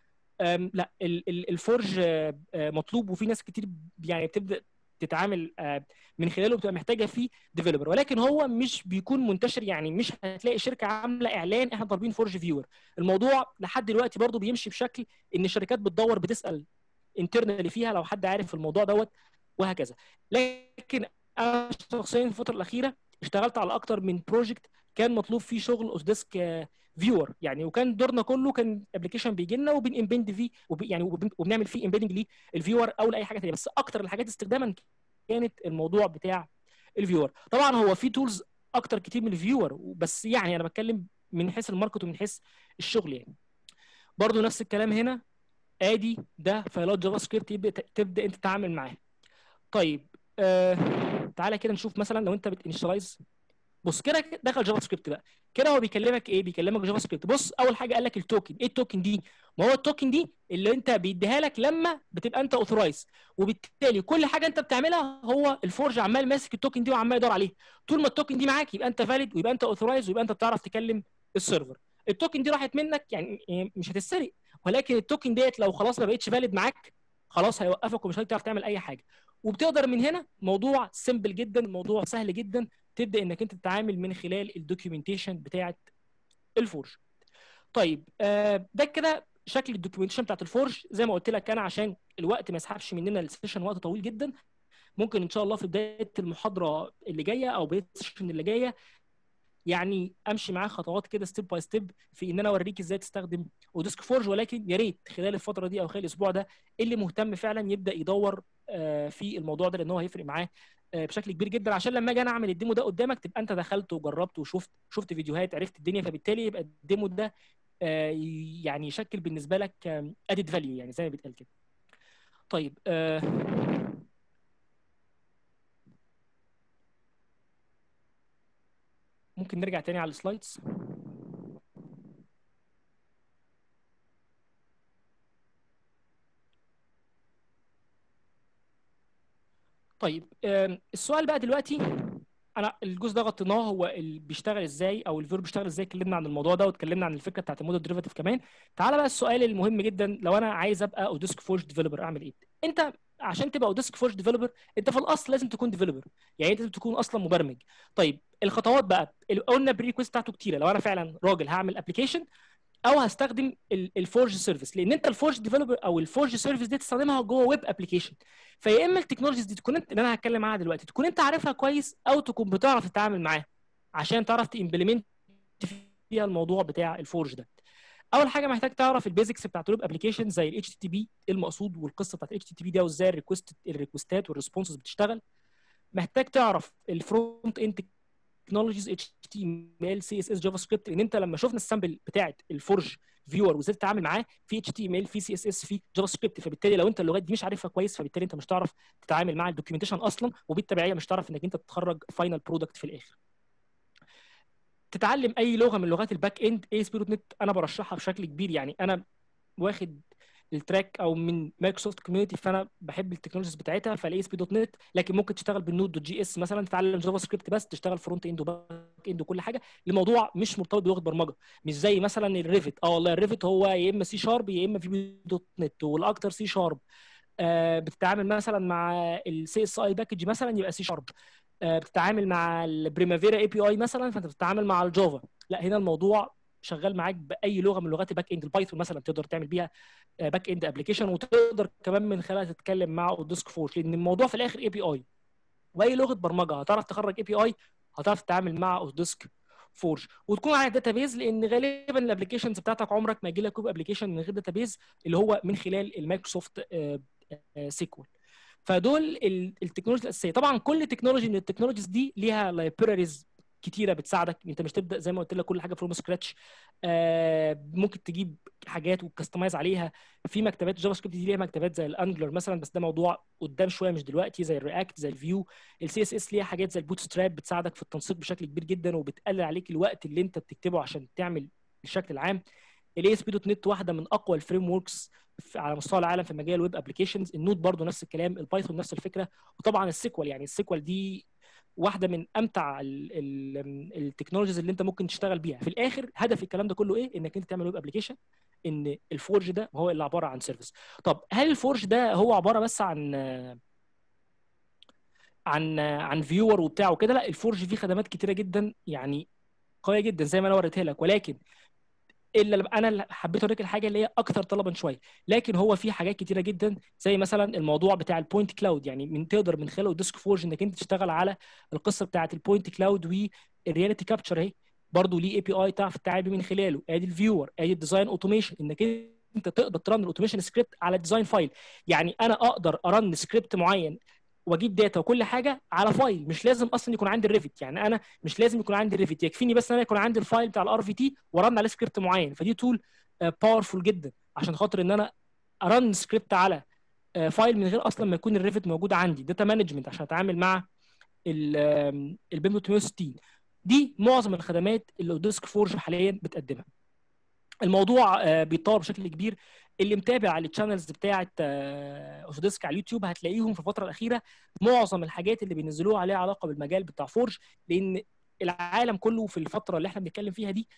لا الفورج مطلوب وفي ناس كتير يعني بتبدا تتعامل من خلاله بتبقى محتاجه فيه ديفلوبر ولكن هو مش بيكون منتشر يعني مش هتلاقي شركه عامله اعلان احنا طالبين فورج فيور الموضوع لحد دلوقتي برضو بيمشي بشكل ان الشركات بتدور بتسال انترنالي فيها لو حد عارف الموضوع دوت وهكذا لكن انا شخصيا في الفتره الاخيره اشتغلت على اكتر من بروجكت كان مطلوب فيه شغل اوتوديسك فيور يعني وكان دورنا كله كان ابلكيشن بيجي لنا وبنمبند فيه وب يعني وبنعمل فيه امبيدنج للفيور او لاي حاجه ثانيه بس اكتر الحاجات استخداما كانت الموضوع بتاع الفيور طبعا هو في تولز اكتر كتير من الفيور بس يعني انا بتكلم من حيث الماركت ومن حيث الشغل يعني برضو نفس الكلام هنا ادي ده فايلات جافا سكريبت تبدا انت تتعامل معاه طيب آه تعالى كده نشوف مثلا لو انت بتنشلايز بص كده دخل جافا سكريبت بقى كده هو بيكلمك ايه بيكلمك جافا سكريبت بص اول حاجه قال لك التوكن ايه التوكن دي ما هو التوكن دي اللي انت بيديها لك لما بتبقى انت اوثرايز وبالتالي كل حاجه انت بتعملها هو الفورج عمال ماسك التوكن دي وعمال يدور عليه طول ما التوكن دي معاك يبقى انت فاليد ويبقى انت اوثرايز ويبقى انت بتعرف تكلم السيرفر التوكن دي راحت منك يعني مش هتتسرق ولكن التوكن ديت لو خلاص ما بقتش فاليد معاك خلاص هيوقفك ومش هتعرف تعمل اي حاجه وبتقدر من هنا موضوع سيمبل جدا موضوع سهل جدا تبدا انك انت تتعامل من خلال الدوكيومنتيشن بتاعه الفورج طيب آه ده كده شكل الدوكيومنتيشن بتاعت الفورج زي ما قلت لك انا عشان الوقت ما يسحبش مننا السيشن وقت طويل جدا ممكن ان شاء الله في بدايه المحاضره اللي جايه او بدايه السيشن اللي جايه يعني امشي معاه خطوات كده ستيب باي ستيب في ان انا اوريك ازاي تستخدم اوديسك فورج ولكن يا ريت خلال الفتره دي او خلال الاسبوع ده اللي مهتم فعلا يبدا يدور في الموضوع ده لان هو هيفرق معاه بشكل كبير جدا عشان لما اجي انا اعمل الديمو ده قدامك تبقى انت دخلت وجربت وشفت شفت فيديوهات عرفت الدنيا فبالتالي يبقى الديمو ده يعني يشكل بالنسبه لك ادد فاليو يعني زي ما بيتقال كده طيب ممكن نرجع تاني على السلايدز طيب السؤال بقى دلوقتي انا الجزء ده غطيناه هو اللي بيشتغل ازاي او الفيرب بيشتغل ازاي اتكلمنا عن الموضوع ده واتكلمنا عن الفكره بتاعت الموديل ديريفاتيف كمان تعالى بقى السؤال المهم جدا لو انا عايز ابقى اوديسك فورج ديفلوبر اعمل ايه انت عشان تبقى اوديسك فورج ديفلوبر انت في الاصل لازم تكون ديفلوبر يعني انت لازم تكون اصلا مبرمج طيب الخطوات بقى اللي قلنا بري ريكويست بتاعته كتيره لو انا فعلا راجل هعمل ابلكيشن او هستخدم الفورج سيرفيس لان انت الفورج ديفلوبر او الفورج سيرفيس دي تستخدمها جوه ويب ابلكيشن فيا اما التكنولوجيز دي تكون انت اللي انا هتكلم عنها دلوقتي تكون انت عارفها كويس او تكون بتعرف تتعامل معاها عشان تعرف تمبلمنت فيها الموضوع بتاع الفورج ده اول حاجه محتاج تعرف البيزكس بتاعت الويب ابلكيشن زي الاتش تي بي المقصود والقصه بتاعت الاتش تي بي ده وازاي الريكوست الريكوستات والريسبونسز بتشتغل محتاج تعرف الفرونت اند تكنولوجيز اتش تي ام ال سي اس اس جافا سكريبت لان انت لما شفنا السامبل بتاعت الفورج فيور وازاي تتعامل معاه في اتش تي ام ال في سي اس اس في جافا سكريبت فبالتالي لو انت اللغات دي مش عارفها كويس فبالتالي انت مش هتعرف تتعامل مع الدوكيومنتيشن اصلا وبالتبعيه مش هتعرف انك انت تخرج فاينل برودكت في الاخر تتعلم اي لغه من لغات الباك اند اي اس بي دوت نت انا برشحها بشكل كبير يعني انا واخد التراك او من مايكروسوفت كوميونتي فانا بحب التكنولوجيز بتاعتها فالاي اس بي دوت نت لكن ممكن تشتغل بالنود دوت جي اس مثلا تتعلم جافا سكريبت بس تشتغل فرونت اند وباك اند وكل حاجه الموضوع مش مرتبط بلغه برمجه مش زي مثلا الريفت اه والله الريفت هو يا اما سي شارب يا اما في بي دوت نت والاكتر سي شارب آه بتتعامل مثلا مع السي اس اي باكج مثلا يبقى سي شارب آه بتتعامل مع البريمافيرا اي بي اي مثلا فانت بتتعامل مع الجافا لا هنا الموضوع شغال معاك باي لغه من لغات الباك اند البايثون مثلا تقدر تعمل بيها باك اند ابلكيشن وتقدر كمان من خلالها تتكلم مع اوديسك فورج لان الموضوع في الاخر اي بي اي واي لغه برمجه هتعرف تخرج اي بي اي هتعرف تتعامل مع اوديسك فورج وتكون على داتابيز لان غالبا الابلكيشنز بتاعتك عمرك ما يجي لك ويب ابلكيشن من غير داتابيز اللي هو من خلال المايكروسوفت سيكوال فدول التكنولوجيا الاساسيه طبعا كل تكنولوجي من التكنولوجيز دي ليها لايبراريز كتيره بتساعدك انت مش تبدا زي ما قلت لك كل حاجه فروم سكراتش آه ممكن تجيب حاجات وتكستمايز عليها في مكتبات جافا سكريبت دي ليها مكتبات زي الانجلر مثلا بس ده موضوع قدام شويه مش دلوقتي زي الرياكت زي الفيو السي اس اس ليها حاجات زي البوت ستراب بتساعدك في التنسيق بشكل كبير جدا وبتقلل عليك الوقت اللي انت بتكتبه عشان تعمل الشكل العام الاي اس بي دوت نت واحده من اقوى الفريم وركس على مستوى العالم في مجال الويب ابلكيشنز النود برضو نفس الكلام البايثون نفس الفكره وطبعا السيكوال يعني السيكوال دي واحده من امتع التكنولوجيز اللي انت ممكن تشتغل بيها في الاخر هدف الكلام ده كله ايه انك انت تعمل ويب ابلكيشن ان الفورج ده هو اللي عباره عن سيرفيس طب هل الفورج ده هو عباره بس عن عن عن فيور وبتاع وكده لا الفورج فيه خدمات كتيره جدا يعني قويه جدا زي ما انا وريتها لك ولكن الا انا حبيت اوريك الحاجه اللي هي اكثر طلبا شويه لكن هو في حاجات كتيره جدا زي مثلا الموضوع بتاع البوينت كلاود يعني من تقدر من خلاله ديسك فورج انك انت تشتغل على القصه بتاعه البوينت كلاود والرياليتي كابتشر اهي برضه ليه اي بي اي تعرف تتعامل من خلاله ادي الفيور ادي الديزاين اوتوميشن انك انت تقدر ترن الاوتوميشن سكريبت على الديزاين فايل يعني انا اقدر ارن سكريبت معين واجيب داتا وكل حاجه على فايل مش لازم اصلا يكون عندي الريفت يعني انا مش لازم يكون عندي الريفت يكفيني بس ان انا يكون عندي الفايل بتاع الار في تي وارن عليه سكريبت معين فدي تول باورفول جدا عشان خاطر ان انا ارن سكريبت على فايل من غير اصلا ما يكون الريفت موجود عندي داتا مانجمنت عشان اتعامل مع البيم 360 دي معظم الخدمات اللي اوديسك فورج حاليا بتقدمها الموضوع بيتطور بشكل كبير اللي متابع على الشانلز بتاعه اوتوديسك على اليوتيوب هتلاقيهم في الفتره الاخيره معظم الحاجات اللي بينزلوها عليها علاقه بالمجال بتاع فورج لان العالم كله في الفتره اللي احنا بنتكلم فيها دي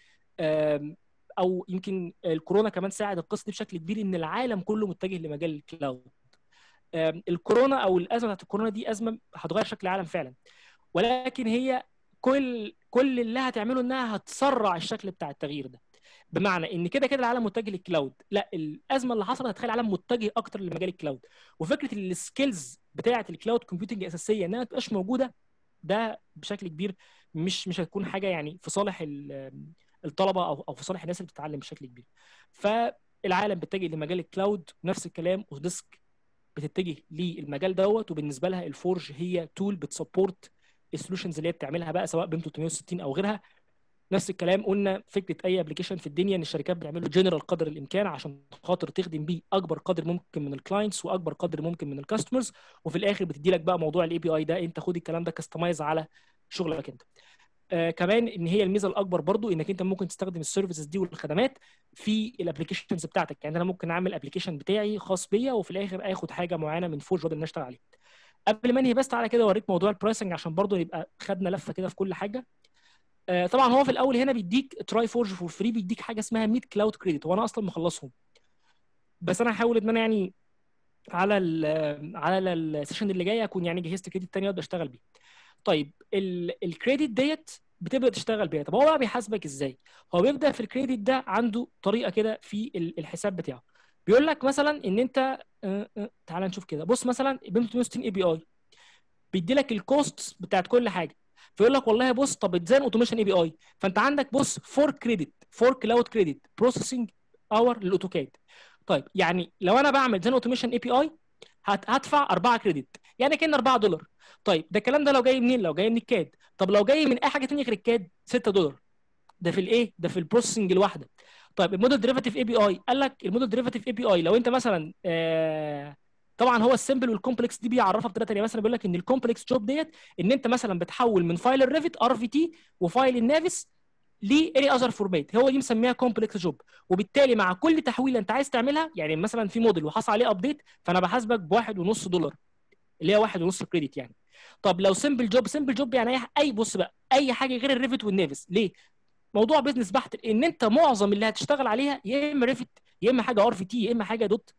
او يمكن الكورونا كمان ساعد القصه دي بشكل كبير ان العالم كله متجه لمجال الكلاود الكورونا او الازمه بتاعت الكورونا دي ازمه هتغير شكل العالم فعلا ولكن هي كل كل اللي هتعمله انها هتسرع الشكل بتاع التغيير ده بمعنى ان كده كده العالم متجه للكلاود لا الازمه اللي حصلت هتخلي العالم متجه اكتر لمجال الكلاود وفكره السكيلز بتاعه الكلاود كومبيوتنج الاساسيه انها ما تبقاش موجوده ده بشكل كبير مش مش هتكون حاجه يعني في صالح الطلبه او او في صالح الناس اللي بتتعلم بشكل كبير فالعالم بيتجه لمجال الكلاود ونفس الكلام اوتوديسك بتتجه للمجال دوت وبالنسبه لها الفورج هي تول بتسبورت السولوشنز اللي هي بتعملها بقى سواء بيم 360 او غيرها نفس الكلام قلنا فكره اي ابلكيشن في الدنيا ان الشركات بتعمله جنرال قدر الامكان عشان خاطر تخدم بيه اكبر قدر ممكن من الكلاينتس واكبر قدر ممكن من الكاستمرز وفي الاخر بتدي لك بقى موضوع الاي بي اي ده انت خد الكلام ده كاستمايز على شغلك انت آه كمان ان هي الميزه الاكبر برضو انك انت ممكن تستخدم السيرفيسز دي والخدمات في الابلكيشنز بتاعتك يعني انا ممكن اعمل ابلكيشن بتاعي خاص بيا وفي الاخر اخد حاجه معينه من فورج وابدا اشتغل عليه قبل ما انهي بس تعالى كده اوريك موضوع البرايسنج عشان برضو يبقى خدنا لفه كده في كل حاجه آه طبعا هو في الاول هنا بيديك تراي فورج فور فري بيديك حاجه اسمها 100 كلاود كريدت وانا اصلا مخلصهم بس انا هحاول ان انا يعني على ال على السيشن اللي جاي اكون يعني جهزت كريدت تاني اقدر اشتغل بيه طيب الكريدت ديت بتبدا تشتغل بيها طب هو بقى بيحاسبك ازاي هو بيبدا في الكريدت ده عنده طريقه كده في الحساب بتاعه بيقول لك مثلا ان انت تعال نشوف كده بص مثلا بيم 360 اي بي اي بيدي لك الكوست بتاعت كل حاجه فيقول لك والله بص طب ديزاين اوتوميشن اي بي اي فانت عندك بص فور كريدت فور كلاود كريدت بروسيسنج اور للاوتوكاد طيب يعني لو انا بعمل ديزاين اوتوميشن اي بي اي هدفع 4 كريدت يعني كان 4 دولار طيب ده الكلام ده لو جاي منين لو جاي من الكاد طب لو جاي من اي حاجه ثانيه غير الكاد 6 دولار ده في الايه ده في البروسيسنج الواحده طيب الموديل ديريفاتيف اي بي اي قال لك الموديل ديريفاتيف اي بي اي لو انت مثلا آه طبعا هو السمبل والكومبلكس دي بيعرفها بطريقه ثانيه مثلا بيقول لك ان الكومبلكس جوب ديت ان انت مثلا بتحول من فايل الريفت ار في تي وفايل النافس لاني اذر فورمات هو دي مسميها كومبلكس جوب وبالتالي مع كل تحويله انت عايز تعملها يعني مثلا في موديل وحصل عليه ابديت فانا بحاسبك بواحد ونص دولار اللي هي واحد ونص كريدت يعني طب لو سمبل جوب سمبل جوب يعني اي اي بص بقى اي حاجه غير الريفت والنافس ليه؟ موضوع بيزنس بحت ان انت معظم اللي هتشتغل عليها يا اما ريفت يا اما حاجه ار في تي يا اما حاجه دوت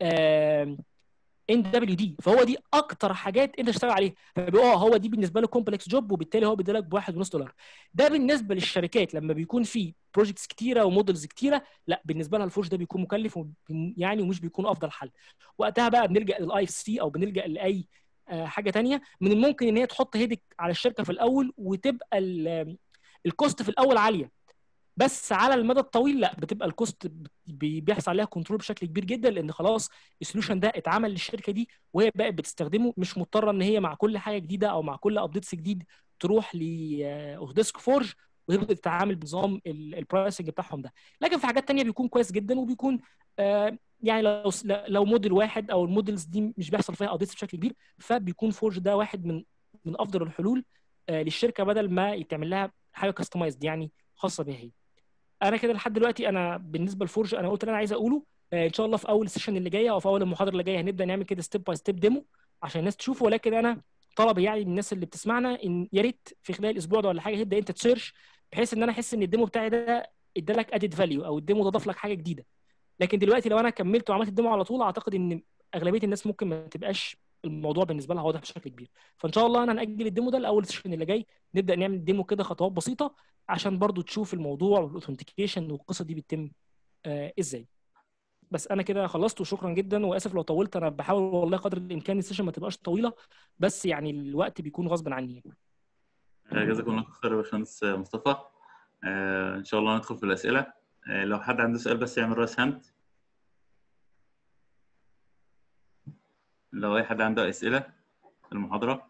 ان دبليو دي فهو دي اكتر حاجات انت تشتغل عليها فبيقول اه هو دي بالنسبه له كومبلكس جوب وبالتالي هو بيديلك بواحد ونص دولار ده بالنسبه للشركات لما بيكون في بروجكتس كتيره ومودلز كتيره لا بالنسبه لها الفورج ده بيكون مكلف يعني ومش بيكون افضل حل وقتها بقى بنلجا للاي اف سي او بنلجا لاي حاجه تانية من الممكن ان هي تحط هيدك على الشركه في الاول وتبقى الكوست في الاول عاليه بس على المدى الطويل لا بتبقى الكوست بي- بيحصل عليها كنترول بشكل كبير جدا لان خلاص السوليوشن ده اتعمل للشركه دي وهي بقت بتستخدمه مش مضطره ان هي مع كل حاجه جديده او مع كل ابديتس جديد تروح لاوتوديسك فورج وتبدا تتعامل بنظام البرايسنج بتاعهم ده لكن في حاجات تانية بيكون كويس جدا وبيكون آه، يعني لو لو موديل واحد او الموديلز دي مش بيحصل فيها ابديتس بشكل كبير فبيكون فورج ده واحد من من افضل الحلول آه، للشركه بدل ما يتعمل لها حاجه كاستمايزد يعني خاصه بيها هي انا كده لحد دلوقتي انا بالنسبه لفورج انا قلت اللي انا عايز اقوله آه، ان شاء الله في اول السيشن اللي جايه او في اول المحاضره اللي جايه هنبدا نعمل كده ستيب باي ستيب ديمو عشان الناس تشوفه ولكن انا طلبي يعني من الناس اللي بتسمعنا ان يا ريت في خلال الاسبوع ده ولا حاجه تبدا انت تسيرش بحيث ان انا احس ان الديمو بتاعي ده ادالك ادد فاليو او الديمو ده ضاف لك حاجه جديده لكن دلوقتي لو انا كملت وعملت الديمو على طول اعتقد ان اغلبيه الناس ممكن ما تبقاش الموضوع بالنسبه لها واضح بشكل كبير فان شاء الله انا هنأجل الديمو ده لاول سيشن اللي جاي نبدا نعمل ديمو كده خطوات بسيطه عشان برضو تشوف الموضوع والاوثنتيكيشن والقصه دي بتتم آه ازاي بس انا كده خلصت وشكرا جدا واسف لو طولت انا بحاول والله قدر الامكان السيشن ما تبقاش طويله بس يعني الوقت بيكون غصب عني آه، جزاكم الله خير يا باشمهندس مصطفى آه، ان شاء الله ندخل في الاسئله آه، لو حد عنده سؤال بس يعمل راس هاند لو اي حد عنده اسئله في المحاضره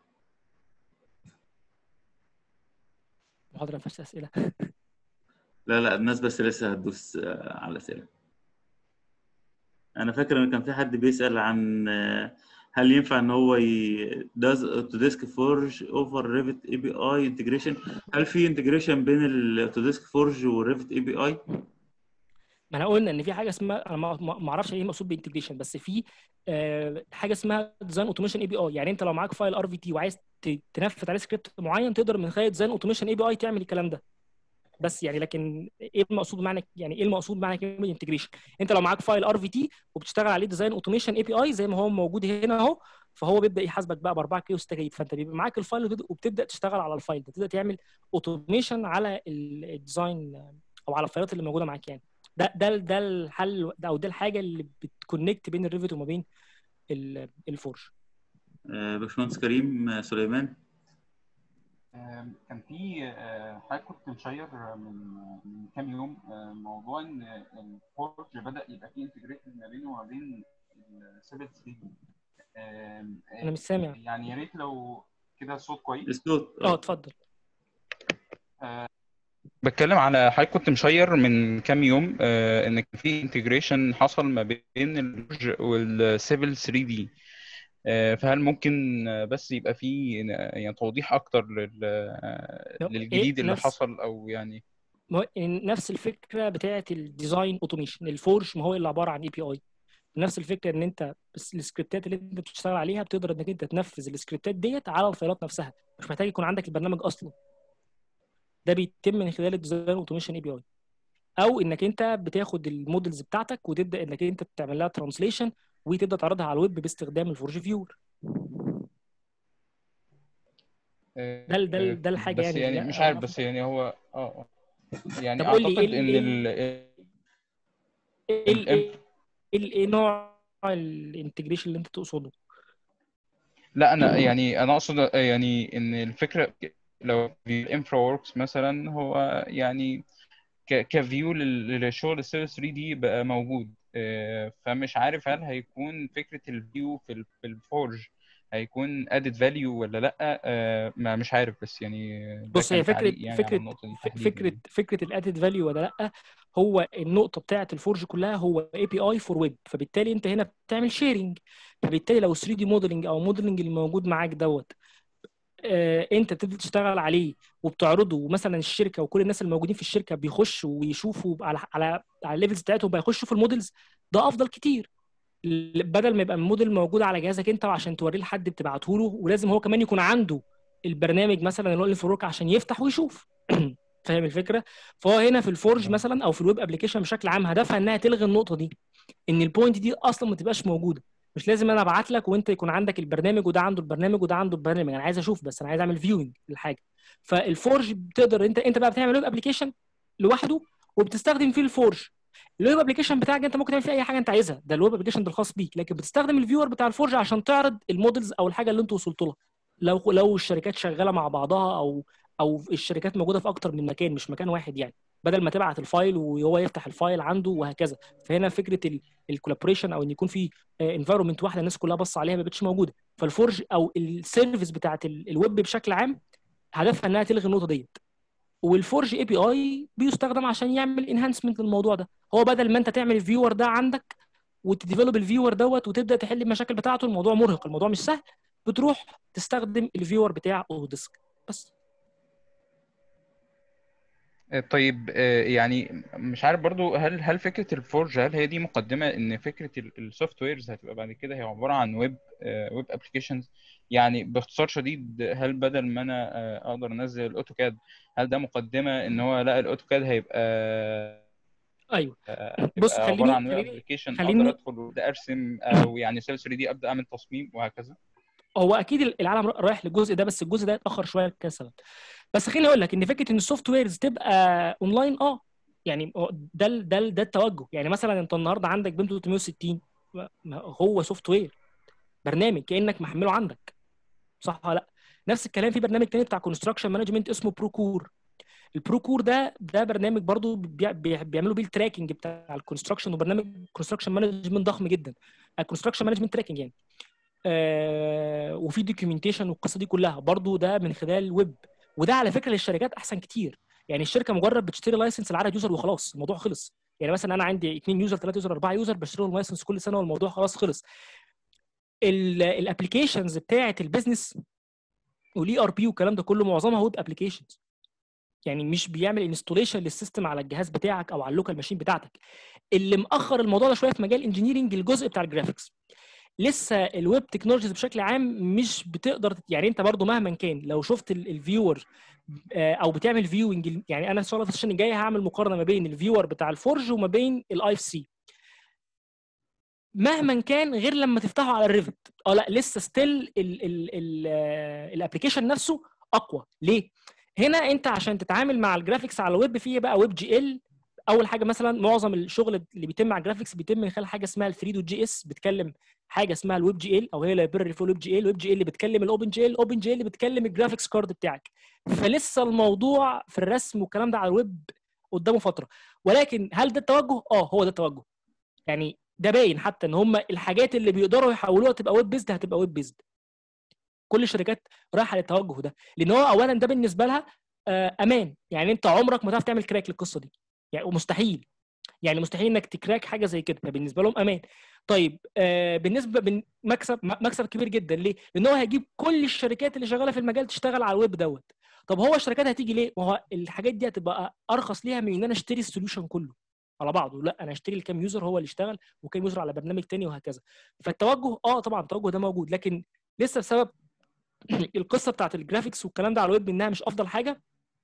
المحاضره ما فيهاش اسئله لا لا الناس بس لسه هتدوس آه، على الاسئله انا فاكر ان كان في حد بيسال عن آه، هل ينفع ان هو ي... does Autodesk Forge over Revit API integration هل في انتجريشن بين الاوتوديسك فورج والريفت اي بي اي ما احنا قلنا ان في حاجه اسمها انا ما ما- ما اعرفش ايه مقصود بانتجريشن بس في آه، حاجه اسمها ديزاين اوتوميشن اي بي اي يعني انت لو معاك فايل ار في تي وعايز ت- تنفذ عليه سكريبت معين تقدر من خلال ديزاين اوتوميشن اي بي اي تعمل الكلام ده بس يعني لكن ايه المقصود معنى يعني ايه المقصود معنى كلمه انتجريشن انت لو معاك فايل ار في تي وبتشتغل عليه ديزاين اوتوميشن اي بي اي زي ما هو موجود هنا اهو فهو بيبدا يحاسبك بقى ب 4 كيلو 6 جيجا فانت بيبقى معاك الفايل وبتبدأ- وبتبدا تشتغل على الفايل ده تبدا تعمل اوتوميشن على ال- الديزاين او على الفايلات اللي موجوده معاك يعني ده ده ده الحل ده او ده الحاجه اللي بتكونكت بين الريفت وما بين ال- الفورج آه، باشمهندس كريم آه، سليمان آم، كان في آه، حاجة كنت مشير من من كام يوم آه، موضوع ان الفورج بدأ يبقى فيه انتجريشن ما بينه وما بين السيفل 3 دي انا مش سامع يعني يا ريت لو كده الصوت كويس الصوت اه اتفضل بتكلم على حاجة كنت مشير من كام يوم آه، ان كان في انتجريشن حصل ما بين الفورج والسيفل 3 دي فهل ممكن آه، بس يبقى في آه، يعني توضيح اكتر لل- آه، لو- للجديد إيه اللي نفس- حصل او يعني ما هو نفس الفكره بتاعه الديزاين اوتوميشن الفورج ما هو اللي عباره عن اي بي اي نفس الفكره ان انت بس السكريبتات اللي انت بتشتغل عليها بتقدر انك انت تنفذ السكريبتات ديت على الفايلات نفسها مش محتاج يكون عندك البرنامج اصلا ده بيتم من خلال الديزاين اوتوميشن اي بي اي او انك انت بتاخد المودلز بتاعتك وتبدا انك انت تعمل لها ترانسليشن وتبدا تعرضها على الويب باستخدام الفورج فيور آه، ده ال- ده ال- آه، ده الحاجه بس يعني يعني اللي مش عارف أعرفها. بس يعني هو اه آه. يعني طب قول لي اعتقد ايه ال- ان ايه ال ايه ال- ال- ايه ال- ايه نوع الانتجريشن اللي انت تقصده لا انا يعني انا اقصد يعني ان الفكره لو في الانفرا وركس مثلا هو يعني ك- كفيو لل- للشغل السيل 3 دي بقى موجود آه، فمش عارف هل هيكون فكره الفيو في ال- في الفورج هيكون ادد فاليو ولا لا آه، ما مش عارف بس يعني ده بص هي كان فكره تعليق يعني على فكره النقطه دي ف- تحديدا فكره يعني. فكره الادد فاليو ولا لا هو النقطه بتاعه الفورج كلها هو اي بي اي فور ويب فبالتالي انت هنا بتعمل شيرنج فبالتالي لو 3 دي موديلنج او موديلنج اللي موجود معاك دوت آه، انت بتبدا تشتغل عليه وبتعرضه ومثلا الشركه وكل الناس الموجودين في الشركه بيخشوا ويشوفوا على على على الليفلز بتاعتهم بيخشوا في المودلز ده افضل كتير ل- بدل ما يبقى الموديل موجود على جهازك انت وعشان توريه لحد بتبعته له ولازم هو كمان يكون عنده البرنامج مثلا اللي هو الفروك عشان يفتح ويشوف فاهم الفكره فهو هنا في الفورج مثلا او في الويب ابلكيشن بشكل عام هدفها انها تلغي النقطه دي ان البوينت دي اصلا ما تبقاش موجوده مش لازم انا ابعت لك وانت يكون عندك البرنامج وده عنده البرنامج وده عنده البرنامج انا عايز اشوف بس انا عايز اعمل فيوينج للحاجه فالفورج بتقدر انت انت بقى بتعمل ويب ابلكيشن لوحده وبتستخدم فيه الفورج الويب ابلكيشن بتاعك انت ممكن تعمل فيه اي حاجه انت عايزها ده الويب ابلكيشن ده الخاص بيك لكن بتستخدم الفيور بتاع الفورج عشان تعرض المودلز او الحاجه اللي انت وصلت لها لو لو الشركات شغاله مع بعضها او او الشركات موجوده في اكتر من مكان مش مكان واحد يعني بدل ما تبعت الفايل وهو يفتح الفايل عنده وهكذا فهنا فكره الكولابوريشن او ان يكون في انفايرمنت واحده الناس كلها بص عليها ما بقتش موجوده فالفورج او السيرفيس بتاعت الويب بشكل عام هدفها انها تلغي النقطه ديت والفورج اي بي اي بيستخدم عشان يعمل انهانسمنت للموضوع ده هو بدل ما انت تعمل الفيور ده عندك وتديفلوب الفيور دوت وتبدا تحل المشاكل بتاعته الموضوع مرهق الموضوع مش سهل بتروح تستخدم الفيور بتاع اوتوديسك بس طيب آه، يعني مش عارف برضو هل هل فكرة الفورج هل هي دي مقدمة ان فكرة السوفت ويرز هتبقى بعد كده هي عبارة عن ويب ويب ابلكيشنز يعني باختصار شديد هل بدل ما انا آه، اقدر انزل الاوتوكاد هل ده مقدمة ان هو لا الاوتوكاد هيبقى ايوه آه، بص هيبقى خليني عبارة عن ويب خليني ابلكيشن خليني اقدر ادخل وابدا ارسم او يعني سيل 3 دي ابدا اعمل تصميم وهكذا هو اكيد العالم رايح للجزء ده بس الجزء ده اتاخر شويه لكذا سبب بس خليني اقول لك ان فكره ان السوفت ويرز تبقى اونلاين اه يعني هو ده ال- ده ال- ده التوجه يعني مثلا انت النهارده عندك بيم 360 ما هو سوفت وير برنامج كانك محمله عندك صح ولا لا نفس الكلام في برنامج تاني بتاع كونستراكشن مانجمنت اسمه بروكور البروكور ده ده برنامج برضو بي- بي- بيعملوا بيه التراكنج بتاع الكونستراكشن وبرنامج كونستراكشن مانجمنت ضخم جدا الكونستراكشن مانجمنت تراكنج يعني آه وفي دوكيومنتيشن والقصه دي كلها برضو ده من خلال الويب وده على فكره للشركات احسن كتير يعني الشركه مجرد بتشتري لايسنس لعدد يوزر وخلاص الموضوع خلص يعني مثلا انا عندي 2 يوزر 3 يوزر 4 يوزر بشتري لهم لايسنس كل سنه والموضوع خلاص خلص الابلكيشنز بتاعه البيزنس والاي ار بي والكلام ده كله معظمها ويب ابلكيشنز يعني مش بيعمل انستوليشن للسيستم على الجهاز بتاعك او على اللوكال ماشين بتاعتك اللي مأخر الموضوع ده شويه في مجال انجينيرنج الجزء بتاع الجرافيكس لسه الويب تكنولوجيز بشكل عام مش بتقدر تت- يعني انت برضو مهما كان لو شفت الفيور او بتعمل فيونج يعني انا ان شاء الله في السيشن الجاي هعمل مقارنه ما بين الفيور بتاع الفورج وما بين الاي اف سي مهما كان غير لما تفتحه على الريفت اه لا لسه ستيل الابلكيشن نفسه اقوى ليه هنا انت عشان تتعامل مع الجرافيكس على الويب فيه بقى ويب جي ال اول حاجه مثلا معظم الشغل اللي بيتم على الجرافيكس بيتم من خلال حاجه اسمها الفريدو جي اس بتكلم حاجه اسمها الويب جي ال او هي لايبراري فول ويب جي ال ويب جي ال بتكلم الاوبن جي ال اوبن جي ال بتكلم الجرافيكس كارد بتاعك فلسه الموضوع في الرسم والكلام ده على الويب قدامه فتره ولكن هل ده التوجه اه هو ده التوجه يعني ده باين حتى ان هم الحاجات اللي بيقدروا يحولوها تبقى ويب بيزد هتبقى ويب بيزد كل الشركات رايحه للتوجه ده لان هو اولا ده بالنسبه لها آه، امان يعني انت عمرك ما تعرف تعمل كراك للقصه دي يعني مستحيل يعني مستحيل انك تكراك حاجه زي كده فبالنسبه لهم امان طيب آه بالنسبه بن- مكسب م- مكسب كبير جدا ليه؟ لان هو هيجيب كل الشركات اللي شغاله في المجال تشتغل على الويب دوت طب هو الشركات هتيجي ليه؟ ما هو الحاجات دي هتبقى ارخص ليها من ان انا اشتري السوليوشن كله على بعضه لا انا اشتري الكام يوزر هو اللي يشتغل وكام يوزر على برنامج تاني وهكذا فالتوجه اه طبعا التوجه ده موجود لكن لسه بسبب القصه بتاعت الجرافيكس والكلام ده على الويب انها مش افضل حاجه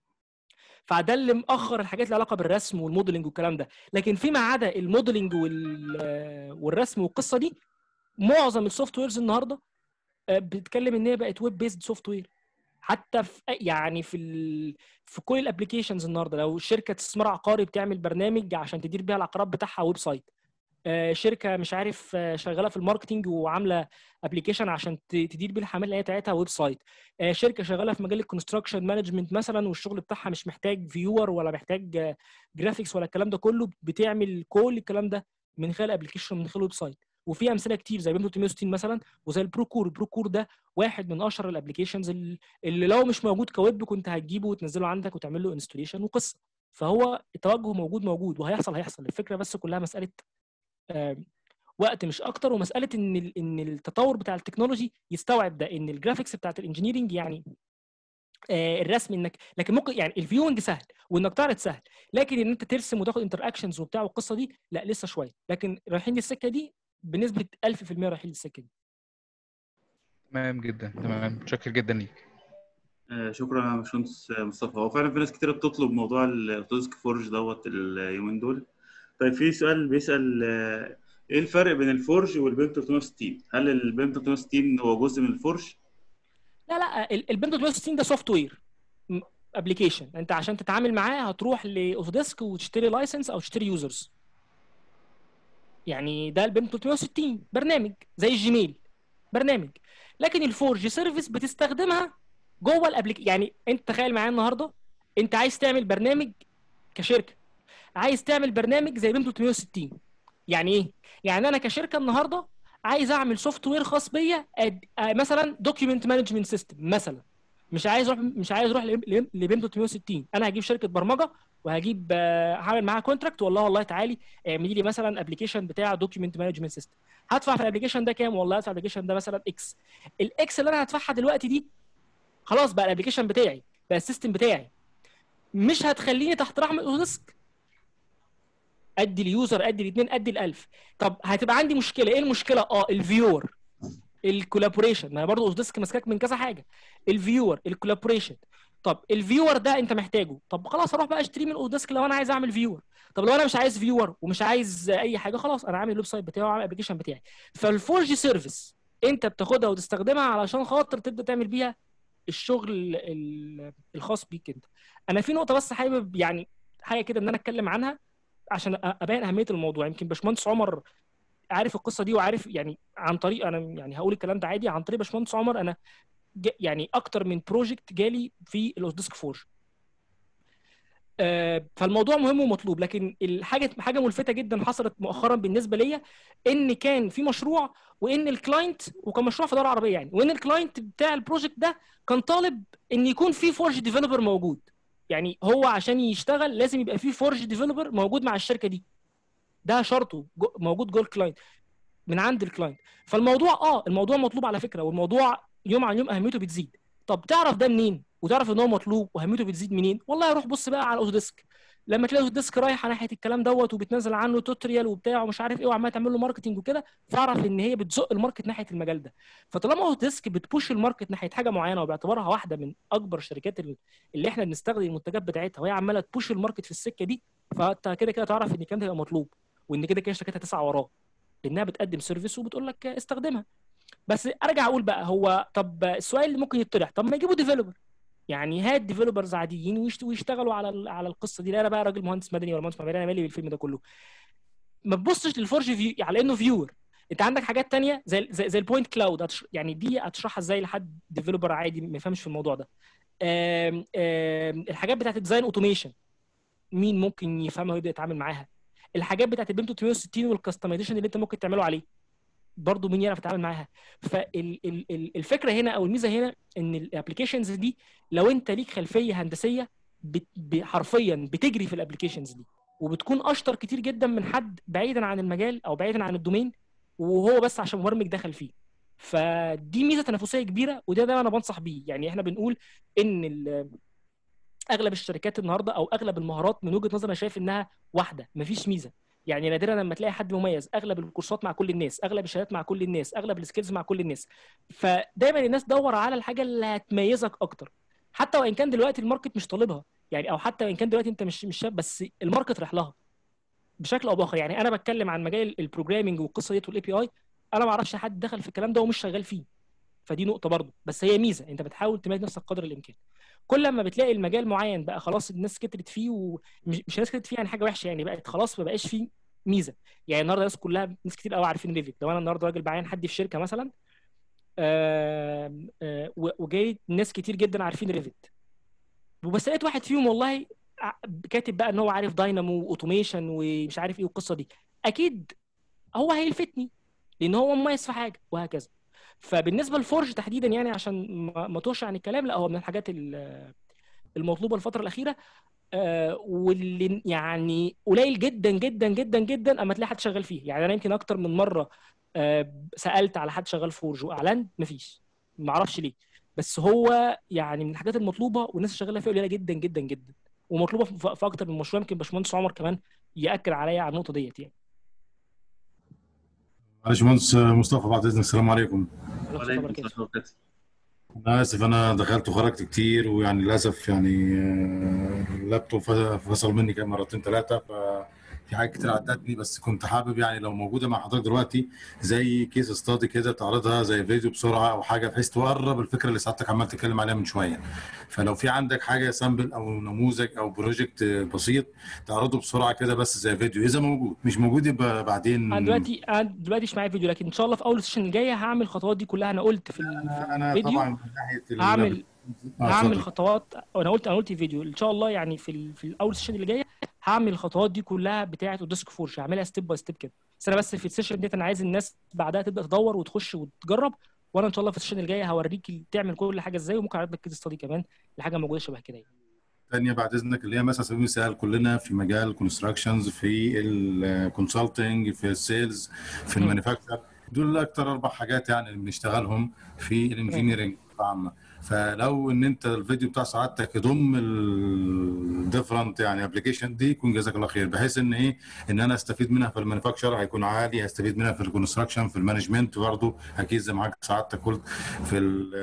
فده اللي مأخر الحاجات اللي علاقه بالرسم والموديلنج والكلام ده لكن فيما عدا الموديلنج وال- والرسم والقصه دي معظم السوفت ويرز النهارده آه، بتتكلم ان هي بقت ويب بيزد سوفت وير حتى في يعني في ال... في كل الابلكيشنز النهارده لو شركه استثمار عقاري بتعمل برنامج عشان تدير بيها العقارات بتاعها ويب سايت آه، شركه مش عارف آه، شغاله في الماركتنج وعامله ابلكيشن عشان ت- تدير بيه الحملات اللي هي بتاعتها ويب سايت آه، شركه شغاله في مجال الكونستراكشن مانجمنت مثلا والشغل بتاعها مش محتاج فيور ولا محتاج جرافيكس ولا الكلام ده كله بتعمل كل الكلام ده من خلال ابلكيشن من خلال ويب سايت وفي امثله كتير زي بيم 360 مثلا وزي البروكور البروكور ده واحد من اشهر الابلكيشنز اللي لو مش موجود كويب كنت هتجيبه وتنزله عندك وتعمل له انستوليشن وقصه فهو التوجه موجود موجود وهيحصل هيحصل الفكره بس كلها مساله آم، وقت مش اكتر ومساله ان ال- ان التطور بتاع التكنولوجي يستوعب ده ان الجرافيكس بتاعت الانجينيرنج يعني آه، الرسم انك لكن ممكن يعني الفيوينج سهل وانك تعرض سهل لكن ان انت ترسم وتاخد انتر اكشنز وبتاع والقصه دي لا لسه شويه لكن رايحين للسكه دي بنسبه 1000% رايحين للسكه دي تمام جدا تمام متشكر جدا ليك آه، شكرا يا باشمهندس مصطفى هو فعلا في ناس كتير بتطلب موضوع الاوتوديسك فورج دوت اليومين دول طيب في سؤال بيسأل آه، ايه الفرق بين الفورج والبيم 360 هل البيم 360 هو جزء من الفورج لا لا البيم 360 ده سوفت وير ابلكيشن انت عشان تتعامل معاه هتروح لاوتوديسك وتشتري لايسنس او تشتري يوزرز يعني ده البيم 360 برنامج زي الجيميل برنامج لكن الفورج سيرفيس بتستخدمها جوه الابليك يعني انت تخيل معايا النهارده انت عايز تعمل برنامج كشركه عايز تعمل برنامج زي بيم 360 يعني ايه يعني انا كشركه النهارده عايز اعمل سوفت وير خاص بيا أد- آه، مثلا دوكيومنت مانجمنت سيستم مثلا مش عايز اروح مش عايز اروح لبيم لبيم 360 انا هجيب شركه برمجه وهجيب آه، هعمل معاها كونتراكت والله والله تعالي اعملي لي مثلا ابلكيشن بتاع دوكيومنت مانجمنت سيستم هدفع في الابلكيشن ده كام والله هدفع الابلكيشن ده مثلا اكس الاكس اللي انا هدفعها دلوقتي دي خلاص بقى الابلكيشن بتاعي بقى السيستم بتاعي مش هتخليني تحت رحمه اوتوديسك ادي اليوزر ادي الاثنين ادي الالف طب هتبقى عندي مشكله ايه المشكله اه الفيور الكولابوريشن ما هي برضه اوتوديسك ماسكاك من كذا حاجه الفيور الكولابوريشن طب الفيور ده انت محتاجه طب خلاص اروح بقى اشتريه من اوتوديسك لو انا عايز اعمل فيور طب لو انا مش عايز فيور ومش عايز اي حاجه خلاص انا عامل الويب سايت بتاعي وعامل الابلكيشن بتاعي فالفور جي سيرفيس انت بتاخدها وتستخدمها علشان خاطر تبدا تعمل بيها الشغل ال- الخاص بيك انت انا في نقطه بس حابب يعني حاجه كده ان انا اتكلم عنها عشان أ- ابين اهميه الموضوع يمكن باشمهندس عمر عارف القصه دي وعارف يعني عن طريق انا يعني هقول الكلام ده عادي عن طريق باشمهندس عمر انا جا- يعني اكتر من بروجكت جالي في الاوتوديسك فورج آه، فالموضوع مهم ومطلوب لكن الحاجه حاجه ملفته جدا حصلت مؤخرا بالنسبه ليا ان كان في مشروع وان الكلاينت وكان مشروع في دوله عربيه يعني وان الكلاينت بتاع البروجكت ده كان طالب ان يكون في فورج ديفلوبر موجود يعني هو عشان يشتغل لازم يبقى في فورج ديفلوبر موجود مع الشركه دي ده شرطه جو موجود جوه الكلاينت من عند الكلاينت فالموضوع اه الموضوع مطلوب على فكره والموضوع يوم عن يوم اهميته بتزيد طب تعرف ده منين وتعرف ان هو مطلوب واهميته بتزيد منين والله روح بص بقى على الاوتوديسك لما تلاقي الاوتوديسك رايحه ناحيه الكلام دوت وبتنزل عنه توتوريال وبتاع ومش عارف ايه وعمال تعمل له ماركتنج وكده فاعرف ان هي بتزق الماركت ناحيه المجال ده فطالما اوتوديسك بتبوش الماركت ناحيه حاجه معينه وباعتبارها واحده من اكبر الشركات اللي- اللي احنا بنستخدم المنتجات بتاعتها وهي عماله تبوش الماركت في السكه دي فانت كده كده تعرف ان الكلام ده هيبقى مطلوب وان كده كده الشركات هتسعى وراه لانها بتقدم سيرفيس وبتقول لك استخدمها بس ارجع اقول بقى هو طب السؤال اللي ممكن يطرح طب ما يجيبوا ديفلوبر يعني هات ديفلوبرز عاديين ويشت- ويشتغلوا على ال- على القصه دي لا انا بقى راجل مهندس مدني ولا مهندس معماري انا مالي بالفيلم ده كله ما تبصش للفورج فيو على انه فيور انت عندك حاجات تانية زي زي, زي البوينت كلاود هتش... يعني دي هتشرحها ازاي لحد ديفلوبر عادي ما يفهمش في الموضوع ده آم... آم... الحاجات بتاعت الديزاين اوتوميشن مين ممكن يفهمها ويبدا يتعامل معاها الحاجات بتاعت البيم 360 والكستمايزيشن اللي انت ممكن تعمله عليه برضه مين يعرف يتعامل معاها فالفكره هنا او الميزه هنا ان الابلكيشنز دي لو انت ليك خلفيه هندسيه بت- ب- حرفيا بتجري في الابلكيشنز دي وبتكون اشطر كتير جدا من حد بعيدا عن المجال او بعيدا عن الدومين وهو بس عشان مبرمج دخل فيه فدي ميزه تنافسيه كبيره وده ده انا بنصح بيه يعني احنا بنقول ان ال- اغلب الشركات النهارده او اغلب المهارات من وجهه نظري انا شايف انها واحده مفيش ميزه يعني نادرا لما تلاقي حد مميز اغلب الكورسات مع كل الناس اغلب الشهادات مع كل الناس اغلب السكيلز مع كل الناس فدايما الناس تدور على الحاجه اللي هتميزك اكتر حتى وان كان دلوقتي الماركت مش طالبها يعني او حتى وان كان دلوقتي انت مش مش شاب بس الماركت رايح لها بشكل او باخر يعني انا بتكلم عن مجال البروجرامنج والقصه ديت والاي بي اي انا ما اعرفش حد دخل في الكلام ده ومش شغال فيه فدي نقطه برضه بس هي ميزه انت بتحاول تميز نفسك قدر الامكان كل لما بتلاقي المجال معين بقى خلاص الناس كترت فيه ومش مش الناس كترت فيه يعني حاجه وحشه يعني بقت خلاص ما بقاش فيه ميزه يعني النهارده الناس كلها ناس كتير قوي عارفين ريفت لو انا النهارده راجل بعين حد في شركه مثلا آم، آه، و- وجاي ناس كتير جدا عارفين ريفت وبس لقيت واحد فيهم والله ع- كاتب بقى ان هو عارف داينامو واوتوميشن ومش عارف ايه والقصه دي اكيد هو هيلفتني لان هو مميز في حاجه وهكذا فبالنسبه لفورج تحديدا يعني عشان ما ما توش عن الكلام لا هو من الحاجات ال- المطلوبه الفتره الاخيره آه، واللي يعني قليل جدا جدا جدا جدا اما تلاقي حد شغال فيه يعني انا يمكن اكتر من مره آه، سالت على حد شغال فورج واعلنت مفيش ما اعرفش ليه بس هو يعني من الحاجات المطلوبه والناس اللي شغاله فيها قليله جدا جدا جدا ومطلوبه في في اكتر من مشروع يمكن باشمهندس عمر كمان ياكد عليا على النقطه ديت يعني معلش مهندس مصطفى بعد اذنك السلام عليكم وعليكم السلام ورحمة انا اسف انا دخلت وخرجت كتير ويعني للاسف يعني آه، اللابتوب ف- فصل مني كام مرتين ثلاثه ففي حاجات كتير عدتني بس كنت حابب يعني لو موجوده مع حضرتك دلوقتي زي كيس استادي كده تعرضها زي فيديو بسرعه او حاجه بحيث تقرب الفكره اللي سعادتك عمال تتكلم عليها من شويه فلو في عندك حاجه سامبل او نموذج او بروجكت بسيط تعرضه بسرعه كده بس زي فيديو اذا موجود مش موجود يبقى بعدين انا دلوقتي انا دلوقتي مش معايا فيديو لكن ان شاء الله في اول السيشن الجايه هعمل الخطوات دي كلها انا قلت في ال- انا انا فيديو طبعا من ناحيه ال- هعمل آه، هعمل اتفضل. خطوات وانا قلت انا قلت فيديو ان شاء الله يعني في ال... في الاول سيشن اللي جايه هعمل الخطوات دي كلها بتاعه الديسك فورش هعملها ستيب باي ستيب كده بس انا بس في السيشن ديت انا عايز الناس بعدها تبدا تدور وتخش وتجرب وانا ان شاء الله في السيشن اللي جاي هوريك تعمل كل حاجه ازاي وممكن اعرض لك كيس ستادي كمان لحاجه موجوده شبه كده يعني. تانية بعد اذنك اللي هي مثلا على سبيل المثال كلنا في مجال الكونستراكشنز في الكونسلتنج في السيلز في مم. المانيفاكتشر دول اكتر اربع حاجات يعني اللي بنشتغلهم في الانجينيرنج عامه فلو ان انت الفيديو بتاع سعادتك يضم الديفرنت يعني ابلكيشن دي يكون جزاك الله خير بحيث ان ايه ان انا استفيد منها في المانيفاكتشر هيكون عالي هستفيد منها في الكونستراكشن في المانجمنت برضه اكيد زي ما حضرتك سعادتك قلت في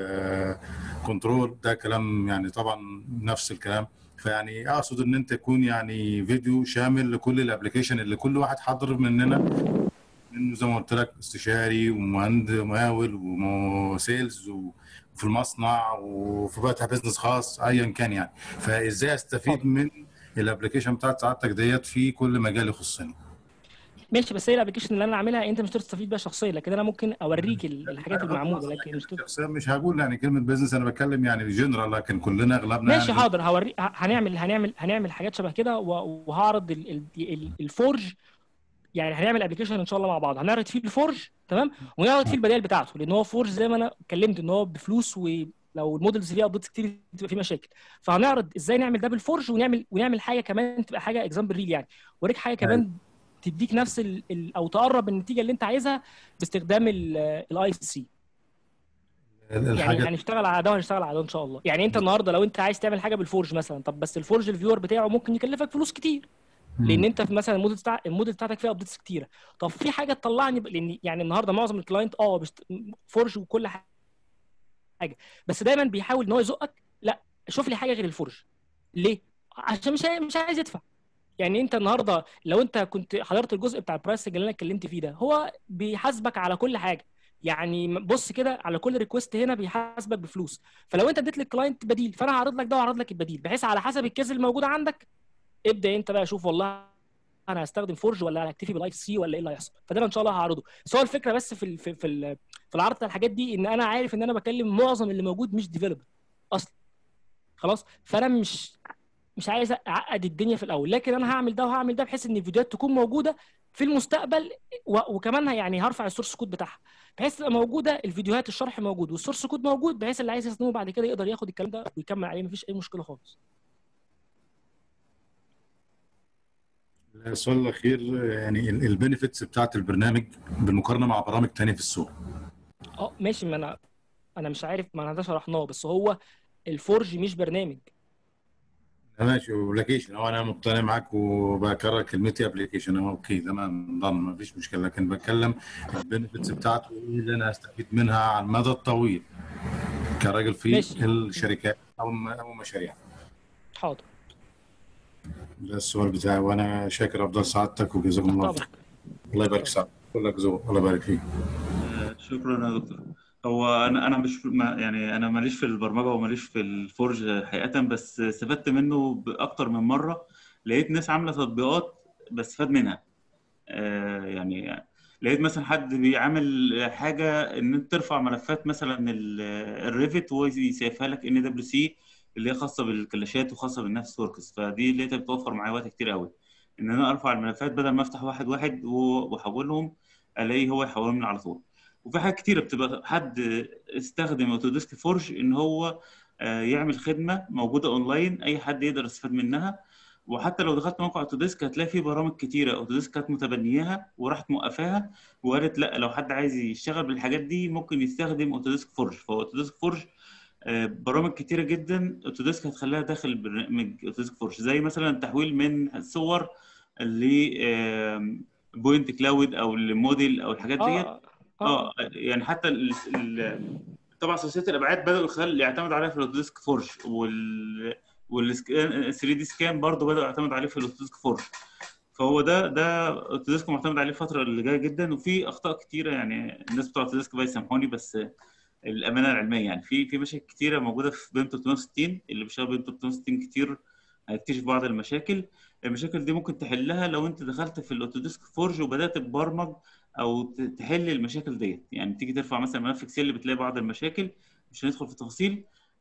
الكنترول ده كلام يعني طبعا نفس الكلام فيعني اقصد ان انت يكون يعني فيديو شامل لكل الابلكيشن اللي كل واحد حاضر مننا انه زي ما قلت لك استشاري ومهندس مقاول وسيلز وفي المصنع وفي فاتح بزنس خاص ايا كان يعني فازاي استفيد من الابلكيشن بتاعت سعادتك ديت في كل مجال يخصني ماشي بس هي الابلكيشن اللي انا عاملها انت مش هتقدر تستفيد بيها شخصيا لكن انا ممكن اوريك ال- الحاجات المعموله لكن مش هتقدر- شخصيا مش هقول يعني كلمه بزنس انا بتكلم يعني جنرال لكن كلنا اغلبنا ماشي يعني حاضر هوري ه- هنعمل هنعمل هنعمل حاجات شبه كده و- وهعرض ال- ال- ال- الفورج يعني هنعمل ابلكيشن ان شاء الله مع بعض هنعرض فيه الفورج تمام ونعرض فيه البدائل بتاعته لان هو فورج زي ما انا اتكلمت ان هو بفلوس ولو المودلز فيها ابديتس كتير تبقى فيه مشاكل فهنعرض ازاي نعمل ده بالفورج ونعمل ونعمل حاجه كمان تبقى حاجه اكزامبل ريل يعني وريك حاجه كمان تديك نفس ال ال او تقرب النتيجه اللي انت عايزها باستخدام الاي سي يعني الحاجه هنشتغل على ده وهنشتغل على ده ان شاء الله يعني انت النهارده لو انت عايز تعمل حاجه بالفورج مثلا طب بس الفورج الفيور بتاعه ممكن يكلفك فلوس كتير لان انت في مثلا الموديل بتاع الموديل بتاعتك فيها ابديتس كتيره طب في حاجه تطلعني ب... لان يعني النهارده معظم الكلاينت اه بشت... فورج وكل حاجه بس دايما بيحاول ان هو يزقك لا شوف لي حاجه غير الفورج ليه عشان مش عاي- مش عايز يدفع يعني انت النهارده لو انت كنت حضرت الجزء بتاع البرايسنج اللي انا اتكلمت فيه ده هو بيحاسبك على كل حاجه يعني بص كده على كل ريكوست هنا بيحاسبك بفلوس فلو انت اديت للكلاينت بديل فانا هعرض لك ده وهعرض لك البديل بحيث على حسب الكيس الموجوده عندك ابدا انت بقى شوف والله انا هستخدم فورج ولا هكتفي بالاي سي ولا ايه اللي هيحصل فده أنا ان شاء الله هعرضه بس هو الفكره بس في ال في في, ال في العرض بتاع الحاجات دي ان انا عارف ان انا بكلم معظم اللي موجود مش ديفلوبر اصلا خلاص فانا مش مش عايز اعقد الدنيا في الاول لكن انا هعمل ده وهعمل ده بحيث ان الفيديوهات تكون موجوده في المستقبل و- وكمان يعني هرفع السورس كود بتاعها بحيث تبقى موجوده الفيديوهات الشرح موجود والسورس كود موجود بحيث اللي عايز يستخدمه بعد كده يقدر ياخد الكلام ده ويكمل عليه مفيش اي مشكله خالص السؤال الاخير يعني البنفيتس بتاعت البرنامج بالمقارنه مع برامج تانية في السوق اه ماشي ما انا انا مش عارف ما انا ده شرحناه بس هو الفورج مش برنامج ماشي ابلكيشن هو انا مقتنع معاك وبكرر كلمتي ابلكيشن هو اوكي تمام ضمن ما فيش مشكله لكن بتكلم البنفيتس بتاعته ايه اللي انا هستفيد منها على المدى الطويل كراجل في ماشي. الشركات او او مشاريع حاضر ده السؤال بتاعي وانا شاكر افضل سعادتك وجزاكم الله طبعا خير الله يبارك في سعادتك كلك ذوق الله يبارك فيك آه، شكرا يا دكتور هو انا انا مش ما يعني انا ماليش في البرمجه وماليش في الفورج حقيقه بس استفدت منه باكتر من مره لقيت ناس عامله تطبيقات بستفاد منها آه، يعني لقيت مثلا حد بيعمل حاجه ان انت ترفع ملفات مثلا ال- الريفت وهو يسيفها لك ان دبليو سي اللي هي خاصه بالكلاشات وخاصه بالنفس وركس فدي لقيتها بتوفر معايا وقت كتير قوي ان انا ارفع الملفات بدل ما افتح واحد واحد و- واحولهم الاقي هو يحولهم لي على طول وفي حاجات كتيره بتبقى حد استخدم اوتوديسك فورج ان هو آه، يعمل خدمه موجوده اونلاين اي حد يقدر يستفاد منها وحتى لو دخلت موقع اوتوديسك هتلاقي فيه برامج كتيره اوتوديسك كانت متبنياها وراحت موقفاها وقالت لا لو حد عايز يشتغل بالحاجات دي ممكن يستخدم اوتوديسك فورج فهو اوتوديسك فورج آه، برامج كتيره جدا اوتوديسك هتخليها داخل برنامج اوتوديسك فورج زي مثلا التحويل من الصور ل بوينت كلاود او الموديل او الحاجات ديت اه اه يعني حتى ال... ال... طبعا ثلاثيه الابعاد بداوا يخل... يعتمدوا عليها في الاوتوديسك فورج وال والسكان 3 دي سكان برضه بداوا يعتمدوا عليه في الاوتوديسك فورج فهو ده ده اوتوديسك معتمد عليه الفتره اللي جايه جدا وفي اخطاء كتيره يعني الناس بتوع اوتوديسك بقى يسامحوني بس الامانه العلميه يعني في في مشاكل كتيره موجوده في بيم 360 اللي بيشتغل بيم 360 كتير هيكتشف بعض المشاكل المشاكل دي ممكن تحلها لو انت دخلت في الاوتوديسك فورج وبدات تبرمج او ت- تحل المشاكل ديت يعني تيجي ترفع مثلا ملف اكسل بتلاقي بعض المشاكل مش هندخل في التفاصيل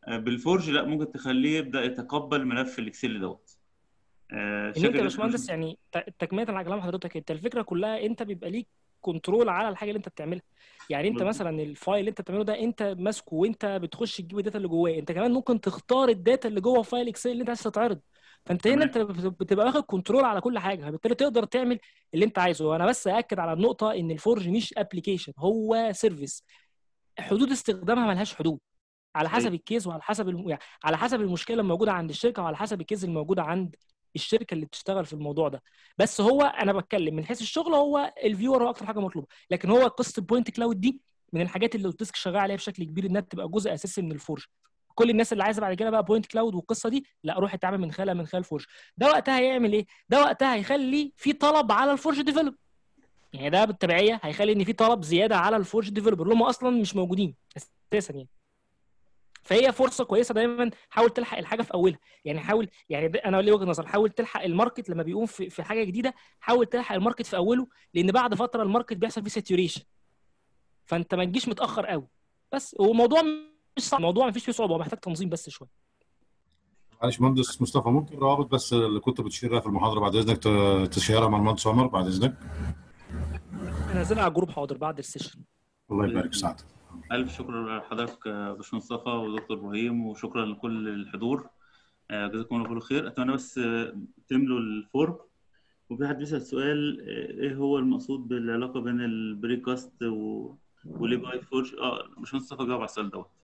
بالفورج لا ممكن تخليه يبدا يتقبل ملف الاكسل دوت آه، ان شكل انت يا الديسكريبشن- باشمهندس يعني ت- تكمله على كلام حضرتك انت الفكره كلها انت بيبقى ليك كنترول على الحاجه اللي انت بتعملها يعني انت بالظبط. مثلا الفايل اللي انت بتعمله ده انت ماسكه وانت بتخش تجيب الداتا اللي جواه انت كمان ممكن تختار الداتا اللي جوه فايل اكسل اللي انت عايز تتعرض فانت هنا انت بت- بتبقى واخد كنترول على كل حاجه فبالتالي تقدر تعمل اللي انت عايزه وانا بس اكد على النقطه ان الفورج مش ابلكيشن هو سيرفيس حدود استخدامها ملهاش حدود على حسب أيوة. الكيس وعلى حسب الم... يعني على حسب المشكله الموجوده عند الشركه وعلى حسب الكيس الموجوده عند الشركه اللي بتشتغل في الموضوع ده بس هو انا بتكلم من حيث الشغل هو الفيور هو اكتر حاجه مطلوبه لكن هو قصه البوينت كلاود دي من الحاجات اللي الديسك شغال عليها بشكل كبير انها تبقى جزء اساسي من الفورج كل الناس اللي عايزه بعد كده بقى بوينت كلاود والقصه دي لا روح اتعامل من خلال من خلال فورج ده وقتها هيعمل ايه ده وقتها هيخلي في طلب على الفورج ديفلوب يعني ده بالتبعيه هيخلي ان في طلب زياده على الفورج ديفلوبر اللي هم اصلا مش موجودين اساسا يعني فهي فرصه كويسه دايما حاول تلحق الحاجه في اولها يعني حاول يعني ده انا لي وجهه نظر حاول تلحق الماركت لما بيقوم في, في حاجه جديده حاول تلحق الماركت في اوله لان بعد فتره الماركت بيحصل فيه ساتوريشن فانت ما تجيش متاخر قوي بس هو موضوع مش صعب الموضوع ما فيش فيه صعوبه هو محتاج تنظيم بس شويه معلش مهندس مصطفى ممكن روابط بس اللي كنت بتشير لها في المحاضره بعد اذنك ت- تشيرها مع المهندس عمر بعد اذنك هنزلها على الجروب حاضر بعد السيشن الله يبارك في سعادتك الف شكر لحضرتك يا باشمهندس مصطفى ودكتور ابراهيم وشكرا لكل الحضور آه، جزاكم الله كل خير اتمنى بس آه، تملوا الفورم وفي حد بيسال سؤال آه، ايه هو المقصود بالعلاقه بين البريكاست و والاي باي فورج اه باشمهندس مصطفى جاوب على السؤال دوت